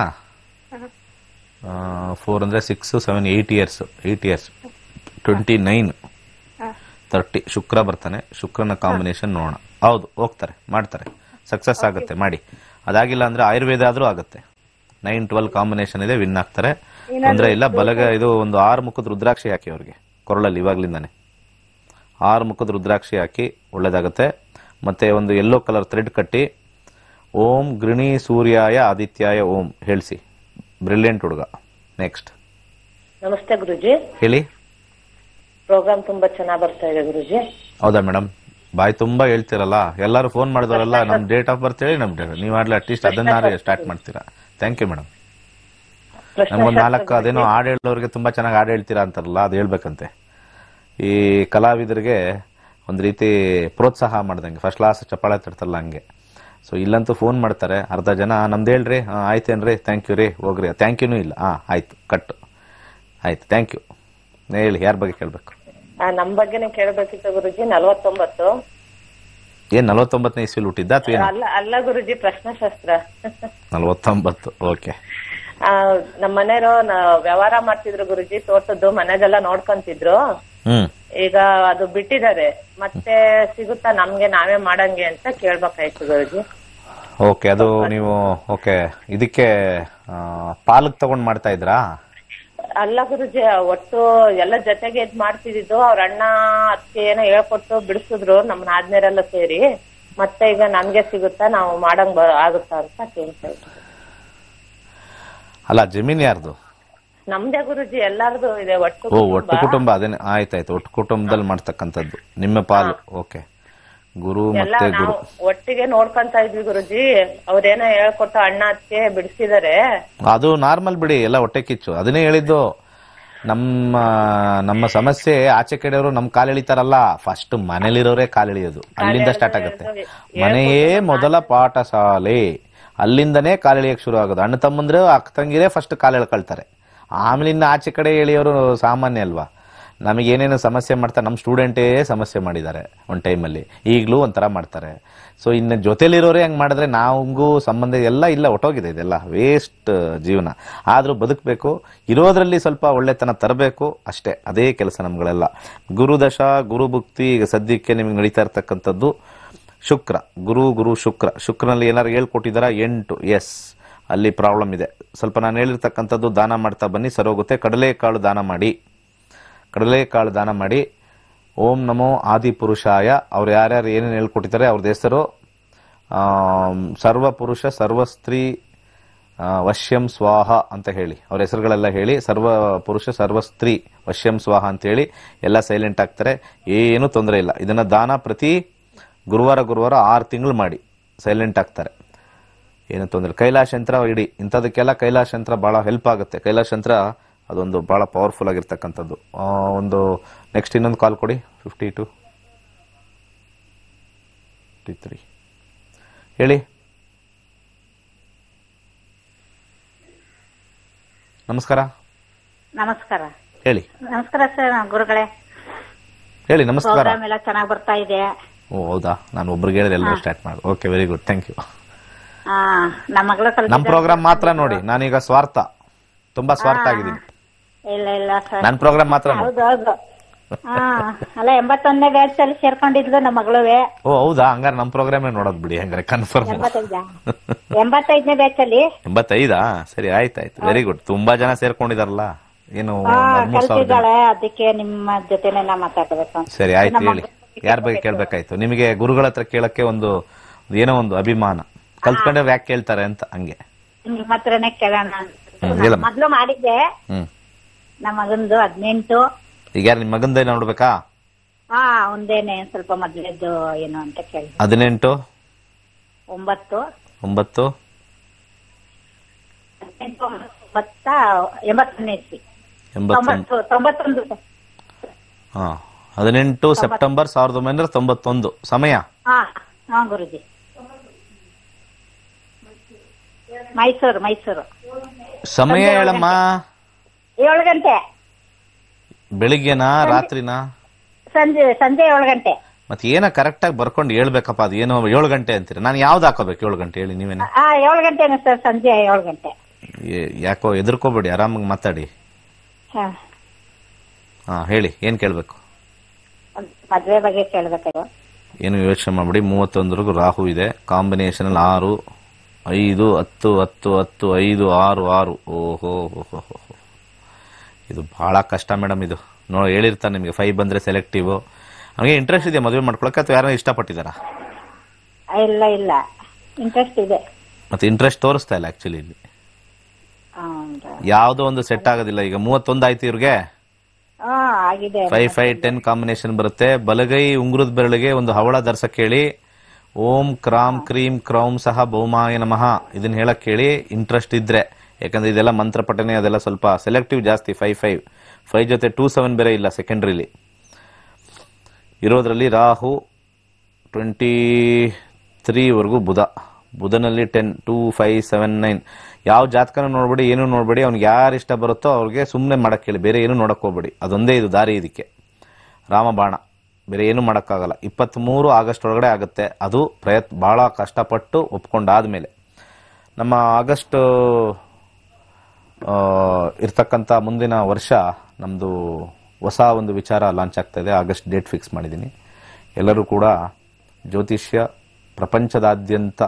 ಫೋರ್ ಅಂದರೆ six seven eight years eight years twenty nine thirty ಶುಕ್ರ ಬರ್ತಾನೆ ಶುಕ್ರನ ಕಾಂಬಿನೇಷನ್ ನೋಡೋಣ ಹೌದು ಹೋಗ್ತಾರೆ ಮಾಡ್ತಾರೆ ಸಕ್ಸಸ್ ಆಗುತ್ತೆ ಮಾಡಿ ಅದಾಗಿಲ್ಲ ಅಂದ್ರೆ ಆಯುರ್ವೇದ ಆದ್ರೂ ಆಗುತ್ತೆ ನೈನ್ ಟ್ವೆಲ್ ಕಾಂಬಿನೇಷನ್ ಇದೆ ವಿನ್ ಆಗ್ತಾರೆ ತೊಂದರೆ ಇಲ್ಲ ಬಲಗ ಇದು ಒಂದು ಆರು ಮುಖದ ರುದ್ರಾಕ್ಷಿ ಹಾಕಿ ಅವ್ರಿಗೆ ಕೊರಳಲ್ಲಿ ಇವಾಗ್ಲಿಂದಾನೆ ಆರು ಮುಖದ ರುದ್ರಾಕ್ಷಿ ಹಾಕಿ ಒಳ್ಳೇದಾಗುತ್ತೆ ಮತ್ತೆ ಒಂದು ಯೆಲ್ಲೋ ಕಲರ್ ಥ್ರೆಡ್ ಕಟ್ಟಿ ಓಂ ಗೃಣಿ ಸೂರ್ಯಾಯ ಆದಿತ್ಯಾಯ ಓಂ ಹೇಳ್ಸಿ ಬ್ರಿಲಿಯಂಟ್ ಹುಡುಗ ನೆಕ್ಸ್ಟ್ ನಮಸ್ತೆ ಗುರುಜಿ ಹೇಳಿ ಪ್ರೋಗ್ರಾಮ್ ತುಂಬಾ ಚೆನ್ನಾಗ್ ಬರ್ತಾ ಇದೆ ಗುರುಜಿ ಹೌದಾ ಮೇಡಮ್ ಬಾಯ್ ತುಂಬಾ ಹೇಳ್ತಿರಲ್ಲ ಎಲ್ಲರೂ ಫೋನ್ ಮಾಡಿದವರೆಲ್ಲ ನಮ್ ಡೇಟ್ ಆಫ್ ಬರ್ತ್ ಹೇಳಿ ನಮ್ ಡೇಟ್ ನೀವು ಮಾಡ್ಲಿ ಅಟ್ಲೀಸ್ಟ್ ಅದನ್ನಾರೇ ಸ್ಟಾರ್ಟ್ ಮಾಡ್ತೀರಾ ಥ್ಯಾಂಕ್ ಯು ಮೇಡಮ್ ನಮ್ಗೊಂದು ನಾಲ್ಕು ಅದೇನೋ ಹಾಡು ಹೇಳೋರಿಗೆ ತುಂಬಾ ಚೆನ್ನಾಗಿ ಹಾಡು ಹೇಳ್ತೀರಾ ಅಂತಾರಲ್ಲ ಅದು ಹೇಳ್ಬೇಕಂತೆ ಈ ಕಲಾವಿದರಿಗೆ ಒಂದು ರೀತಿ ಪ್ರೋತ್ಸಾಹ ಮಾಡ್ದಂಗೆ ಫಸ್ಟ್ ಕ್ಲಾಸ್ ಚಪ್ಪಾಳೆ ತಡ್ತಲ್ಲ ಹಂಗೆ ಸೊ ಇಲ್ಲಂತೂ ಫೋನ್ ಮಾಡ್ತಾರೆ ಅರ್ಧ ಜನ ನಮ್ದು ಹೇಳ್ರಿ ಹಾಂ ಆಯ್ತೇನ್ರಿ ಥ್ಯಾಂಕ್ ಯು ರೀ ಹೋಗ್ರಿ ಥ್ಯಾಂಕ್ ಯೂನೂ ಇಲ್ಲ ಹಾಂ ಆಯ್ತು ಕಟ್ಟು ಆಯ್ತು ಥ್ಯಾಂಕ್ ಯು ಹೇಳಿ ಯಾರ ಬಗ್ಗೆ ಕೇಳಬೇಕು ಆ, ನಮ್ ಬಗ್ಗೆನೇ ಕೇಳ್ಬೇಕಿತ್ತು ಗುರುಜಿ ನಲ್ವತ್ತೊಂಬತ್ತು ಏನ್ ನಲವತ್ತೊಂಬತ್ತನೇ ಇಸ್ವಿಲ್ ಹುಟ್ಟಿದ್ದ ಅಥವಾ ಏನು ಅಲ್ಲ ಅಲ್ಲ ಗುರುಜಿ ಪ್ರಶ್ನೆಶಾಸ್ತ್ರ ನಲವತ್ತೊಂಬತ್ತು ಓಕೆ ಆ, ನಮ್ ಮನೆಯವರು ವ್ಯವಹಾರ ಮಾಡ್ತಿದ್ರು ಗುರುಜಿ ತೋಟದ್ದು ಮನೆಗೆಲ್ಲ ನೋಡ್ಕೊಂತಿದ್ರು ಹ್ಮ್ ಈಗ ಅದು ಬಿಟ್ಟಿದ್ದಾರೆ ಮತ್ತೆ ಸಿಗುತ್ತಾ ನಮ್ಗೆ ನಾವೇ ಮಾಡಂಗೆ ಅಂತ ಕೇಳ್ಬೇಕಾಯ್ತು ಗುರುಜಿ ಓಕೆ ಅದು ನೀವು ಓಕೆ ಇದಕ್ಕೆ ಆ, ಪಾಲಕ್ ತಗೊಂಡ್ ಮಾಡ್ತಾ ಇದ್ರಾ ಅಲ್ಲ ಗುರುಜಿ ಒಟ್ಟು ಎಲ್ಲ ಜೊತೆಗೆ ಇದ್ ಮಾಡ್ತಿದ್ದು ಅವ್ರ ಅಣ್ಣ ಅದಕ್ಕೆ ಏನೋ ಹೇಳ್ಕೊಟ್ಟು ಬಿಡಿಸಿದ್ರು ನಮ್ಮನ್ನ ಆದ್ಮೇಲೆಲ್ಲ ಸೇರಿ ಮತ್ತೆ ಈಗ ನಮ್ಗೆ ಸಿಗುತ್ತಾ ನಾವು ಮಾಡಂಗ್ ಬ- ಆಗುತ್ತಾ ಅಂತ ಕೇಳ್ತಾ ಇದ್ವಿ ಅಲ್ಲ ಜಮೀನ್ ಯಾರ್ದು ನಮ್ದೇ ಗುರುಜಿ ಎಲ್ಲಾರ್ದು ಇದೆ ಒಟ್ಟು ಓ ಒಟ್ಟು ಕುಟುಂಬ ಅದೇನೆ ಆಯ್ತಾಯ್ತು ಒಟ್ಟು ಕುಟುಂಬದಲ್ಲಿ ಮಾಡ್ತಕ್ಕಂಥದ್ದು ನಿಮ್ಮ ಪಾಲು ಓಕೆ ಗುರು ಎಲ್ಲ ಮತ್ತೆ ನಾವು ಗುರು ಒಟ್ಟಿಗೆ ನೋಡ್ಕೊಂತ ಇದ್ವಿ ಗುರುಜಿ ಅವ್ರೇನೋ ಹೇಳ್ಕೊಟ್ಟು ಅಣ್ಣ ಅದಕ್ಕೆ ಬಿಡಿಸಿದಾರೆ ಅದು ನಾರ್ಮಲ್ ಬಿಡಿ ಎಲ್ಲ ಹೊಟ್ಟೆ ಕಿಚ್ಚು ಅದನ್ನೇ ಹೇಳಿದ್ದು ನಮ್ಮ ನಮ್ಮ ಸಮಸ್ಯೆ ಆಚೆ ಕಡೆಯವರು ನಮ್ ಕಾಲ್ ಎಳಿತಾರಲ್ಲ ಫಸ್ಟ್ ಮನೇಲಿರೋರೇ ಕಾಲ್ ಎಳಿಯೋದು ಅಲ್ಲಿಂದ ಸ್ಟಾರ್ಟ್ ಆಗುತ್ತೆ ಮನೆಯೇ ಮೊದಲ ಪಾಠ ಶಾಲೆ ಅಲ್ಲಿಂದನೇ ಕಾಲ್ ಎಳಿಯಕ್ ಶುರು ಆಗೋದು ಅಣ್ಣ ತಮ್ಮಂದ್ರೆ ಅಕ್ಕ ತಂಗಿರೇ ಫಸ್ಟ್ ಕಾಲ್ ಎಳ್ಕೊಳ್ತಾರೆ ಆಮೇಲೆ ಇನ್ನು ಆಚೆ ಕಡೆ ಎಳೆಯೋರು ಸಾಮಾನ್ಯ ಅಲ್ವಾ ನಮಗೆ ಏನೇನು ಸಮಸ್ಯೆ ಮಾಡ್ತಾರೆ ನಮ್ಮ ಸ್ಟೂಡೆಂಟೇ ಸಮಸ್ಯೆ ಮಾಡಿದ್ದಾರೆ ಒಂದು ಟೈಮಲ್ಲಿ ಈಗಲೂ ಒಂಥರ ಮಾಡ್ತಾರೆ ಸೊ ಇನ್ನು ಜೊತೆಲಿರೋರೇ ಹಂಗೆ ಮಾಡಿದ್ರೆ ನಾವಂಗೂ ಸಂಬಂಧ ಎಲ್ಲ ಇಲ್ಲ ಒಟ್ಟೋಗಿದೆ ಇದೆಲ್ಲ ವೇಸ್ಟ್ ಜೀವನ ಆದರೂ ಬದುಕಬೇಕು ಇರೋದ್ರಲ್ಲಿ ಸ್ವಲ್ಪ ಒಳ್ಳೆತನ ತರಬೇಕು ಅಷ್ಟೇ ಅದೇ ಕೆಲಸ ನಮ್ಗಳೆಲ್ಲ ಗುರುದಶ ಗುರುಭುಕ್ತಿ ಈಗ ಸದ್ಯಕ್ಕೆ ನಿಮಗೆ ನಡೀತಾ ಇರ್ತಕ್ಕಂಥದ್ದು ಶುಕ್ರ ಗುರು ಗುರು ಶುಕ್ರ ಶುಕ್ರನಲ್ಲಿ ಏನಾರು ಹೇಳ್ಕೊಟ್ಟಿದ್ದಾರಾ ಎಂಟು ಎಸ್ ಅಲ್ಲಿ ಪ್ರಾಬ್ಲಮ್ ಇದೆ ಸ್ವಲ್ಪ ನಾನು ಹೇಳಿರ್ತಕ್ಕಂಥದ್ದು ದಾನ ಮಾಡ್ತಾ ಬನ್ನಿ ಸರೋಗುತ್ತೆ ಕಡಲೆಕಾಳು ದಾನ ಮಾಡಿ ಕಡಲೆಕಾಳು ದಾನ ಮಾಡಿ ಓಂ ನಮೋ ಆದಿಪುರುಷಾಯ ಅವ್ರು ಯಾರ್ಯಾರು ಏನೇನು ಹೇಳ್ಕೊಟ್ಟಿದ್ದಾರೆ ಅವ್ರದ್ದು ಹೆಸರು ಆಮ್, ಸರ್ವ ಪುರುಷ ಸರ್ವ ಸ್ತ್ರೀ ಆ, ವಶ್ಯಂ ಸ್ವಾಹ ಅಂತ ಹೇಳಿ ಅವ್ರ ಹೆಸರುಗಳೆಲ್ಲ ಹೇಳಿ ಸರ್ವ ಪುರುಷ ಸರ್ವ ಸ್ತ್ರೀ ವಶ್ಯಂ ಸ್ವಾಹ ಅಂತ ಹೇಳಿ ಎಲ್ಲ ಸೈಲೆಂಟ್ ಆಗ್ತಾರೆ ಏನು ತೊಂದರೆ ಇಲ್ಲ ಇದನ್ನ ದಾನ ಪ್ರತಿ ಗುರುವಾರ ಗುರುವಾರ ಆರು ತಿಂಗಳು ಮಾಡಿ ಸೈಲೆಂಟ್ ಆಗ್ತಾರೆ ಏನು ತೊಂದರೆ ಕೈಲಾಶ ಯಂತ್ರ ಇಡಿ ಇಂಥದಕ್ಕೆಲ್ಲ ಕೈಲಾಶ ಯಂತ್ರ ಭಾಳ ಹೆಲ್ಪ್ ಆಗುತ್ತೆ ಕೈಲಾಶ ಯಂತ್ರ ಅದೊಂದು ಭಾಳ ಪವರ್ಫುಲ್ ಆಗಿರ್ತಕ್ಕಂಥದ್ದು ಆ, ಒಂದು ನೆಕ್ಸ್ಟ್ ಇನ್ನೊಂದು ಕಾಲ್ ಕೊಡಿ ಫಿಫ್ಟಿ ಟು ಫಿಫ್ಟಿ ತ್ರೀ ಹೇಳಿ ನಮಸ್ಕಾರ ನಮಸ್ಕಾರ ಹೇಳಿ ನಮಸ್ಕಾರ ಸರ್ ಗುರುಗಳೇ ಹೇಳಿ ನಮಸ್ಕಾರ ಪ್ರೋಗ್ರಾಮ್ ಎಲ್ಲ ಚೆನ್ನಾಗಿ ಬರ್ತಾ ಇದೆ ಓ ಹೌದಾ ನಾನು ಒಬ್ರಿಗೆ ಹೇಳಿದೆ ಎಲ್ಲರೂ ಸ್ಟಾರ್ಟ್ ಮಾಡಿ okay very good thank you ಆ, ನಮ್ಮ ಮಗಳು ಸ್ವಲ್ಪ ನಮ್ಮ ಪ್ರೋಗ್ರಾಮ್ ಮಾತ್ರ ನೋಡಿ ನಾನೀಗ ಸ್ವಾರ್ಥ ತುಂಬಾ ಸ್ವಾರ್ಥ ಆಗಿದ್ದೀನಿ ಇಲ್ಲ ಇಲ್ಲ ಸರ್ ನನ್ನ ಪ್ರೋಗ್ರಾಮ್ ಮಾತ್ರ ನೋಡಿ ಹೌದು ಹೌದು ಹಾ ಅಲ್ಲ ಎಂಬತ್ತೊಂದನೇ ಬ್ಯಾಚ್ ಅಲ್ಲಿ ಸೇರ್ಕೊಂಡಿದ್ಲು ನಮ್ಮ ಮಗಳುವೆ ಓ ಹೌದಾ ಹಂಗಾರೆ ನಮ್ಮ ಪ್ರೋಗ್ರಾಮೇ ನೋಡೋದ್ ಬಿಡಿ ಹಂಗಾರೆ ಕನ್ಫರ್ಮ್ ಎಂಬತ್ತೈದ ಎಂಬತ್ತೈದನೇ ಬ್ಯಾಚ್ ಅಲ್ಲಿ ಎಂಬತ್ತೈದಾ ಸರಿ ಆಯ್ತಾಯ್ತು ವೆರಿ ಗುಡ್ ತುಂಬಾ ಜನ ಸೇರ್ಕೊಂಡಿದಾರಲ್ಲ ಏನು ಹಾ ಒಂದ್ ಹದ್ಮೂರ್ ಸಾವಿರ ಜನ ಕಲ್ತಿದ್ದಾಳೆ ಅದಕ್ಕೆ ನಿಮ್ಮ ಜೊತೆನೆ ನಾ ಮಾತಾಡ್ಬೇಕು ಅಂತ. ಸರಿ ಆಯ್ತು ನಮ್ಮ ಹೇಳಿ ಮಗಳು ಯಾರ ಬಗ್ಗೆ ಕೇಳ್ಬೇಕಾಯ್ತು ನಿಮಗೆ ಗುರುಗಳ ಹತ್ರ ಕೇಳಕ್ಕೆ ಒಂದು ಏನೋ ಒಂದು ಅಭಿಮಾನ ಕಲ್ತ್ಕೊಂಡ್ರೆ ಯಾಕೆ ಕೇಳ್ತಾರೆ ಅಂತ ಹಂಗೆ ನಿಮ್ಮ ಹತ್ರನೇ ಕೇಳೋಣ ಅಂತ. ಹ್ಮ್, ಹೇಳಮ್ಮ. ಮೊದ್ಲು ಮಾಡಿದ್ದೆ ಹ್ಮ್ ನಮ್ಮ ಮಗಂದು ಹದಿನೆಂಟು ಈಗ ಯಾರು ನಿಮ್ಮ ಮಗಂದ ನೋಡ್ಬೇಕಾ ಹಾ ಒಂದೇನೆ ಸ್ವಲ್ಪ ಮೊದ್ಲೇದು ಏನು ಅಂತ ಕೇಳಿ ಹದಿನೆಂಟು ಒಂಬತ್ತು ಒಂಬತ್ತು ಹದಿನೆಂಟು ಒಂಬತ್ತ ಎಂಬತ್ತೊಂದನೇ ಇಸ್ವಿ ಎಂಬತ್ತೊಂದು ತೊಂಬತ್ತು ತೊಂಬತ್ತೊಂದು ಹಾ ಹದಿನೆಂಟು ಸೆಪ್ಟೆಂಬರ್ ಸಾವಿರದ ಒಂಬೈನೂರ ತೊಂಬತ್ತೊಂದು ಸಮಯ ಹಾ ಹಾ ಗುರುಜಿ ಮೈಸೂರು ಮೈಸೂರು ಸಮಯ ಹೇಳಮ್ಮ ಏಳು ಗಂಟೆ ಬೆಳಿಗ್ಗೆನಾ ರಾತ್ರಿನಾ ಸಂಜೆ ಸಂಜೆ ಏಳು ಗಂಟೆ ಮತ್ತೆ ಏನ ಕರೆಕ್ಟ್ ಆಗಿ ಬರ್ಕೊಂಡು ಹೇಳ್ಬೇಕಪ್ಪ ಅದು ಏನೋ ಏಳು ಗಂಟೆ ಅಂತೀರ ನಾನು ಯಾವ್ದು ಹಾಕೋಬೇಕು ಏಳು ಗಂಟೆ ಹೇಳಿ ನೀವೇನೆ ಹಾ ಏಳು ಗಂಟೆನೆ ಸರ್ ಸಂಜೆ ಏಳು ಗಂಟೆ ಏ- ಯಾಕೋ ಎದುರ್ಕೋಬೇಡಿ ಆರಾಮಾಗಿ ಮಾತಾಡಿ ಹಾ ಹಾ ಹೇಳಿ ಏನ್ ಕೇಳ್ಬೇಕು ಒಂದ್ ಮದ್ವೆ ಬಗ್ಗೆ ಕೇಳ್ಬೇಕಾಯ್ತು ಏನು ಯೋಚನೆ ಮಾಡ್ಬಿಡಿ ಮೂವತ್ತೊಂದರೆಗೂ ರಾಹು ಇದೆ ಕಾಂಬಿನೇಷನ್ ಅಲ್ಲಿ ಆರು ಐದು ಹತ್ತು ಹತ್ತು ಹತ್ತು ಐದು ಆರು ಆರು ಓಹೋ ಓಹೋ ಇದು ಬಹಳ ಕಷ್ಟ ಮೇಡಮ್ ಇದು ನೋ ಹೇಳಿರ್ತಾನೆ ನಿಮಗೆ ಫೈವ್ ಬಂದ್ರೆ ಸೆಲೆಕ್ಟಿವ್ ಅವನಿಗೆ ಇಂಟ್ರೆಸ್ಟ್ ಇದೆ ಮದುವೆ ಮಾಡ್ಕೊಳಕ್ಕೆ ಅಥವಾ ಯಾರೋ ಇಷ್ಟಪಟ್ಟಿದ್ದಾರಾ ಇಲ್ಲ ಇಲ್ಲ ಇಂಟ್ರೆಸ್ಟ್ ಇದೆ ಮತ್ತೆ ಇಂಟ್ರೆಸ್ಟ್ ತೋರಿಸ್ತಾ ಇಲ್ಲ ಆಕ್ಚುಲಿ ಇಲ್ಲಿ ಹೌದಾ? ಯಾವುದೋ ಒಂದು ಸೆಟ್ ಆಗೋದಿಲ್ಲ ಈಗ ಮೂವತ್ತೊಂದು ಆಯ್ತು ಇವ್ರಿಗೆ ಹಾ ಆಗಿದೆ ಫೈವ್ ಫೈವ್ ಟೆನ್ ಕಾಂಬಿನೇಷನ್ ಬರುತ್ತೆ ಬಲಗೈ ಉಂಗುರದ ಬೆರಳಿಗೆ ಒಂದು ಹವಳ ಧರ್ಸಕ್ ಹೇಳಿ ಓಂ ಕ್ರಾಮ್ ಕ್ರೀಂ ಕ್ರೌಂ ಸಹ ಭೌಮಾಯ ನಮಃ ಇದನ್ನ ಹೇಳಕ್ ಹೇಳಿ ಇಂಟ್ರೆಸ್ಟ್ ಇದ್ರೆ ಯಾಕಂದ್ರೆ ಇದೆಲ್ಲ ಮಂತ್ರ ಪಠನೆ ಅದೆಲ್ಲ ಸ್ವಲ್ಪ ಸೆಲೆಕ್ಟಿವ್ ಜಾಸ್ತಿ ಫೈವ್ ಫೈವ್ ಫೈವ್ ಜೊತೆ ಟೂ ಸೆವೆನ್ ಬೇರೆ ಇಲ್ಲ ಸೆಕೆಂಡ್ರಿಲಿ ಇರೋದ್ರಲ್ಲಿ ರಾಹು ಟ್ವೆಂಟಿ ತ್ರೀವರೆಗೂ ಬುಧ ಬುಧನಲ್ಲಿ ten two five seven nine ಯಾವ ಜಾತಕನೂ ನೋಡ್ಬೇಡಿ ಏನೂ ನೋಡ್ಬೇಡಿ ಅವ್ನಿಗೆ ಯಾರು ಇಷ್ಟ ಬರುತ್ತೋ ಅವ್ರಿಗೆ ಸುಮ್ಮನೆ ಮಾಡಕ್ಕೆ ಹೇಳಿ ಬೇರೆ ಏನೂ ನೋಡಕ್ ಹೋಗ್ಬೇಡಿ ಅದೊಂದೇ ಇದು ದಾರಿ ಇದಕ್ಕೆ ರಾಮಬಾಣ ಬೇರೆ ಏನೂ ಮಾಡೋಕ್ಕಾಗಲ್ಲ ಇಪ್ಪತ್ತ್ಮೂರು ಆಗಸ್ಟ್ ಒಳಗಡೆ ಆಗುತ್ತೆ ಅದು ಪ್ರಯತ್ನ ಭಾಳ ಕಷ್ಟಪಟ್ಟು ಒಪ್ಕೊಂಡಾದ್ಮೇಲೆ ನಮ್ಮ ಆಗಸ್ಟ್ ಆ, ಇರ್ತಕ್ಕಂಥ ಮುಂದಿನ ವರ್ಷ ನಮ್ಮದು ಹೊಸ ಒಂದು ವಿಚಾರ ಲಾಂಚ್ ಆಗ್ತಾ ಇದೆ ಆಗಸ್ಟ್ ಡೇಟ್ ಫಿಕ್ಸ್ ಮಾಡಿದ್ದೀನಿ ಎಲ್ಲರೂ ಕೂಡ ಜ್ಯೋತಿಷ್ಯ ಪ್ರಪಂಚದಾದ್ಯಂತ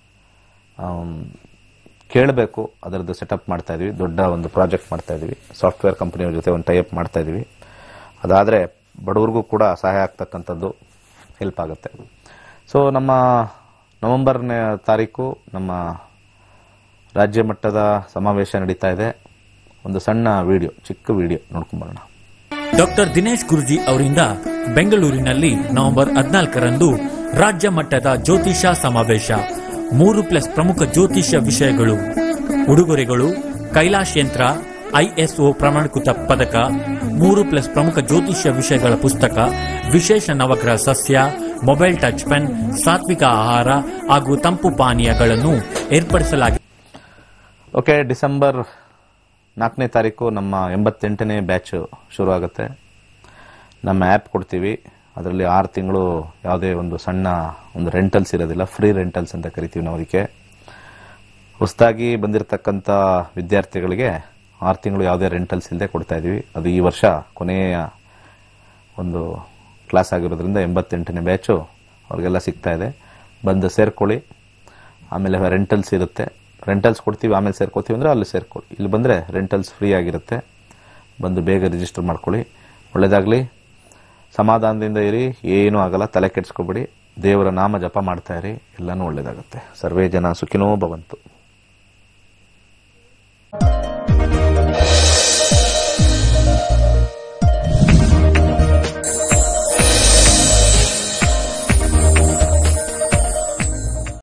ಕೇಳಬೇಕು ಅದರದ್ದು ಸೆಟಪ್ ಮಾಡ್ತಾ ಇದೀವಿ ದೊಡ್ಡ ಒಂದು ಪ್ರಾಜೆಕ್ಟ್ ಮಾಡ್ತಾ ಇದೀವಿ ಸಾಫ್ಟ್ವೇರ್ ಕಂಪನಿಯವ್ರ ಜೊತೆ ಒಂದು ಟೈಅಪ್ ಮಾಡ್ತಾ ಇದೀವಿ ಅದಾದರೆ ಬಡವ್ರಿಗೂ ಕೂಡ ಸಹಾಯ ಆಗ್ತಕ್ಕಂಥದ್ದು ಹೆಲ್ಪ್ ಆಗುತ್ತೆ ಸೊ ನಮ್ಮ ನವೆಂಬರ್ನೇ ತಾರೀಕು ನಮ್ಮ ರಾಜ್ಯ ಮಟ್ಟದ ಸಮಾವೇಶ ನಡೀತಾ ಇದೆ ಒಂದು ಸಣ್ಣ ವಿಡಿಯೋ ಚಿಕ್ಕ ವಿಡಿಯೋ ನೋಡ್ಕೊಂಬರೋಣ ಡಾಕ್ಟರ್ ದಿನೇಶ್ ಗುರುಜಿ ಅವರಿಂದ ಬೆಂಗಳೂರಿನಲ್ಲಿ ನವೆಂಬರ್ ಹದಿನಾಲ್ಕರಂದು ರಾಜ್ಯ ಮಟ್ಟದ ಜ್ಯೋತಿಷ ಸಮಾವೇಶ ಮೂರು ಪ್ಲಸ್ ಪ್ರಮುಖ ಜ್ಯೋತಿಷ್ಯ ವಿಷಯಗಳು ಉಡುಗೊರೆಗಳು ಕೈಲಾಶ್ ಯಂತ್ರ ಐಎಸ್ಒ ಪ್ರಮಾಣೀಕೃತ ಪದಕ ಮೂರು ಪ್ಲಸ್ ಪ್ರಮುಖ ಜ್ಯೋತಿಷ್ಯ ವಿಷಯಗಳ ಪುಸ್ತಕ ವಿಶೇಷ ನವಗ್ರಹ ಸಸ್ಯ ಮೊಬೈಲ್ ಟಚ್ ಪೆನ್ ಸಾತ್ವಿಕ ಆಹಾರ ಹಾಗೂ ತಂಪು ಪಾನೀಯಗಳನ್ನು ಏರ್ಪಡಿಸಲಾಗಿದೆ ಓಕೆ ಡಿಸೆಂಬರ್ ನಾಲ್ಕನೇ ತಾರೀಕು ನಮ್ಮ ಎಂಬತ್ತೆಂಟನೇ ಬ್ಯಾಚ್ ಶುರು ಆಗುತ್ತೆ ನಮ್ಮ ಆ್ಯಪ್ ಕೊಡ್ತೀವಿ ಅದರಲ್ಲಿ ಆರು ತಿಂಗಳು ಯಾವುದೇ ಒಂದು ಸಣ್ಣ ಒಂದು ರೆಂಟಲ್ಸ್ ಇರೋದಿಲ್ಲ ಫ್ರೀ ರೆಂಟಲ್ಸ್ ಅಂತ ಕರಿತೀವಿ ನಾವು ಅದಕ್ಕೆ ಹೊಸದಾಗಿ ಬಂದಿರತಕ್ಕಂಥ ವಿದ್ಯಾರ್ಥಿಗಳಿಗೆ ಆರು ತಿಂಗಳು ಯಾವುದೇ ರೆಂಟಲ್ಸ್ ಇಲ್ಲದೆ ಕೊಡ್ತಾ ಇದ್ದೀವಿ ಅದು ಈ ವರ್ಷ ಕೊನೆಯ ಒಂದು ಕ್ಲಾಸ್ ಆಗಿರೋದ್ರಿಂದ ಎಂಬತ್ತೆಂಟನೇ ಬ್ಯಾಚು ಅವ್ರಿಗೆಲ್ಲ ಸಿಗ್ತಾ ಇದೆ ಬಂದು ಸೇರ್ಕೊಳ್ಳಿ ಆಮೇಲೆ ರೆಂಟಲ್ಸ್ ಇರುತ್ತೆ ರೆಂಟಲ್ಸ್ ಕೊಡ್ತೀವಿ ಆಮೇಲೆ ಸೇರ್ಕೋತೀವಿ ಅಂದರೆ ಅಲ್ಲಿ ಸೇರ್ಕೊಳ್ಳಿ ಇಲ್ಲಿ ಬಂದರೆ ರೆಂಟಲ್ಸ್ ಫ್ರೀ ಆಗಿರುತ್ತೆ ಬಂದು ಬೇಗ ರಿಜಿಸ್ಟರ್ ಮಾಡ್ಕೊಳ್ಳಿ ಒಳ್ಳೆಯದಾಗಲಿ ಸಮಾಧಾನದಿಂದ ಇರಿ ಏನೂ ಆಗಲ್ಲ ತಲೆ ಕೆಡಿಸ್ಕೊಬೇಡಿ ದೇವರ ನಾಮ ಜಪ ಮಾಡ್ತಾ ಇರಿ ಎಲ್ಲನೂ ಒಳ್ಳೆಯದಾಗುತ್ತೆ ಸರ್ವೇ ಜನ ಸುಖಿನೋ ಭವಂತು